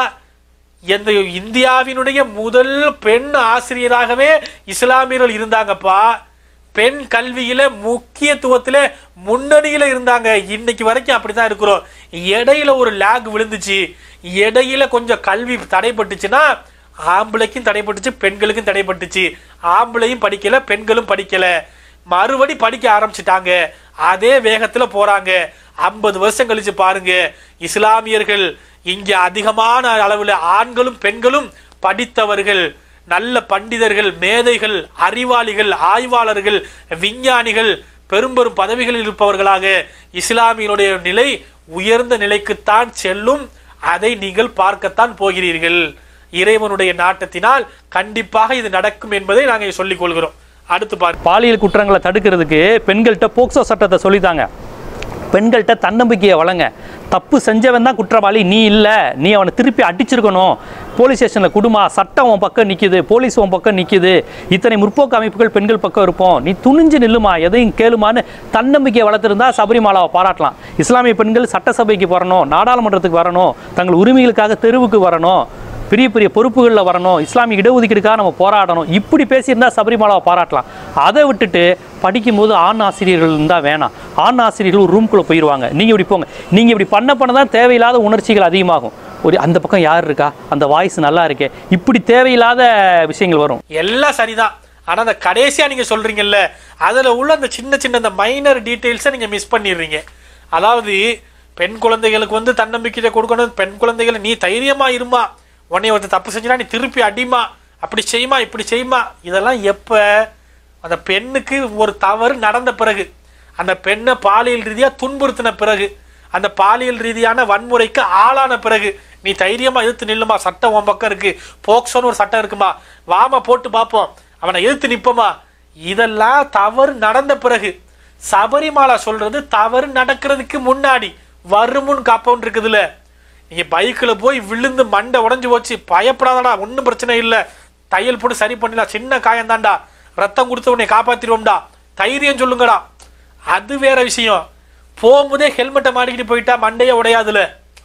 எந்த இந்தியாவினுடைய முதல் பெண் ஆசிரியராகவே இஸ்லாமியர்கள் இருந்தாங்கப்பா பெண் கல்வியில முக்கியத்துவத்துல முன்னணியில இருந்தாங்க இன்னைக்கு வரைக்கும் அப்படித்தான் இருக்கிறோம் இடையில ஒரு லேக் விழுந்துச்சு இடையில கொஞ்சம் கல்வி தடைப்பட்டுச்சுன்னா ஆம்பளைக்கும் தடைப்பட்டுச்சு பெண்களுக்கும் தடைப்பட்டுச்சு ஆம்பளையும் படிக்கல பெண்களும் படிக்கல மறுபடி படிக்க ஆரம்பிச்சிட்டாங்க அதே வேகத்துல போறாங்க ஐம்பது வருஷம் கழிச்சு பாருங்க இஸ்லாமியர்கள் இங்க அதிகமான அளவுல ஆண்களும் பெண்களும் படித்தவர்கள் நல்ல பண்டிதர்கள் மேதைகள் அறிவாளிகள் ஆய்வாளர்கள் விஞ்ஞானிகள் பெரும் பெரும் பதவிகளில் இருப்பவர்களாக இஸ்லாமியனுடைய நிலை உயர்ந்த நிலைக்குத்தான் செல்லும் அதை நீங்கள் பார்க்கத்தான் போகிறீர்கள் இறைவனுடைய நாட்டத்தினால் கண்டிப்பாக இது நடக்கும் என்பதை நாங்கள் சொல்லிக் கொள்கிறோம் அடுத்து பாருங்க பாலியல் குற்றங்களை தடுக்கிறதுக்கு பெண்கள்கிட்ட போக்சோ சட்டத்தை சொல்லித்தாங்க பெண்கள்கிட்ட தன்னம்பிக்கையை வழங்க தப்பு செஞ்சவன் தான் குற்றவாளி நீ இல்லை நீ அவனை திருப்பி அடிச்சிருக்கணும் போலீஸ் ஸ்டேஷனில் குடுமா சட்டம் உன் பக்கம் நிற்கிது போலீஸ் உன் பக்கம் நிற்கிது இத்தனை முற்போக்கு அமைப்புகள் பெண்கள் பக்கம் இருப்போம் நீ துணிஞ்சு நில்லுமா எதையும் கேளுமான்னு தன்னம்பிக்கையை வளர்த்துருந்தா சபரிமாலாவை பாராட்டலாம் இஸ்லாமிய பெண்கள் சட்டசபைக்கு வரணும் நாடாளுமன்றத்துக்கு வரணும் தங்கள் உரிமைகளுக்காக தெருவுக்கு வரணும் பெரிய பெரிய பொறுப்புகளில் வரணும் இஸ்லாமிய இடஒதுக்கீடுக்காக நம்ம போராடணும் இப்படி பேசியிருந்தா சபரிமலாவை பாராட்டலாம் அதை விட்டுட்டு படிக்கும்போது ஆண் ஆசிரியர்கள் இருந்தால் வேணாம் ஆண் ஆசிரியர்கள் ஒரு ரூம்குள்ளே போயிடுவாங்க நீங்கள் இப்படி போங்க நீங்கள் இப்படி பண்ண பண்ண தான் தேவையில்லாத உணர்ச்சிகள் அதிகமாகும் ஒரு அந்த பக்கம் யார் இருக்கா அந்த வாய்ஸ் நல்லா இருக்கே இப்படி தேவையில்லாத விஷயங்கள் வரும் எல்லாம் சரிதான் ஆனா அந்த கடைசியா நீங்க சொல்றீங்கல்ல அதுல உள்ள அந்த சின்ன சின்ன அந்த மைனர் டீடைல்ஸை நீங்க மிஸ் பண்ணிடுறீங்க அதாவது பெண் குழந்தைகளுக்கு வந்து தன்னம்பிக்கையை கொடுக்கணும் பெண் குழந்தைகளை நீ தைரியமா இருமா உன்னை ஒருத்தர் தப்பு செஞ்சுனா நீ திருப்பி அடிமா அப்படி செய்யுமா இப்படி செய்யுமா இதெல்லாம் எப்ப அந்த பெண்ணுக்கு ஒரு தவறு நடந்த பிறகு அந்த பெண்ணை பாலியல் ரீதியா துன்புறுத்தின பிறகு அந்த பாலியல் ரீதியான வன்முறைக்கு ஆளான பிறகு நீ தைரியமா எதிர்த்து நில்லுமா சட்டம் உன் பக்கம் இருக்கு போக்சோன்னு ஒரு சட்டம் இருக்குமா வாமா போட்டு பார்ப்போம் அவனை எதிர்த்து நிப்போமா இதெல்லாம் தவறு நடந்த பிறகு சபரிமாலா சொல்றது தவறு நடக்கிறதுக்கு முன்னாடி வருமுன் காப்பவன் இருக்குதுல்ல நீங்க பைக்ல போய் விழுந்து மண்டை உடைஞ்சு போச்சு பயப்படாதடா ஒன்றும் பிரச்சனை இல்லை தையல் போட்டு சரி பண்ணிடலாம் சின்ன காயம் தான்டா ரத்தம் கொடுத்து உன்னை காப்பாத்திடுவோம்டா தைரியம் சொல்லுங்கடா அது வேற விஷயம் போகும்போதே ஹெல்மெட்டை மாட்டிக்கிட்டு போயிட்டா மண்டையே உடையாதுல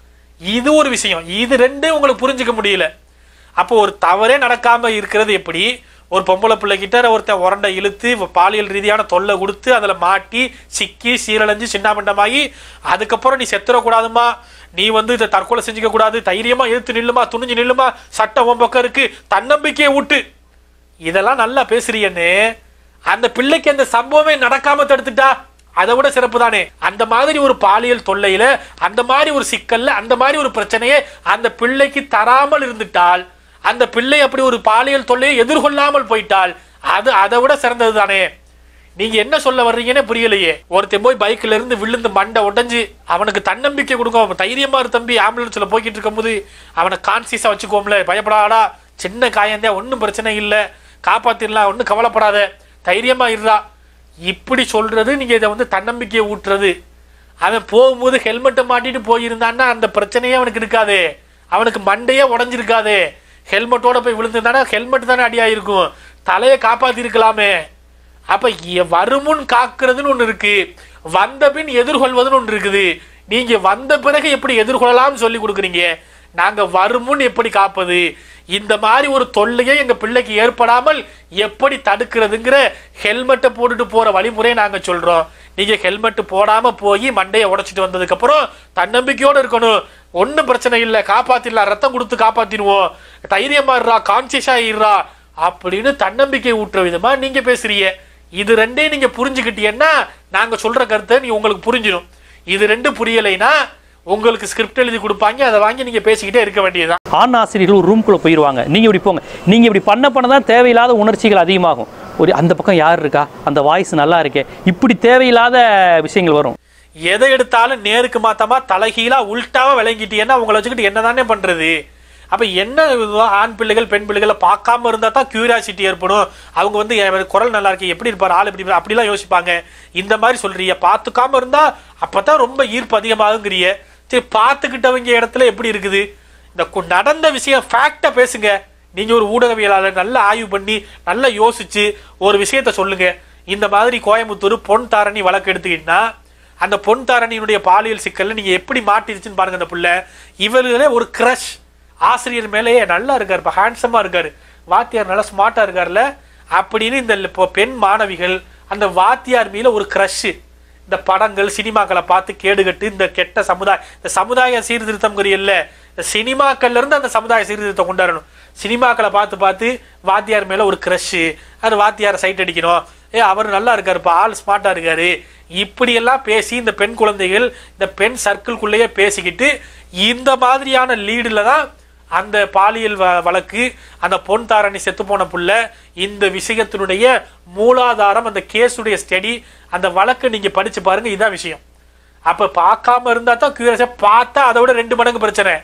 இது ஒரு விஷயம் இது ரெண்டும் உங்களுக்கு புரிஞ்சுக்க முடியல அப்போ ஒரு தவறே நடக்காம இருக்கிறது எப்படி ஒரு பொம்பளை பிள்ளைகிட்ட ஒருத்தன் உரண்டை இழுத்து பாலியல் ரீதியான தொல்லை கொடுத்து அதில் மாட்டி சிக்கி சீரழிஞ்சு சின்னாபிண்டமாகி அதுக்கப்புறம் நீ செத்துறக்கூடாதுமா நீ வந்து இதை தற்கொலை செஞ்சுக்க கூடாது தைரியமா எதிர்த்து நில்லுமா துணிஞ்சு நில்லுமா சட்டம் உன் பக்கம் இருக்கு தன்னம்பிக்கையை விட்டு இதெல்லாம் நல்லா பேசுறீங்கன்னு அந்த பிள்ளைக்கு அந்த சம்பவமே நடக்காம தடுத்துட்டா அதை விட சிறப்பு தானே அந்த மாதிரி ஒரு பாலியல் தொல்லையில அந்த மாதிரி ஒரு சிக்கல்ல அந்த மாதிரி ஒரு பிரச்சனையை அந்த பிள்ளைக்கு தராமல் இருந்துட்டால் அந்த பிள்ளை அப்படி ஒரு பாலியல் தொல்லையை எதிர்கொள்ளாமல் போயிட்டால் அது அதை விட சிறந்தது தானே நீங்க என்ன சொல்ல வர்றீங்கன்னே புரியலையே ஒருத்தன் போய் பைக்ல இருந்து விழுந்து மண்டை உடைஞ்சு அவனுக்கு தன்னம்பிக்கை கொடுக்கும் அவன் தைரியமா இரு தம்பி ஆம்புலன்ஸ்ல போய்கிட்டு இருக்கும்போது அவனை கான்சியஸா வச்சுக்கோம்ல பயப்படாடா சின்ன காயந்தே ஒன்றும் பிரச்சனை இல்லை காப்பாத்திடலாம் ஒன்றும் கவலைப்படாத தைரியமா இருடா இப்படி சொல்றது நீங்க இதை வந்து தன்னம்பிக்கையை ஊட்டுறது அவன் போகும்போது ஹெல்மெட்டை மாட்டிட்டு போயிருந்தான்னா அந்த பிரச்சனையே அவனுக்கு இருக்காது அவனுக்கு மண்டையே உடஞ்சிருக்காது ஹெல்மெட்டோட போய் விழுந்திருந்தானா ஹெல்மெட் தானே அடியாயிருக்கும் தலையை காப்பாத்தி இருக்கலாமே அப்ப எ- வருமுன் காக்குறதுன்னு ஒண்ணு இருக்கு வந்த பின் எதிர்கொள்வதுன்னு ஒண்ணு இருக்குது நீங்க வந்த பிறகு எப்படி எதிர்கொள்ளலாம்னு சொல்லி கொடுக்குறீங்க நாங்க வருமுன் எப்படி காப்பது இந்த மாதிரி ஒரு தொல்லையை எங்க பிள்ளைக்கு ஏற்படாமல் எப்படி தடுக்கிறதுங்கிற ஹெல்மெட்டை போட்டுட்டு போற வழிமுறையை நாங்க சொல்றோம் நீங்க ஹெல்மெட் போடாம போய் மண்டையை உடைச்சிட்டு வந்ததுக்கு அப்புறம் தன்னம்பிக்கையோட இருக்கணும் ஒண்ணும் பிரச்சனை இல்லை காப்பாத்திடலாம் ரத்தம் கொடுத்து காப்பாத்திடுவோம் தைரியமா இருறா கான்சியஸா இருறா அப்படின்னு தன்னம்பிக்கை ஊட்டுற விதமா நீங்க பேசுறீங்க இது ரெண்டையும் நீங்க புரிஞ்சுக்கிட்டீங்கன்னா நாங்க சொல்ற கருத்தை நீ உங்களுக்கு புரிஞ்சிடும் இது ரெண்டும் புரியலைன்னா உங்களுக்கு ஸ்கிரிப்ட் எழுதி கொடுப்பாங்க அதை வாங்கி நீங்க பேசிக்கிட்டே இருக்க வேண்டியதுதான் ஆண் ஆசிரியர்கள் ஒரு ரூம்குள்ளே போயிடுவாங்க நீங்கள் இப்படி போங்க நீங்கள் இப்படி பண்ண பண்ண தான் தேவையில்லாத உணர்ச்சிகள் அதிகமாகும் ஒரு அந்த பக்கம் யார் இருக்கா அந்த வாய்ஸ் நல்லா இருக்கே இப்படி தேவையில்லாத விஷயங்கள் வரும் எதை எடுத்தாலும் நேருக்கு மாத்தமா தலைகீழா உள்டாவா விளங்கிட்டீங்கன்னா உங்களை வச்சுக்கிட்டு என்னதானே பண்றது அப்ப என்ன இதுவா, ஆண் பிள்ளைகள் பெண் பிள்ளைகளை பார்க்காம இருந்தா தான் கியூரியாசிட்டி ஏற்படும் அவங்க வந்து என் குரல் நல்லா இருக்கு எப்படி இருப்பார் ஆள் எப்படி இருப்பார் அப்படிலாம் யோசிப்பாங்க இந்த மாதிரி சொல்றீங்க பார்த்துக்காம இருந்தா அப்பதான் ரொம்ப ஈர்ப்பு அதிகமாகுங்கிறிய சரி பார்த்துக்கிட்டவங்க இடத்துல எப்படி இருக்குது இந்த கு- நடந்த விஷயம் ஃபேக்டா பேசுங்க நீங்க ஒரு ஊடகவியலாளர் நல்லா ஆய்வு பண்ணி நல்லா யோசிச்சு ஒரு விஷயத்த சொல்லுங்க இந்த மாதிரி கோயம்புத்தூர் பொன் தாரணி வழக்கு எடுத்துக்கிட்டீங்கன்னா அந்த பொன் தாரணியினுடைய பாலியல் சிக்கல்ல நீங்க எப்படி மாட்டிருச்சுன்னு பாருங்க அந்த புள்ள இவர்களே ஒரு கிரஷ் ஆசிரியர் மேலேயே நல்லா இருக்காரு இப்போ ஹேண்ட்ஸமா இருக்காரு வாத்தியார் நல்லா ஸ்மார்ட்டா இருக்காருல்ல அப்படின்னு இந்த இப்போ பெண் மாணவிகள் அந்த வாத்தியார் மேல ஒரு கிரஷ் இந்த படங்கள் சினிமாக்களை பார்த்து கேடுகட்டு இந்த கெட்ட சமுதாய இந்த சமுதாய சீர்திருத்தம்ங்கிறீல்ல இந்த சினிமாக்கள்ல இருந்து அந்த சமுதாய சீர்திருத்தம் கொண்டாடணும் சினிமாக்களை பார்த்து பார்த்து வாத்தியார் மேல ஒரு கிரஷ் அது வாத்தியாரை சைட் அடிக்கணும் ஏ அவர் நல்லா இருக்காருப்பா ஆள் ஸ்மார்ட்டா இருக்காரு இப்படியெல்லாம் பேசி இந்த பெண் குழந்தைகள் இந்த பெண் சர்க்கிள்குள்ளேயே பேசிக்கிட்டு இந்த மாதிரியான லீடுல தான் அந்த பாலியல் வ- வழக்கு அந்த பொன் தாரணி செத்து போன புள்ள இந்த விஷயத்தினுடைய மூலாதாரம் அந்த கேஸுடைய ஸ்டடி அந்த வழக்கை நீங்க படிச்சு பாருங்க இதான் விஷயம் அப்ப பார்க்காம இருந்தா தான் கியூரியஸா பார்த்தா அதை விட ரெண்டு மடங்கு பிரச்சனை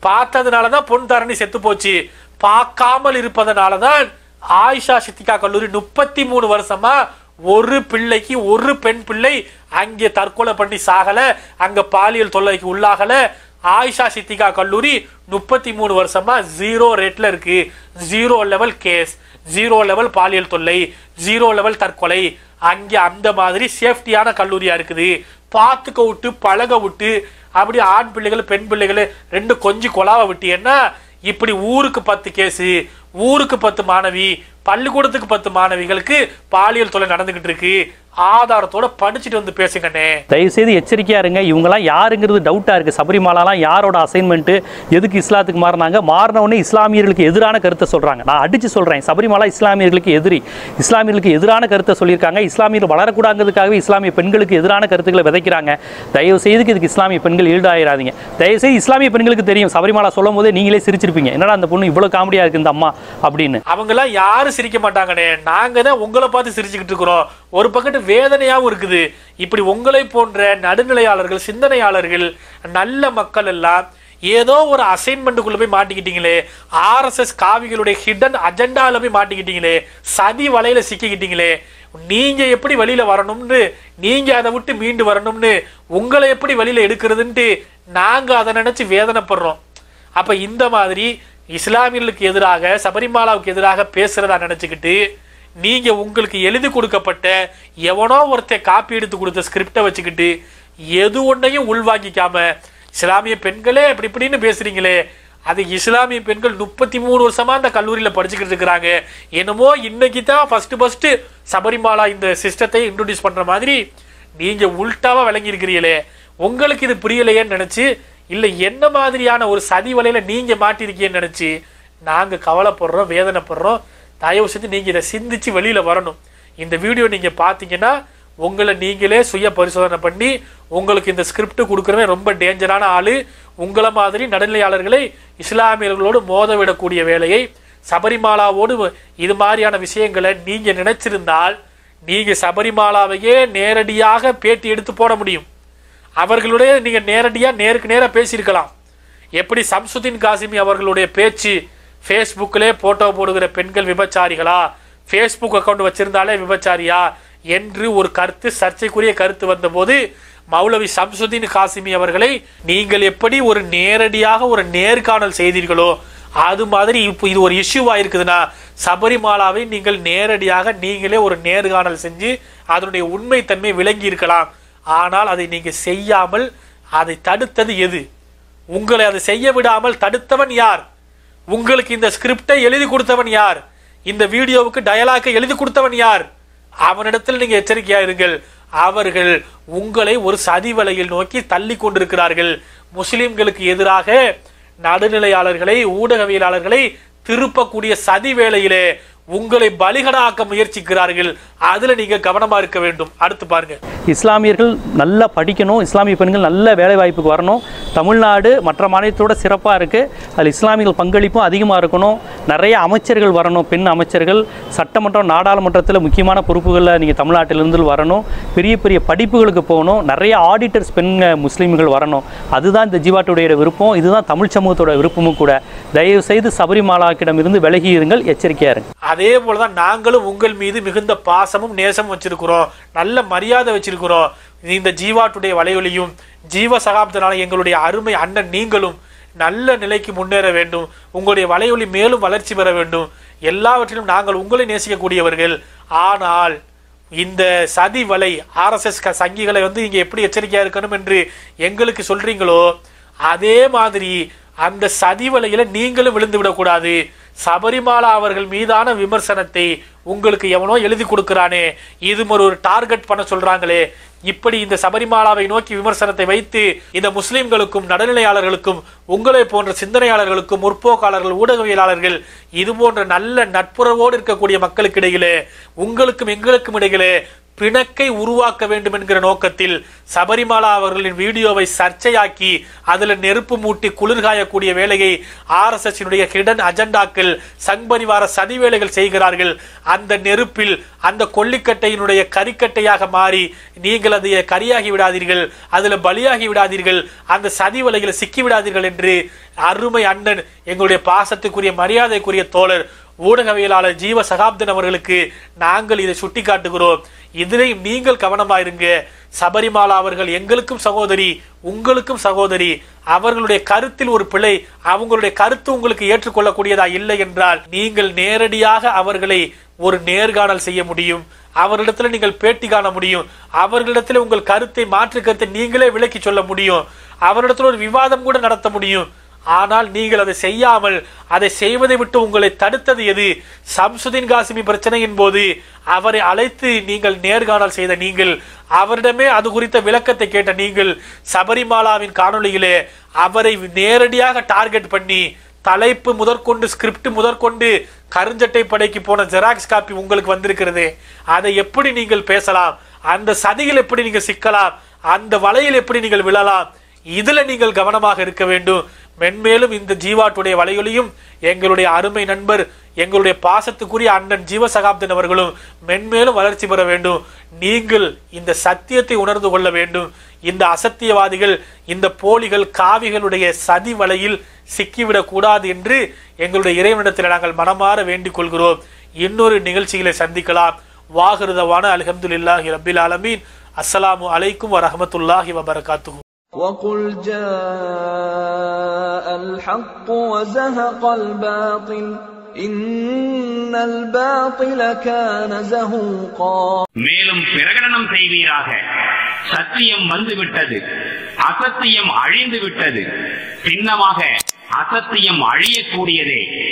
பார்த்ததுனாலதான் பொன் தரணி செத்து போச்சு பார்க்காமல் இருப்பதனாலதான் ஆயிஷா சித்திகா கல்லூரி முப்பத்தி மூணு வருஷமா ஒரு பிள்ளைக்கு ஒரு பெண் பிள்ளை அங்கே தற்கொலை பண்ணி சாகல அங்க பாலியல் தொல்லைக்கு உள்ளாகல ஆயிஷா சித்திகா கல்லூரி முப்பத்தி மூணு வருஷமா ஜீரோ ரேட்ல இருக்கு zero level case zero level பாலியல் தொல்லை ஜீரோ லெவல் தற்கொலை அங்கே அந்த மாதிரி சேஃப்டியான கல்லூரியா இருக்குது பார்த்துக்க விட்டு பழக விட்டு அப்படி ஆண் பிள்ளைகள் பெண் பிள்ளைகள் ரெண்டு கொஞ்சி கொலாவை விட்டீங்கன்னா இப்படி ஊருக்கு பத்து கேஸு ஊருக்கு பத்து மாணவி பள்ளிக்கூடத்துக்கு பத்து மாணவிகளுக்கு பாலியல் தொல்லை நடந்துகிட்டு இருக்கு ஆதாரத்தோட படிச்சுட்டு வந்து பேசுங்கண்ணே தயவுசெய்து எச்சரிக்கையா இருங்க இவங்கெல்லாம் யாருங்கிறது டவுட்டா இருக்கு சபரிமாலாலாம் யாரோட அசைன்மெண்ட் எதுக்கு இஸ்லாத்துக்கு மாறினாங்க மாறின உடனே இஸ்லாமியர்களுக்கு எதிரான கருத்தை சொல்றாங்க நான் அடிச்சு சொல்றேன் சபரிமாலா இஸ்லாமியர்களுக்கு எதிரி இஸ்லாமியர்களுக்கு எதிரான கருத்தை சொல்லியிருக்காங்க இஸ்லாமியர்கள் வளரக்கூடாங்கிறதுக்காகவே இஸ்லாமிய பெண்களுக்கு எதிரான கருத்துக்களை விதைக்கிறாங்க தயவு செய்து இதுக்கு இஸ்லாமிய பெண்கள் ஈடாயிராதீங்க தயவு செய்து இஸ்லாமிய பெண்களுக்கு தெரியும் சபரிமாலா சொல்லும் போதே நீங்களே சிரிச்சிருப்பீங்க என்னடா அந்த பொண்ணு இவ்வளவு காமெடியா இருக்கு இந்த அம்மா அப்படின்னு அவங்கெல்லாம் யாரும் சிரிக்க மாட்டாங்கண்ணே நாங்க தான் உங்களை பார்த்து சிரிச்சுக்கிட்டு இருக்கிறோம் ஒரு பக்கத்து வேதனையாவும் இருக்குது இப்படி உங்களை போன்ற நடுநிலையாளர்கள் சிந்தனையாளர்கள் நல்ல மக்கள் எல்லாம் ஏதோ ஒரு அசைன்மெண்ட்டுக்குள்ள போய் மாட்டிக்கிட்டீங்களே ஆர்எஸ்எஸ் காவிகளுடைய ஹிடன் அஜெண்டால போய் மாட்டிக்கிட்டீங்களே சதி வலையில சிக்கிக்கிட்டீங்களே நீங்க எப்படி வெளியில வரணும்னு நீங்க அதை விட்டு மீண்டு வரணும்னு உங்களை எப்படி வெளியில எடுக்கிறதுன்ட்டு நாங்க அதை நினைச்சு வேதனைப்படுறோம் அப்ப இந்த மாதிரி இஸ்லாமியர்களுக்கு எதிராக சபரிமாலாவுக்கு எதிராக பேசுறதா நினைச்சுக்கிட்டு நீங்க உங்களுக்கு எழுதி கொடுக்கப்பட்ட எவனோ ஒருத்தன் காப்பி எடுத்து கொடுத்த ஸ்கிரிப்டை வச்சுக்கிட்டு எது ஒன்றையும் உள்வாங்கிக்காம இஸ்லாமிய பெண்களே இப்படி இப்படின்னு பேசுறீங்களே அது இஸ்லாமிய பெண்கள் முப்பத்தி மூணு வருஷமா அந்த கல்லூரியில படிச்சுக்கிட்டு இருக்கிறாங்க என்னமோ இன்னைக்கு தான் ஃபர்ஸ்ட் ஃபர்ஸ்ட் சபரிமாலா இந்த சிஸ்டத்தை இன்ட்ரோடியூஸ் பண்ற மாதிரி நீங்க உல்டாவா விளங்கி இருக்கிறீங்களே உங்களுக்கு இது புரியலையேன்னு நினைச்சு இல்ல என்ன மாதிரியான ஒரு சதி வலையில நீங்க மாட்டிருக்கீங்கன்னு நினைச்சு நாங்க கவலைப்படுறோம் வேதனைப்படுறோம் தயவு செஞ்சு நீங்க இதை சிந்திச்சு வெளியில வரணும் இந்த வீடியோ நீங்க பாத்தீங்கன்னா உங்களை நீங்களே சுய பரிசோதனை பண்ணி உங்களுக்கு இந்த ஸ்கிரிப்ட் கொடுக்குறவன் ரொம்ப டேஞ்சரான ஆளு உங்களை மாதிரி நடுநிலையாளர்களை இஸ்லாமியர்களோடு மோத விடக்கூடிய வேலையை சபரிமாலாவோடு இது மாதிரியான விஷயங்களை நீங்க நினைச்சிருந்தால் நீங்க சபரிமாலாவையே நேரடியாக பேட்டி எடுத்து போட முடியும் அவர்களுடைய நீங்க நேரடியா நேருக்கு நேரா பேசியிருக்கலாம் எப்படி சம்சுதீன் காசிமி அவர்களுடைய பேச்சு ஃபேஸ்புக்கிலே போட்டோ போடுகிற பெண்கள் விபச்சாரிகளா ஃபேஸ்புக் அக்கவுண்ட் வச்சிருந்தாலே விபச்சாரியா என்று ஒரு கருத்து சர்ச்சைக்குரிய கருத்து வந்தபோது மௌலவி சம்சுதீன் காசிமி அவர்களை நீங்கள் எப்படி ஒரு நேரடியாக ஒரு நேர்காணல் செய்தீர்களோ அது மாதிரி இப்போ இது ஒரு இஷ்யூவா இருக்குதுன்னா சபரிமாலாவை நீங்கள் நேரடியாக நீங்களே ஒரு நேர்காணல் செஞ்சு அதனுடைய உண்மைத்தன்மை விளங்கி இருக்கலாம் ஆனால் அதை நீங்க செய்யாமல் அதை தடுத்தது எது உங்களை அதை செய்ய விடாமல் தடுத்தவன் யார் உங்களுக்கு இந்த ஸ்கிரிப்டை எழுதி கொடுத்தவன் யார் இந்த வீடியோவுக்கு டயலாக்கை எழுதி கொடுத்தவன் யார் அவனிடத்தில் நீங்க எச்சரிக்கையா இருங்கள் அவர்கள் உங்களை ஒரு சதி வலையில் நோக்கி தள்ளி கொண்டிருக்கிறார்கள் முஸ்லிம்களுக்கு எதிராக நடுநிலையாளர்களை ஊடகவியலாளர்களை திருப்பக்கூடிய சதி வேளையிலே உங்களை பலிகடாக்க முயற்சிக்கிறார்கள் அதுல நீங்க கவனமா இருக்க வேண்டும் அடுத்து பாருங்க இஸ்லாமியர்கள் நல்லா படிக்கணும் இஸ்லாமிய பெண்கள் நல்ல வேலை வாய்ப்புக்கு வரணும் தமிழ்நாடு மற்ற மாநிலத்தோட சிறப்பாக இருக்குது அதில் இஸ்லாமியர்கள் பங்களிப்பும் அதிகமாக இருக்கணும் நிறைய அமைச்சர்கள் வரணும் பெண் அமைச்சர்கள் சட்டமன்றம் நாடாளுமன்றத்தில் முக்கியமான பொறுப்புகளில் நீங்கள் தமிழ்நாட்டிலிருந்து வரணும் பெரிய பெரிய படிப்புகளுக்கு போகணும் நிறைய ஆடிட்டர்ஸ் பெண் முஸ்லீம்கள் வரணும் அதுதான் இந்த ஜீவாட்டுடைய விருப்பம் இதுதான் தமிழ் சமூகத்தோட விருப்பமும் கூட தயவு செய்து சபரிமாலாக்கிடம் இருந்து விலகி இருங்கள் எச்சரிக்கையாக இருங்க அதே போலதான் நாங்களும் உங்கள் மீது மிகுந்த பாசமும் நேசமும் வச்சிருக்கிறோம் நல்ல மரியாதை வச்சிருக்கிறோம் இந்த ஜீவாட்டுடைய வலையொலியும் ஜீவ சகாப்தனால எங்களுடைய அருமை அண்ணன் நீங்களும் நல்ல நிலைக்கு முன்னேற வேண்டும் உங்களுடைய வலையொலி மேலும் வளர்ச்சி பெற வேண்டும் எல்லாவற்றிலும் நாங்கள் உங்களை நேசிக்கக்கூடியவர்கள் ஆனால் இந்த சதி வலை ஆர்எஸ்எஸ் சங்கிகளை வந்து இங்க எப்படி எச்சரிக்கையா இருக்கணும் என்று எங்களுக்கு சொல்றீங்களோ அதே மாதிரி அந்த சதி வலையில நீங்களும் விழுந்து விடக்கூடாது சபரிமாலா அவர்கள் மீதான விமர்சனத்தை உங்களுக்கு எவனோ எழுதி கொடுக்கிறானே இது ஒரு ஒரு டார்கெட் பண்ண சொல்றாங்களே இப்படி இந்த சபரிமாலாவை நோக்கி விமர்சனத்தை வைத்து இந்த முஸ்லிம்களுக்கும் நடுநிலையாளர்களுக்கும் உங்களை போன்ற சிந்தனையாளர்களுக்கும் முற்போக்காளர்கள் ஊடகவியலாளர்கள் இது போன்ற நல்ல நட்புறவோடு இருக்கக்கூடிய மக்களுக்கு இடையிலே உங்களுக்கும் எங்களுக்கும் இடையிலே பிணக்கை உருவாக்க வேண்டும் என்கிற நோக்கத்தில் சபரிமலா அவர்களின் வீடியோவை சர்ச்சையாக்கி அதுல நெருப்பு மூட்டி குளிர்காயக்கூடிய வேலையை ஆர் எஸ் ஹிடன் அஜெண்டாக்கள் சங்பரிவார சதி வேலைகள் செய்கிறார்கள் அந்த நெருப்பில் அந்த கொல்லிக்கட்டையினுடைய கரிக்கட்டையாக மாறி நீங்கள் அதை கரியாகி விடாதீர்கள் அதுல பலியாகி விடாதீர்கள் அந்த சதி வலையில் சிக்கி விடாதீர்கள் என்று அருமை அண்ணன் எங்களுடைய பாசத்துக்குரிய மரியாதைக்குரிய தோழர் ஊடகவியலாளர் ஜீவ சகாப்தன் அவர்களுக்கு நாங்கள் இதை சுட்டி காட்டுகிறோம் இதிலே நீங்கள் கவனமாயிருங்க சபரிமாலா அவர்கள் எங்களுக்கும் சகோதரி உங்களுக்கும் சகோதரி அவர்களுடைய கருத்தில் ஒரு பிழை அவங்களுடைய கருத்து உங்களுக்கு ஏற்றுக்கொள்ளக்கூடியதா இல்லை என்றால் நீங்கள் நேரடியாக அவர்களை ஒரு நேர்காணல் செய்ய முடியும் அவர்களிடத்துல நீங்கள் பேட்டி காண முடியும் அவர்களிடத்துல உங்கள் கருத்தை மாற்று கருத்தை நீங்களே விளக்கி சொல்ல முடியும் அவரிடத்துல ஒரு விவாதம் கூட நடத்த முடியும் ஆனால் நீங்கள் அதை செய்யாமல் அதை செய்வதை விட்டு உங்களை தடுத்தது எது சம்சுதீன் காசிமி பிரச்சனையின் போது அவரை அழைத்து நீங்கள் நேர்காணல் செய்த நீங்கள் அவரிடமே அது குறித்த விளக்கத்தை கேட்ட நீங்கள் சபரிமாலாவின் காணொளியிலே அவரை நேரடியாக டார்கெட் பண்ணி தலைப்பு முதற்கொண்டு ஸ்கிரிப்ட் முதற்கொண்டு கருஞ்சட்டை படைக்கு போன ஜெராக்ஸ் காப்பி உங்களுக்கு வந்திருக்கிறது அதை எப்படி நீங்கள் பேசலாம் அந்த சதியில் எப்படி நீங்கள் சிக்கலாம் அந்த வலையில் எப்படி நீங்கள் விழலாம் இதுல நீங்கள் கவனமாக இருக்க வேண்டும் மென்மேலும் இந்த ஜீவாட்டுடைய வலையொலியும் எங்களுடைய அருமை நண்பர் எங்களுடைய பாசத்துக்குரிய அண்ணன் ஜீவசகாப்தன் அவர்களும் மென்மேலும் வளர்ச்சி பெற வேண்டும் நீங்கள் இந்த சத்தியத்தை உணர்ந்து கொள்ள வேண்டும் இந்த அசத்தியவாதிகள் இந்த போலிகள் காவிகளுடைய சதி வலையில் சிக்கிவிடக் கூடாது என்று எங்களுடைய இறைவனிடத்தில் நாங்கள் மனமாற வேண்டிக் கொள்கிறோம் இன்னொரு நிகழ்ச்சிகளை சந்திக்கலாம் வாகிருதவான அல்ஹம்துலில்லாஹி ரப்பில் ஆலமீன் அஸ்ஸலாமு அலைக்கும் வரஹமத்துல்லாஹி வபரகாத்துஹு وقل جاء الحق وزهق الباطل إن الباطل كان زهوقا மேலும் பிரகடனம் செய்வீராக சத்தியம் வந்துவிட்டது அசத்தியம் அழிந்து விட்டது சின்னமாக அசத்தியம் அழியக்கூடியதே